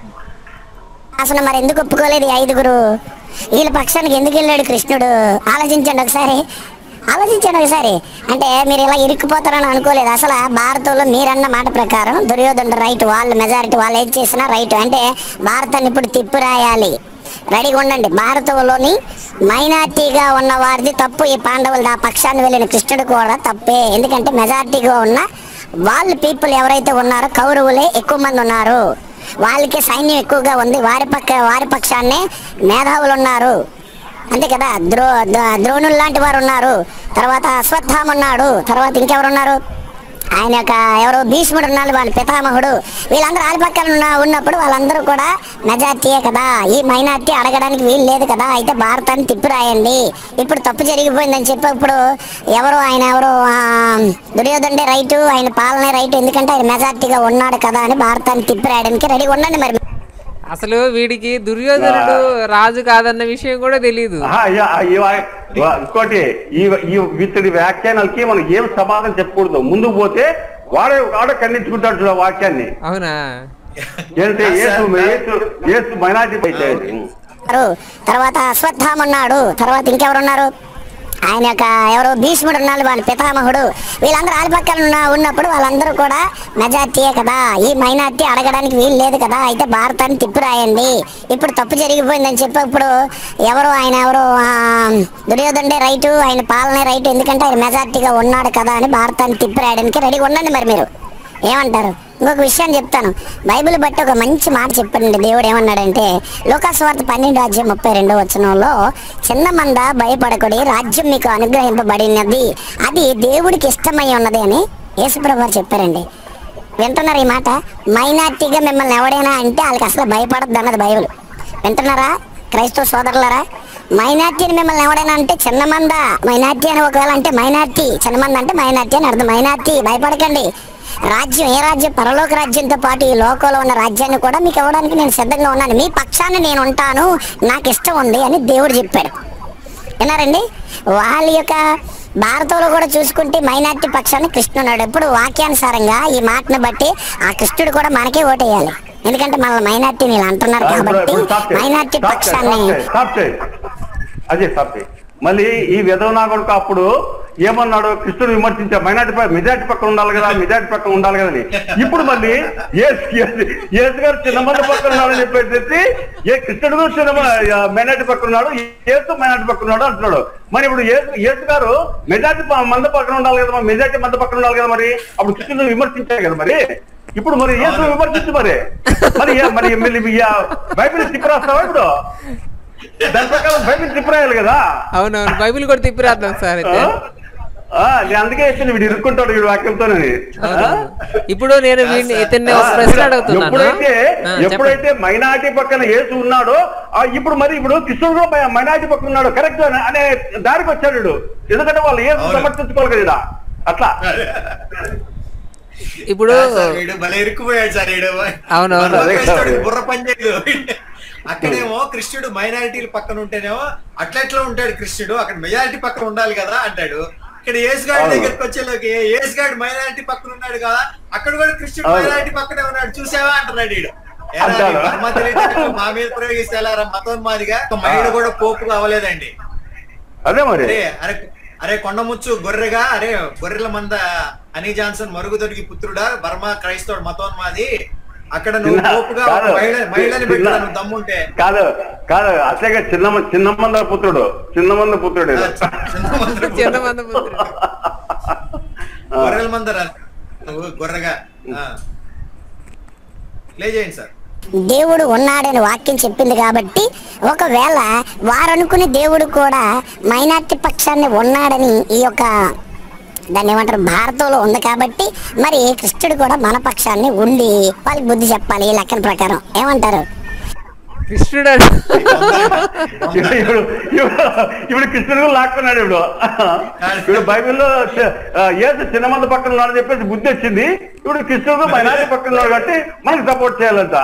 అసలు మరి ఎందుకు ఒప్పుకోలేదు ఈ ఐదుగురు వీళ్ళ పక్షానికి ఎందుకు వెళ్ళాడు కృష్ణుడు ఆలోచించండి ఒకసారి ఆలోచించండి ఒకసారి అంటే మీరు ఇలా ఇరుక్కుపోతారని అనుకోలేదు అసలు భారతంలో మీరన్న మాట ప్రకారం దుర్యోధనుడు రైట్ వాళ్ళు మెజారిటీ వాళ్ళు ఏం చేసినా రైట్ అంటే భారతాన్ని ఇప్పుడు తిప్పు రాయాలి రెడీగా ఉండండి భారతంలోని మైనార్టీగా ఉన్న వారిది తప్పు ఈ పాండవులు ఆ పక్షాన్ని వెళ్ళిన కృష్ణుడు కూడా తప్పే ఎందుకంటే మెజారిటీగా ఉన్న వాళ్ళ పీపుల్ ఎవరైతే ఉన్నారో కౌరవులే ఎక్కువ మంది ఉన్నారు వాళ్ళకి సైన్యం ఎక్కువగా ఉంది వారి పక్క వారి పక్షాన్నే మేధావులు ఉన్నారు అంతే కదా ద్రో ద- ద్రోణులు లాంటి వారు ఉన్నారు తర్వాత అశ్వత్థామ ఉన్నాడు తర్వాత ఇంకెవరు ఉన్నారు ఆయన యొక్క ఎవరు భీష్ముడు ఉన్నాడు వాళ్ళ పితామహుడు వీళ్ళందరూ వాళ్ళ పక్కన ఉన్న ఉన్నప్పుడు వాళ్ళందరూ కూడా మెజార్టీయే కదా ఈ మైనార్టీ అడగడానికి వీలు లేదు కదా అయితే భారతాన్ని తిప్పి రాయండి ఇప్పుడు తప్పు జరిగిపోయిందని చెప్పి ఇప్పుడు ఎవరు ఆయన ఎవరు ఆ, దుర్యోధనుడే రైటు ఆయన పాలనే రైటు ఎందుకంటే ఆయన మెజార్టీగా ఉన్నాడు కదా అని భారతాన్ని తిప్పి రాయడానికి రెడీ ఉండండి మరి అసలు వీడికి దుర్యోధనుడు రాజు కాదన్న విషయం కూడా తెలియదు ఆహా, అయ్యా, ఆ, ఈ వా- వా- ఇంకోటి ఈ ఈ ఇతడి వ్యాఖ్యానాలకి మనం ఏం సమాధానం చెప్పకూడదు ముందుకు పోతే వాడే వాడే ఖండించుకుంటాడు చూడ వాక్యాన్ని అవునా ఏంటంటే ఏసు ఏసు ఏసు మైనార్టీ అయితే ఉన్నారు. తర్వాత అశ్వత్థామ ఉన్నాడు తర్వాత ఇంకెవరున్నారు ఆయన యొక్క ఎవరు భీష్ముడు ఉన్నాడు వాళ్ళ పితామహుడు వీళ్ళందరూ ఆలిపక్కన ఉన్న ఉన్నప్పుడు వాళ్ళందరూ కూడా మెజార్టీయే కదా ఈ మైనార్టీ అడగడానికి వీలు లేదు కదా అయితే భారతాన్ని తిప్పి రాయండి ఇప్పుడు తప్పు జరిగిపోయిందని చెప్పి ఇప్పుడు ఎవరు ఆయన ఎవరు ఆ, దుర్యోధనుడే రైటు ఆయన పాలనే రైటు ఎందుకంటే ఆయన మెజార్టీగా ఉన్నాడు కదా అని భారతాన్ని తిప్పి రాయడానికి రెడీగా ఉండండి మరి మీరు ఏమంటారు ఇంకొక విషయం చెప్తాను బైబిల్ బట్టి ఒక మంచి మాట చెప్పండి దేవుడు ఏమన్నాడంటే లోకాస్వార్త పన్నెండు రాజ్యం ముప్పై రెండో వచనంలో చిన్న మంద భయపడకుడి రాజ్యం మీకు అనుగ్రహింపబడినది అది దేవుడికి ఇష్టమై ఉన్నది అని యేసుప్రభు వారు చెప్పారండి వింటున్నారు ఈ మాట మైనార్టీగా మిమ్మల్ని ఎవడైనా అంటే వాళ్ళకి అసలు భయపడద్దు అన్నది బైబిల్ వింటున్నారా క్రైస్తవ సోదరులారా మైనార్టీని మిమ్మల్ని ఎవడైనా అంటే చిన్న మంద మైనార్టీ అని ఒకవేళ అంటే మైనార్టీ చిన్న మంద అంటే మైనార్టీ అని అర్థం మైనార్టీ భయపడకండి రాజ్యం ఏ రాజ్యం పరలోక రాజ్యంతో పాటు ఈ లోకంలో ఉన్న రాజ్యాన్ని కూడా మీకు ఇవ్వడానికి నేను సిద్ధంగా ఉన్నాను మీ పక్షాన్ని నేను ఉంటాను నాకు ఇష్టం ఉంది అని దేవుడు చెప్పాడు విన్నారండి వాళ్ళ యొక్క భారతంలో కూడా చూసుకుంటే మైనార్టీ పక్షాన్ని కృష్ణున్నాడు ఎప్పుడు వాక్యానుసారంగా ఈ మాటను బట్టి ఆ కృష్ణుడు కూడా మనకే ఓటేయాలి ఎందుకంటే మన మైనార్టీ వీళ్ళు అంటున్నారు కాబట్టి మైనార్టీ పక్షాన్ని అదే స్టాప్ చేయి. మళ్ళీ ఈ విధవ కొడుకు అప్పుడు ఏమన్నాడు కృష్ణుడు విమర్శించా మైనార్టీ ప- మెజార్టీ పక్కన ఉండాలి కదా మెజార్టీ పక్కన ఉండాలి కదా అని ఇప్పుడు మళ్ళీ యేసు యేసు- యేసు గారు చిన్న మంది పక్కన ఉన్నాడని చెప్పేసి ఏ కృష్ణుడు కూడా చిన్న మ- ఆ, మైనార్టీ పక్కన ఉన్నాడు యేసు మైనార్టీ పక్కన ఉన్నాడు అంటున్నాడు మరి ఇప్పుడు యేసు యేసు గారు మెజార్టీ ప- మంద పక్కన ఉండాలి కదా మరి మెజార్టీ మంద పక్కన ఉండాలి కదా మరి అప్పుడు కృష్ణుడు విమర్శించారు కదా మరి ఇప్పుడు మరి యేసు విమర్శించు మరి మరి ఏ- మరి మళ్ళీ ఈ ఆ బైబిల్ తిప్పి రాస్తావా ఇప్పుడు దాని ప్రకారం బైబిల్ తిప్పి రాయాలి కదా అవునవును బైబిల్ కూడా తిప్పి రాద్దాం సార్ అయితే ఆ? ఆ, నేను అందుకే చెప్పిన వీడు ఇరుక్కుంటాడు వీడు వాక్యంతోనని ఆ? అవునవును. ఇప్పుడు నేను వీడిని ఇతన్ని ఒక ఆ, ప్రశ్న అడుగుతున్నాను ఎప్పుడైతే ఆ, చెప్పండి ఎప్పుడైతే మైనార్టీ పక్కన యేసు ఉన్నాడో ఆ, ఇప్పుడు మరి ఇప్పుడు కృష్ణుడు కూడా మై- మైనార్టీ పక్కన ఉన్నాడు కరెక్ట్ అనే దారికి వచ్చాడు వీడు. ఎందుకంటే వాళ్ళు యేసు అవును. సమర్థించుకోవాలి కదా ఈడ. అట్లా ఇప్పుడు సార్, వీడు భలే ఇరుక్కుపోయాడు సార్ వీడు అవునవును. బుర్ర అదే కృష్ణుడు కాదు. బుర్ర పనిచేయదు అక్కడేమో కృష్ణుడు మైనారిటీల పక్కన ఉంటేనేమో అట్లెట్లా ఉంటాడు కృష్ణుడు అక్కడ మెజారిటీ పక్కన ఉండాలి కదా అంటాడు ఇక్కడ ఏసుగాడి అవును. దగ్గరికి వచ్చేలోకి ఏసుగాడు మైనారిటీ పక్కన ఉన్నాడు కదా అక్కడ కూడా కృష్ణుడు అవును. మైనారిటీ పక్కనే ఉన్నాడు చూసావా అంటున్నాడు వీడు ఏరా, అంటాడు. నీ ధర్మ తెలివితేటలు మా మీద ప్రయోగిస్తే ఎలా రా మతోన్మాదిగా ఒక మహిళ కూడా పోపుగా అవ్వలేదండి అదే మరి అరే అరే అరే కొండముచ్చు గొర్రెగా అరే గొర్రెల మంద హనీ జాన్సన్ మరుగుదొరికి పుత్రుడా బర్మా క్రైస్తవుడు మతోన్మాది అక్కడ నువ్వు చిన్న- పోపుగా ఒక కాదు. మహిళ మహిళని చిన్న- పెట్టా నువ్వు దమ్ముంటే కాదు కాదు అట్లాగే చిన్న చిన్న మంద పుత్రుడు చిన్న మంద పుత్రుడు ఈడు. చిన్న మంద చిన్న మంద పుత్రుడు. ఆ. గొర్రెల మందరా నువ్వు గొర్రెగా ప్లే చేయండి సార్ దేవుడు ఉన్నాడని వాక్యం చెప్పింది కాబట్టి ఒకవేళ వారనుకునే దేవుడు కూడా మైనార్టీ పక్షాన్ని ఉన్నాడని ఈ యొక్క దాన్ని ఏమంటారు భారతంలో ఉంది కాబట్టి మరి కృష్ణుడు కూడా మన పక్షాన్ని ఉండి వాళ్ళకి బుద్ధి చెప్పాలి ఈ లెక్కన ప్రకారం ఏమంటారు కృష్ణుడు అడు- ఇప్పుడు ఇప్పుడు ఇప్పుడు కృష్ణుడు కూడా లాక్కున్నాడు ఇప్పుడు ఇప్పుడు బైబిల్లో చ- ఆ, యేసు చిన్న మంది పక్కన ఉన్నాడని చెప్పేసి బుద్ధి వచ్చింది ఇప్పుడు కృష్ణుడు మైనారిటీ పక్కన ఉన్నాడు కాబట్టి మనకి సపోర్ట్ చేయాలంట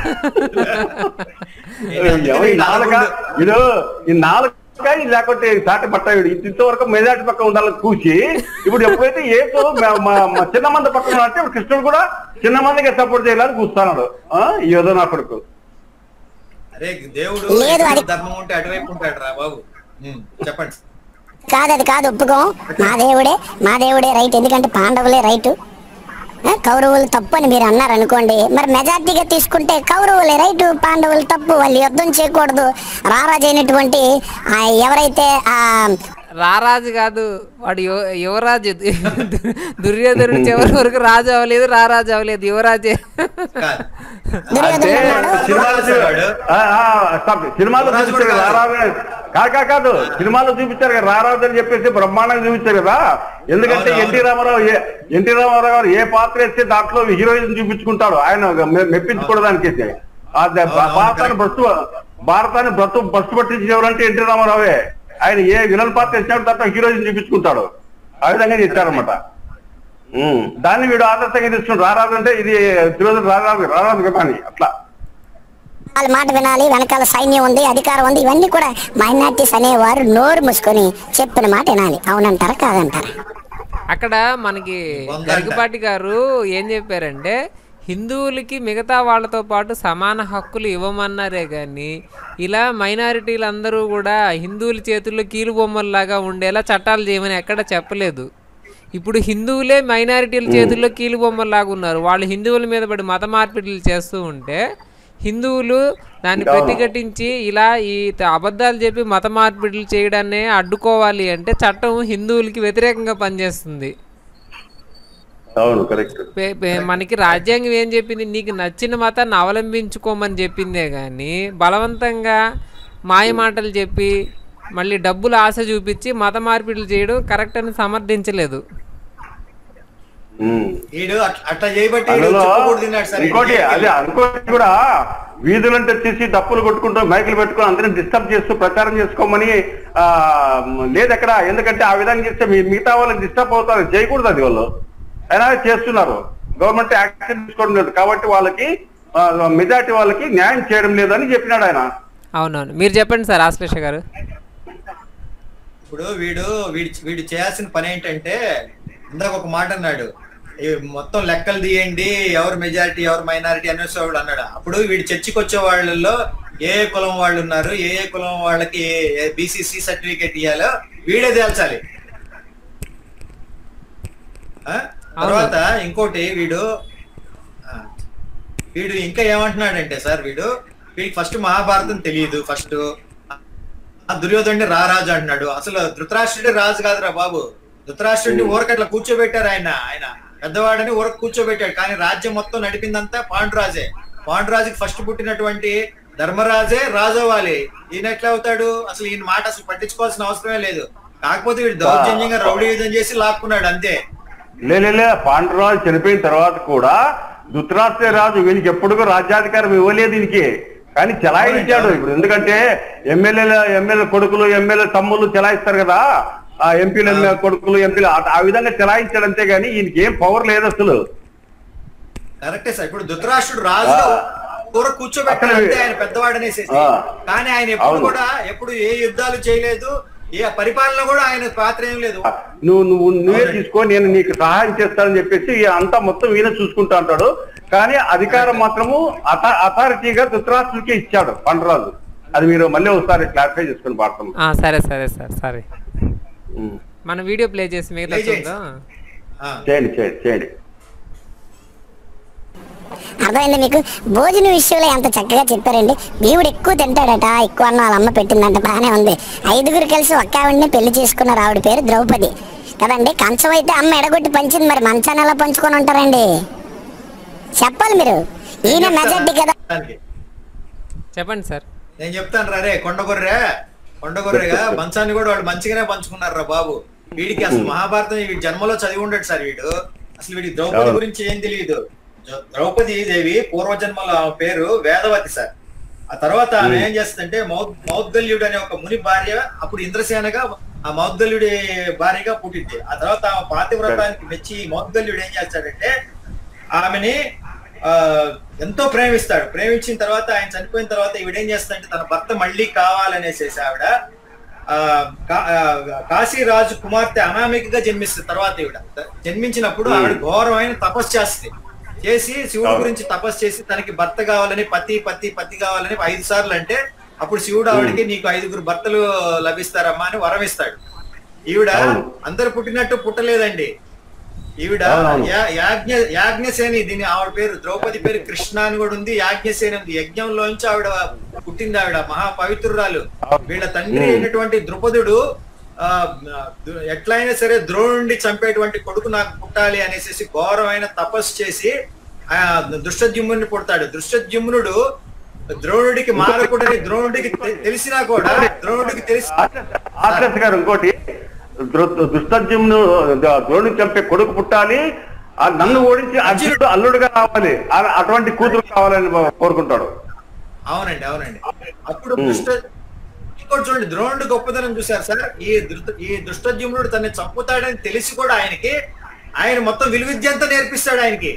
ఎవరు ఈ నాలుక ఇది ఈ నాలుక ఇది లేకపోతే సాటి పట్ట వీడు ఇంతవరకు మెజార్టీ పక్కన ఉండాలని కూర్చి ఇప్పుడు ఎప్పుడైతే ఏసు మ- మ- మ- చిన్న మంది పక్కన ఉన్నాడంటే ఇప్పుడు కృష్ణుడు కూడా చిన్న మందికి సపోర్ట్ చేయాలని కూర్చున్నాడు ఆ, ఈ ఏదో నా కొడుకు అరే దేవుడు లేదు, అది- ఎక్కడ ధర్మం ఉంటే అటువైపు ఉంటాడు రా బాబు ఉమ్, చెప్పండి కాదు అది కాదు ఒప్పుకోం మా దేవుడే మా దేవుడే రైట్ ఎందుకంటే పాండవులే రైట్ ఆ, కౌరవులు తప్పు అని మీరు అన్నారు అనుకోండి మరి మెజార్టీగా తీసుకుంటే కౌరవులే రైట్ పాండవులు తప్పు వాళ్ళు యుద్ధం చేయకూడదు రారాజు అయినటువంటి ఆ ఎవరైతే ఆ రారాజు కాదు వాడు యువ- యువరాజు దు- దుర్యోధనుడు చివరి వరకు రాజు అవ్వలేదు రారాజు అవ్వలేదు యువరాజే కాదు అంటే దుర్యోధనుడు ఉన్నాడు. సినిమాలో చూ- ఆ, ఆ, stop. సినిమాలో రాజు చూపించారు కూడా కదా కాదు. రారాజు కాదు కాదు కాదు సినిమాలో చూపించారు కదా రారాజు అని చెప్పేసి బ్రహ్మాండంగా చూపించారు కదా ఎందుకంటే అవును, ఎన్టీ అవును. రామారావు ఏ ఎన్టీ రామారావు గారు ఏ పాత్ర వేస్తే దాంట్లో హీరోయిన్ చూపించుకుంటాడు ఆయన మె- మెప్పించుకోవడానికి ఆ ద- అవును, అవును, భారతాన్ని correct. భ్రష్టు భారతాన్ని భ్రష్టు భ్రష్టు పట్టించిన ఎవరంటే ఎన్టీ రామారావే ఆయన ఏ విలన్ పాత్ర వేసినప్పుడు దాంట్లో హీరోయిన్ చూపించుకుంటాడు ఆ విధంగా చేశారనమాట ఉమ్. దాన్ని వీడు ఆదర్శంగా తీసుకున్నాడు రారాజు అంటే ఇది తిరుపతి రారాజు రారాజు కదా అని అట్లా వాళ్ళ మాట వినాలి వెనకాల సైన్యం ఉంది అధికారం ఉంది ఇవన్నీ కూడా మైనార్టీస్ అనేవారు నోరు మూసుకొని చెప్పిన మాట వినాలి అవునంటారా కాదంటారా అక్కడ మనకి వందంట. గరికపాటి గారు ఏం చెప్పారంటే హిందువులకి మిగతా వాళ్ళతో పాటు సమాన హక్కులు ఇవ్వమన్నారే కానీ ఇలా మైనారిటీలు అందరూ కూడా హిందువుల చేతుల్లో కీలు బొమ్మల్లాగా ఉండేలా చట్టాలు చేయమని ఎక్కడ చెప్పలేదు ఇప్పుడు హిందువులే మైనారిటీల చేతుల్లో కీలు బొమ్మల్లాగా ఉన్నారు వాళ్ళు హిందువుల మీద పడి మత మార్పిడులు చేస్తూ ఉంటే హిందువులు దాన్ని ప్రతిఘటించి ఇలా ఈ త- అబద్ధాలు చెప్పి మత మార్పిడులు చేయడాన్ని అడ్డుకోవాలి అంటే చట్టం హిందువులకి వ్యతిరేకంగా పనిచేస్తుంది అవును కరెక్ట్ పే- పే- మనకి రాజ్యాంగం ఏం చెప్పింది నీకు నచ్చిన మతాన్ని అవలంబించుకోమని చెప్పిందే కానీ బలవంతంగా మాయ మాటలు చెప్పి మళ్ళీ డబ్బులు ఆశ చూపించి మత మార్పిడులు చేయడం కరెక్ట్ అని సమర్థించలేదు ఉమ్. వీడు అట్- అట్లా చేయబట్టి వీడు అందులో చెప్పకూడదు తిన్నాడు సార్ ఇంకోటి అదే ఇంకోటి కూడా వీధులంటే తీసి డప్పులు కొట్టుకుంటూ మైకులు పెట్టుకుని అందరిని డిస్టర్బ్ చేస్తూ ప్రచారం చేసుకోమని ఆ లేదు అక్కడ ఎందుకంటే ఆ విధంగా చేస్తే మీ మిగతా వాళ్ళకి డిస్టర్బ్ అవుతారు చేయకూడదు అది వాళ్ళు అయినా చేస్తున్నారు గవర్నమెంట్ యాక్షన్ తీసుకోవడం లేదు కాబట్టి వాళ్ళకి మెజార్టీ వాళ్ళకి న్యాయం చేయడం లేదని చెప్పినాడు ఆయన అవునవును మీరు చెప్పండి సార్ ఆశ్లేష గారు ఇప్పుడు వీడు వీడి వీడు చేయాల్సిన పని ఏంటంటే ఇందాక ఒక మాట అన్నాడు ఈ మొత్తం లెక్కలు తీయండి ఎవరు మెజారిటీ ఎవరు మైనారిటీ అనేసేవాడు అన్నాడు అప్పుడు వీడు చర్చికి వచ్చే వాళ్ళల్లో ఏ ఏ కులం వాళ్ళు ఉన్నారు ఏ ఏ కులం వాళ్ళకి బీసీసీ సర్టిఫికేట్ ఇవ్వాలో వీడే తేల్చాలి ఆ? తర్వాత ఇంకోటి వీడు ఆ, వీడు ఇంకా ఏమంటున్నాడంటే సార్ వీడు వీడికి ఫస్ట్ మహాభారతం తెలియదు ఫస్ట్ ఆ దుర్యోధనుడి రారాజు అంటున్నాడు అసలు ధృతరాష్ట్రుడి రాజు కాదురా బాబు ధృతరాష్ట్రుడిని ఊరకట్లా కూర్చోబెట్టారు ఆయన ఆయన పెద్దవాడని ఊరకు కూర్చోబెట్టాడు కానీ రాజ్యం మొత్తం నడిపిందంతా పాండురాజే పాండురాజుకి ఫస్ట్ పుట్టినటువంటి ధర్మరాజే రాజు అవ్వాలి ఈయన ఎట్లా అవుతాడు అసలు ఈయన మాట అసలు పట్టించుకోవాల్సిన అవసరమే లేదు కాకపోతే వీడు దౌర్జన్యంగా రౌడీ యుద్ధం చేసి లాక్కున్నాడు అంతే లే లే, లే పాండురాజు చనిపోయిన తర్వాత కూడా ధృతరాష్ట్ర రాజు వీనికి ఎప్పుడు రాజ్యాధికారం ఇవ్వలేదు దీనికి కానీ చెలాయించాడు ఇప్పుడు ఎందుకంటే ఎమ్మెల్యేల ఎమ్మెల్యే కొడుకులు ఎమ్మెల్యే తమ్ముళ్ళు చెలాయిస్తారు కదా ఆ ఎంపీలు ఎమ్మెల్యే కొడుకులు ఎంపీలు ఆ- ఆ విధంగా చెలాయించాడు అంతే గానీ ఈయనకి ఏం పవర్ లేదు అసలు కరెక్టే సార్ ఇప్పుడు ధృతరాష్ట్రుడు రాజుగా కూర కూర్చోబెట్టాడు అసలు- అంతే ఆయన పెద్దవాడు అనేసేసి ఆ. కానీ ఆయన ఎప్పుడు అవును. కూడా ఎప్పుడు ఏ యుద్ధాలు చేయలేదు ఏ పరిపాలన కూడా ఆయన పాత్ర ఏం లేదు నువ్వు నువ్వు నువ్వే అవునండి. తీసుకో నేను నీకు సహాయం చేస్తానని చెప్పేసి ఈ అంతా మొత్తం ఈయన చూసుకుంటా అంటాడు కానీ అధికారం మాత్రము అథా- అథారిటీగా ధృతరాష్ట్రుడికి ఇచ్చాడు పండరాజు అది మీరు మళ్ళీ ఒకసారి క్లారిఫై చేసుకుని పాడతాం ఆ, సరే సరే సార్ సరే ఉమ్. మన వీడియో ప్లే చేసి మిగతా Play చేయండి. చూద్దాం ఆ. చేయండి చేయండి చేయండి అర్థమైంది మీకు భోజనం విషయంలో ఎంత చక్కగా చెప్పారండి భీముడు ఎక్కువ తింటాడట ఎక్కువ అన్న వాళ్ళ అమ్మ పెట్టిందంట బాగానే ఉంది ఐదుగురు కలిసి ఒక్క ఆవిడని పెళ్లి చేసుకున్నారు ఆవిడ పేరు ద్రౌపది కదండి కంచం అయితే అమ్మ ఎడగొట్టి పంచింది మరి మంచాన్ని ఎలా పంచుకొని ఉంటారండి చెప్పాలి మీరు ఈయన మెజార్టీ కదా దానికి. చెప్పండి సార్ నేను చెప్తాను రా రే కొండగొర్రె కొండగొర్రెగా మంచాన్ని కూడా వాడు మంచిగానే పంచుకున్నారు రా బాబు వీడికి అసలు మహాభారతం వీడి జన్మలో చదివి ఉండడు సార్ వీడు అసలు వీడి ద్రౌపది అవును. గురించి ఏం తెలియదు జ- ద్రౌపది దేవి పూర్వజన్మల ఆమె పేరు వేదవతి సార్ ఆ తర్వాత ఆమె ఏం చేస్తుందంటే మౌద్ మౌద్గల్యుడు అనే ఒక ముని భార్య అప్పుడు ఇంద్రసేనగా ఆ మౌద్గల్యుడి భార్యగా పుట్టింది ఆ తర్వాత ఆమె పాతివ్రతానికి మెచ్చి మౌద్గల్యుడు ఏం చేస్తాడంటే ఆమెని ఆ ఎంతో ప్రేమిస్తాడు ప్రేమించిన తర్వాత ఆయన చనిపోయిన తర్వాత ఈవిడేం చేస్తాడంటే తన భర్త మళ్ళీ కావాలనేసేసి ఆవిడ ఆ కా- ఆ, కాశీరాజు కుమార్తె అనామికగా జన్మిస్తుంది తర్వాత ఈవిడ జన్మించినప్పుడు ఆవిడ ఘోరమైన తపస్సు చేస్తుంది చేసి శివుడి అవును. గురించి తపస్సు చేసి తనకి భర్త కావాలని పతి పతి పతి కావాలని ఐదు సార్లు అంటే అప్పుడు శివుడు ఆవిడకి నీకు ఐదుగురు భర్తలు లభిస్తారమ్మా అని వరం ఇస్తాడు ఈవిడ అవును. అందరు పుట్టినట్టు పుట్టలేదండి ఈవిడ అవునవును. యా- యాజ్ఞ యాజ్ఞసేని దీని ఆవిడ పేరు ద్రౌపది పేరు కృష్ణ అని కూడా ఉంది యాజ్ఞసేని ఉంది యజ్ఞంలోంచి ఆవిడ పుట్టింది ఆవిడ మహా పవిత్రురాలు వీళ్ళ తండ్రి ఉమ్. అయినటువంటి ద్రుపదుడు ఆ దు- ఎట్లయినా సరే ద్రోణుడిని చంపేటువంటి కొడుకు నాకు పుట్టాలి అనేసి ఘోరమైన తపస్సు చేసి ఆ దుష్టద్యుమ్నుడిని పుడతాడు దుష్టద్యుమ్నుడు ద్రోణుడికి మారకుడని ద్రోణుడికి తె- తెలిసినా కూడా ద్రోణుడికి తెలిసి ఆర్ఎస్ గారు ఇంకోటి దృ- దుష్టజ్యుమ్ను ద- ద్రోణుని చంపే కొడుకు పుట్టాలి ఆ నన్ను ఓడించి అర్జునుడు అల్లుడుగా రావాలి ఆ- అటువంటి కూతురు కావాలని కోరుకుంటాడు అవునండి అవునండి అప్పుడు దుష్ట ఇంకోటి చూడండి ద్రోణుడు గొప్పతనం చూశారు సార్ ఈ దృత ఈ దుష్టజ్యుమ్నుడు తనని చంపుతాడని తెలిసి కూడా ఆయనకి ఆయన మొత్తం విలువిద్య అంతా నేర్పిస్తాడు ఆయనకి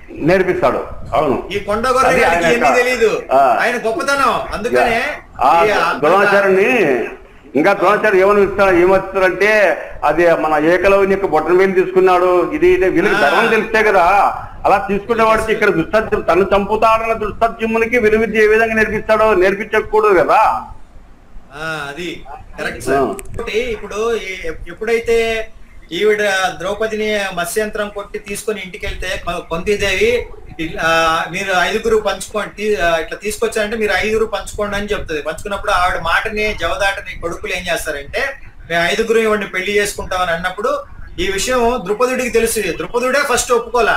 నేర్పిస్తాడు అవును ఈ కొండగొర్రె అది గారికి ఆయన ఎన్ని యొక్క- తెలీదు ఆ. ఆయన గొప్పతనం అందుకనే ఆ ఈ ఆ- ద్రోణాచార్యుని ఇంకా ద్రోణాచార్య ఏమని ఇస్తాడు ఏమొస్తారంటే అది మన ఏకలవ్యుని యొక్క బొట్టన వేలు తీసుకున్నాడు ఇది ఇది వీళ్ళకి ఆ. ధర్మం తెలిస్తే కదా అలా తీసుకునే వాడికి ఇక్కడ దుస్తత్యం తను చంపుతాడన్న దుస్తత్యమునికి విలువిద్య ఏ విధంగా నేర్పిస్తాడో నేర్పించకూడదు కదా ఆ, అది కరెక్ట్ సార్ ఆ. ఇంకోటి ఇప్పుడు ఈ- ఎప్పుడైతే ఈవిడ ద్రౌపదిని మత్స్యంత్రం కొట్టి తీసుకొని ఇంటికి వెళ్తే కొ- కుంతీదేవి ఇ- ఆ, మీరు ఐదుగురు పంచుకోండి తీ- ఆ, ఇట్లా తీసుకొచ్చారంటే మీరు ఐదుగురు పంచుకోండి అని చెప్తుంది పంచుకున్నప్పుడు ఆవిడ మాటని జవదాటని కొడుకులు ఏం చేస్తారంటే మేము ఐదుగురు ఇవ్వండి పెళ్లి చేసుకుంటామని అన్నప్పుడు ఈ విషయం ద్రుపదుడికి తెలుసు ద్రుపదుడే ఫస్ట్ ఒప్పుకోలా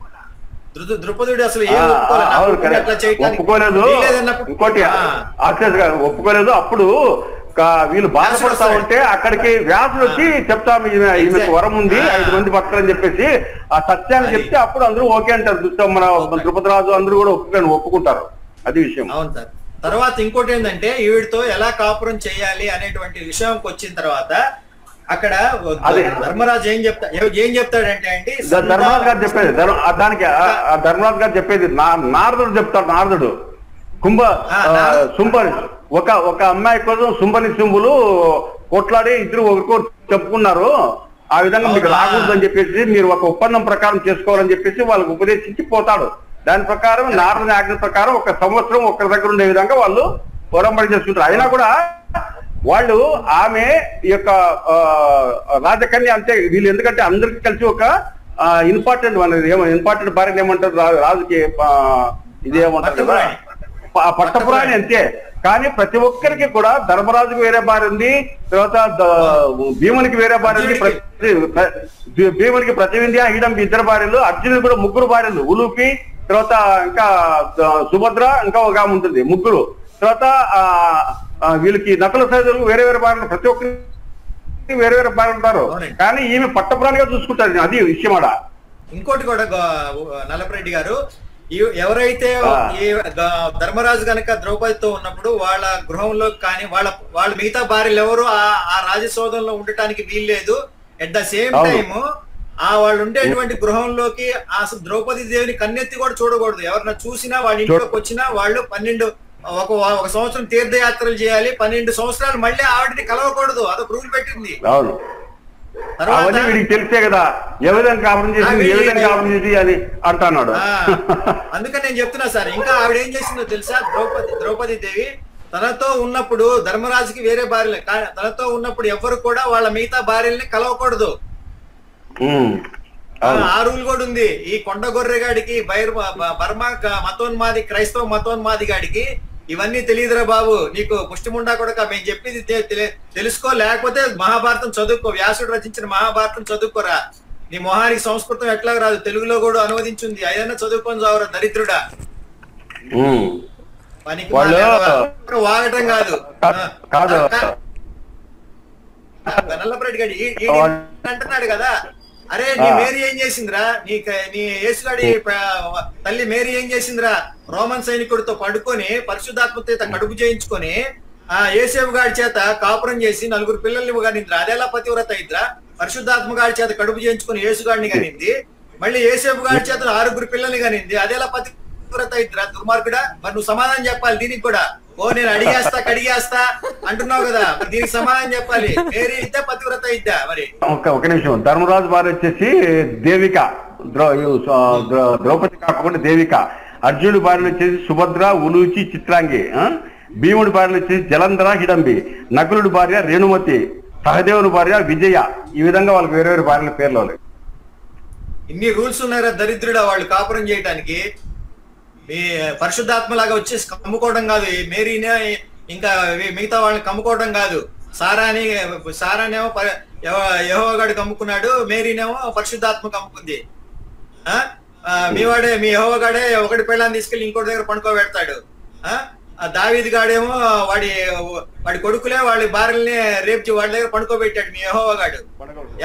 ద్రు- ద్రుపదుడు అసలు ఏం ఆ, ఒప్పుకోలే ఆ, నా అవును కొడుకుని అట్లా కరెక్ట్ చేయటానికి ఒప్పుకోలేదు వీల్లేదన్నప్పుడు- ఇంకోటి ఆ. ఆశ్చర్య గారు ఒప్పుకోలేదు అప్పుడు కా- వీళ్ళు బాధపడతా వస్తాడు. ఉంటే అక్కడికి వ్యాసులు వచ్చి చెప్తాం ఈమె ఈమెకు వరం ఉంది ఆ. ఐదు మంది భక్తులు అని చెప్పేసి ఆ సత్యాన్ని అది. చెప్తే అప్పుడు అందరూ ఓకే అంటారు చూస్తాం మన మన తిరుపతిరాజు అందరూ కూడా ఒప్పుకొని ఒప్పుకుంటారు అది విషయం అవును సార్ తర్వాత ఇంకోటి ఏంటంటే ఈవిడతో ఎలా కాపురం చేయాలి అనేటువంటి విషయంకి వచ్చిన తర్వాత అక్కడ అదే. ధర్మరాజు ఏం చెప్తా ఏం చెప్తాడంటే అండి ద- ధర్మరాజు గారు చెప్పేది ధర్మ- ఆ దానికి ఆ- ఆ ధర్మరాజు గారు చెప్పేది నా- నారదుడు చెప్తాడు నారదుడు కుంభ ఆ, ఆ, నారదుడు. శుంభ ఒక ఒక అమ్మాయి కోసం శుంభని శుంభులు కొట్లాడి ఇద్దరు ఒకరికొకరు చెప్పుకున్నారు ఆ విధంగా మీకు అవునా? రాకూడదు అని చెప్పేసి మీరు ఒక ఒప్పందం ప్రకారం చేసుకోవాలని చెప్పేసి వాళ్ళకి ఉపదేశించి పోతాడు దాని ప్రకారం నారదుని ఆజ్ఞ ప్రకారం ఒక సంవత్సరం ఒకరి దగ్గర ఉండే విధంగా వాళ్ళు పోరంబడి చేసుకుంటారు అయినా కూడా వాళ్ళు ఆమె ఈ యొక్క ఆ, రాజకన్య అంటే వీళ్ళు ఎందుకంటే అందరికి కలిసి ఒక ఇంపార్టెంట్ అనేది ఏమో ఇంపార్టెంట్ భార్య ఏమంటారు రా- రాజుకి ఆ, ఇది ఏమంటారు కదా పట్టపురాణి. ప- పట్టపురాణి అంతే కానీ ప్రతి ఒక్కరికి కూడా ధర్మరాజుకి వేరే భార్య ఉంది తర్వాత ద- భీమునికి వేరే భార్య ఉంది ప్రతి ప్ర- భీమునికి ప్రతివింధ్య హిడంబి ఇద్దరు భార్యలు అర్జునుడు కూడా ముగ్గురు భార్యలు ఉలుపి తర్వాత ఇంకా ద- సుభద్ర ఇంకా ఒక ఆమె ఉంటుంది ముగ్గురు తర్వాత ఆ ఆ, వీళ్ళకి నకుల సైదులు వేరే వేరే భార్యలు ప్రతి ఒక్కరికి వేరే వేరే భార్యలు ఉంటారు అవునండి. కానీ ఈమె పట్టపురాణిగా చూసుకుంటారు అది విషయం ఆడ ఇంకోటి కూడా గో- నల్లపరెడ్డి గారు ఈ- ఎవరైతే ఆ. ఈ గ- ధర్మరాజు గనక ద్రౌపదితో ఉన్నప్పుడు వాళ్ళ గృహంలో కానీ వాళ్ళ వాళ్ళ మిగతా భార్యలు ఎవరు ఆ ఆ రాజసోదంలో ఉండటానికి వీల్లేదు ఎట్ ద సేమ్ అవును. టైం ఆ వాళ్ళు ఉండేటువంటి గృహంలోకి ఆ అసలు ద్రౌపది దేవిని కన్నెత్తి కూడా చూడకూడదు ఎవరన్నా చూసినా వాళ్ళ ఇంట్లోకి వచ్చినా వాళ్ళు పన్నెండు ఒక ఒక సంవత్సరం తీర్థయాత్రలు చేయాలి పన్నెండు సంవత్సరాలు మళ్ళీ ఆవిడని కలవకూడదు అదొక రూల్ పెట్టింది అవును తర్వాత అవన్నీ వీడికి తెలిసే కదా ఏ విధంగా కాపురం చేసింది ఏ విధంగా కాపురం చేసి అని అంటున్నాడు ఆ, అందుకని నేను చెప్తున్నా సార్ ఇంకా ఆవిడ ఏం చేసిందో తెలుసా ద్రౌపది ద్రౌపది దేవి తనతో ఉన్నప్పుడు ధర్మరాజుకి వేరే భార్యలు కా- తనతో ఉన్నప్పుడు ఎవరు కూడా వాళ్ళ మిగతా భార్యల్ని కలవకూడదు ఉమ్, ఆ, అవును ఆ రూల్ కూడా ఉంది ఈ కొండ గొర్రెగాడికి బైర్ బ- బర్మా క- మతోన్మాది క్రైస్తవ మతోన్మాది గాడికి ఇవన్నీ తెలియదురా బాబు నీకు ముష్టిముండా కూడా మేము చెప్పింది తె- తె- తెలుసుకో లేకపోతే మహాభారతం చదువుకో వ్యాసుడు రచించిన మహాభారతం చదువుకోరా నీ మొహానికి సంస్కృతం ఎట్లా రాదు తెలుగులో కూడా అనువదించింది అయినా చదువుకొని చావరా దరిద్రుడా ఉమ్. పనికి వాళ్ళు- మాలిన వాగటం కాదు ఆ, కాదు. కా- నల్లపరెడ్డి గారి ఈ- ఈ అంటున్నాడు కదా అరే నీ ఆ. మేరీ ఏం చేసిందిరా నీ క- నీ యేసుగాడి ప- తల్లి మేరీ ఏం చేసిందిరా రోమన్ సైనికుడితో పడుకొని పరిశుద్ధాత్మ చేత కడుపు చేయించుకొని ఆ ఏసేపు గారి చేత కాపురం చేసి నలుగురు పిల్లల్ని కనిందిరా అదేలా పతివ్రత అయిద్రా పరిశుద్ధాత్మ గారి చేత కడుపు చేయించుకొని యేసుగాడిని కనింది మళ్ళీ ఏసేపు గారి చేత ఆరుగురు పిల్లల్ని కనింది అదేలా పతివ్రత అయిద్రా దుర్మార్గుడా మరి నువ్వు సమాధానం చెప్పాలి దీనికి కూడా ఓ నేను అడిగేస్తా కడిగేస్తా అంటున్నావు కదా మరి దీనికి సమాధానం చెప్పాలి మేరీ ఇద్దా పతివ్రత ఇద్దా మరి ఒక ఒక నిమిషం ధర్మరాజు భార్య వచ్చేసి దేవిక ద్రౌ ఆ, ద్రౌ- ద్రౌపది కాకుండా దేవిక అర్జునుడి భార్యలు వచ్చేసి సుభద్ర ఉలూచి చిత్రాంగి ఆ? భీముడి భార్యలు వచ్చేసి జలంధర హిడంబి నకులుడి భార్య రేణుమతి సహదేవుని భార్య విజయ ఈ విధంగా వాళ్ళకి వేరే వేరే భార్యల పేర్లు వాళ్ళకి. ఇన్ని రూల్స్ ఉన్నారా దరిద్రుడా వాళ్ళు కాపురం చేయడానికి మీ పరిశుద్ధాత్మలాగా వచ్చేసి కమ్ముకోవడం కాదు ఈ మేరీనే ఇంకా ఈ మిగతా వాళ్ళని కమ్ముకోవడం కాదు సారాని సారానేమో యహోగాడు కమ్ముకున్నాడు మేరీనేమో పరిశుద్ధాత్మ కమ్ముకుంది ఆ? ఆ, మీ వాడే మీ యహోగాడే ఒకటి పెళ్ళాన్ని తీసుకెళ్లి ఇంకోటి దగ్గర పండుకోబెడతాడు ఆ? ఆ దావీది గాడేమో వాడి వాడి కొడుకులే వాళ్ళ భార్యల్ని రేపు వాళ్ళ దగ్గర పండుకోబెట్టాడు మీ యహోగాడు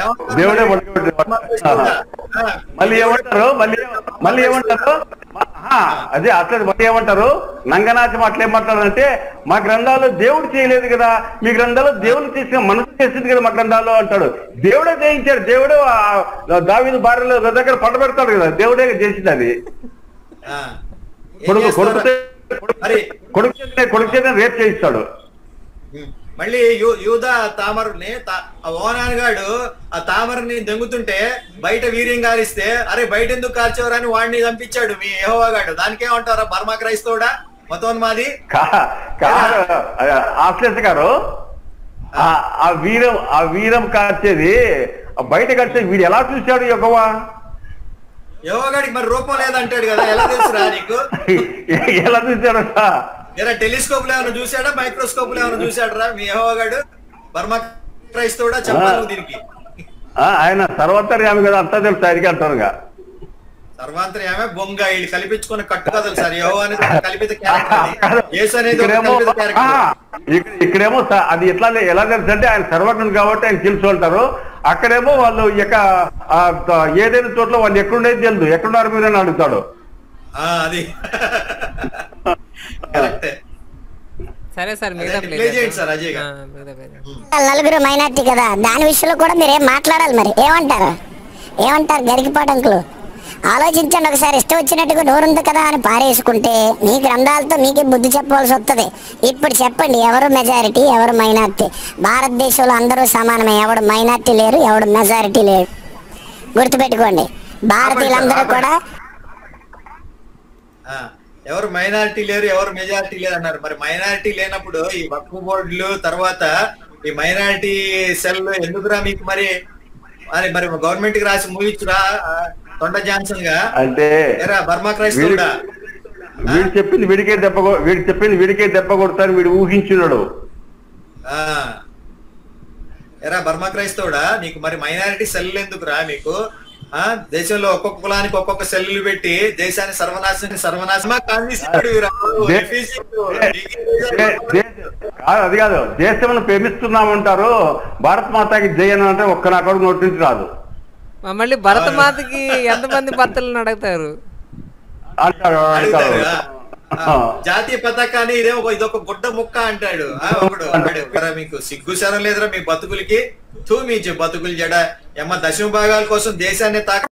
దేవుడే పడుకోబెట్టాడు. ఆ. మళ్ళీ ఏమంటారు మళ్ళీ మళ్ళీ ఏమంటారు మ- ఆహా, అదే అట్లా మరి ఏమంటారు నంగనాచం అట్లా ఏమంటారంటే మా గ్రంథాల్లో దేవుడు చేయలేదు కదా మీ గ్రంథాల్లో దేవుడు చేసిన మనసు చేసింది కదా మా గ్రంథాల్లో అంటాడు దేవుడే చేయించాడు దేవుడు ఆ దావీదు భార్యలో దగ్గర పంట పెడతాడు కదా దేవుడే చేసింది అది ఆ. ఏం కొడుకు చేస్తారు? కొడుకు మరి కొడుకు చేత- కొడుకు చేత రేప్ చేయిస్తాడు ఉమ్, మళ్ళీ యూ- యూదా తామరని తా- ఆ ఓనాన్ గాడు ఆ తామరని దెంగుతుంటే బయట వీర్యం గాలిస్తే అరే బయట ఎందుకు కాల్చేవారని వాడిని చంపించాడు మీ యెహోవా గాడు దానికేమంటారా బర్మా క్రైస్తవుడా మతోన్మాది కా- కాదు ఆశ్లేష గారు ఆ- ఆ వీరం ఆ వీరం కార్చేది ఆ బయట కడితే వీడు ఎలా చూశాడు యెహోవా యెహోవా గాడికి మరి రూపం లేదంటాడు కదా ఎలా తెలుసురా నీకు ఎలా చూశాడట ఏరా టెలిస్కోప్ లో ఏమైనా చూసాడా మైక్రోస్కోప్ లో ఏమైనా చూసాడరా మీ యెహోవా గాడు బర్మా క్రైస్తవుడా చెప్పాలి నువ్వు దీనికి ఆ, ఆయన సర్వోత్తర్యామి కదా అంతా తెలుసు ఆయనకి అంటారుగా సర్వాంతర్యామే బొంగ వీళ్ళు కల్పించుకున్న కట్టు కథలు సార్ యెహోవా అనేది ఒక కల్పిత క్యారెక్టర్ అది. యేసు అనేది ఒక ఇక్కడేమో కల్పిత ఆ, క్యారెక్టర్ ఇక్కడ- ఇక్కడేమో స- అది ఎట్లా లే- ఎలా తెలుసు అంటే ఆయన సర్వజ్ఞుడు కాబట్టి ఆయన తెలుసు అంటారు అక్కడేమో వాళ్ళు ఇక ఆ, త- ఏదైనా చోట్ల వాళ్ళు ఎక్కడుండేది తెలియదు ఎక్కడున్నారు మీరు అని అడుగుతాడు ఆ, అది కరెక్టే సరే సార్ మిగతా అదే, play play చేయండి చేద్దాం. సార్, అజయ్ గారు. ఆ, మిగతా play చేద్దాం. వాళ్ళు నలుగురు మైనార్టీ కదా దాని విషయంలో కూడా మీరు ఏం మాట్లాడాలి మరి ఏమంటారు ఏమంటారు గరికిపాటంకులు ఆలోచించండి ఒకసారి ఇష్టం వచ్చినట్టుగా నోరుంది కదా అని పారేసుకుంటే మీ గ్రంథాలతో మీకే బుద్ధి చెప్పవలసి వస్తుంది ఇప్పుడు చెప్పండి ఎవరు మెజారిటీ ఎవరు మైనార్టీ భారతదేశంలో అందరూ సమానమే ఎవడు మైనార్టీ లేరు ఎవడు మెజారిటీ లేరు గుర్తుపెట్టుకోండి భారతీయులందరూ కూడా ఆ, ఎవరు మైనారిటీ లేరు ఎవరు మెజారిటీ లేరు అన్నారు మరి మైనారిటీ లేనప్పుడు ఈ వక్ఫ్ బోర్డులు తర్వాత ఈ మైనారిటీ సెల్ ఎందుకురా మీకు మరి మరి మరి గవర్నమెంట్ కి రాసి ముగించురా ఆ, తొండ జాన్సన్ గా అంటే ఏరా బర్మా వీడి క్రైస్తవుడా వీడు చెప్పింది వీడికే దెబ్బ కొ- వీడు చెప్పింది వీడికే దెబ్బ కొడతారు వీడు ఊహించున్నాడు ఆ. ఎరా బర్మా క్రైస్తవుడా నీకు మరి మైనారిటీ సెల్ ఎందుకురా మీకు ఆ దేశంలో ఒక్కొక్క కులానికి ఒక్కొక్క సెల్లులు పెట్టి దేశాన్ని సర్వనాశనం సర్వనాశనమా కాంగ్రెస్ దే- దే- దే- కాదు అది కాదు దేశంలో ప్రేమిస్తున్నామంటారు భారత్ మాతాకి జై అని అంటే ఒక్క నా కొడుకు నోటి నుంచి రాదు మళ్ళీ భరతమాతకి ఎంతమంది భర్తలను అడుగుతారు అంటాడు అంటాడు జాతీయ పతాకాన్ని ఇదేమో ఇదొక గుడ్డ ముక్క అంటాడు ఆ, ఒకడు అంటాడు "ఎరా మీకు సిగ్గు శరం లేదురా మీ బతుకులకి తూ మీ జ- బతుకులు జడ ఎమ్మ దశమ భాగాల కోసం దేశాన్ని తాక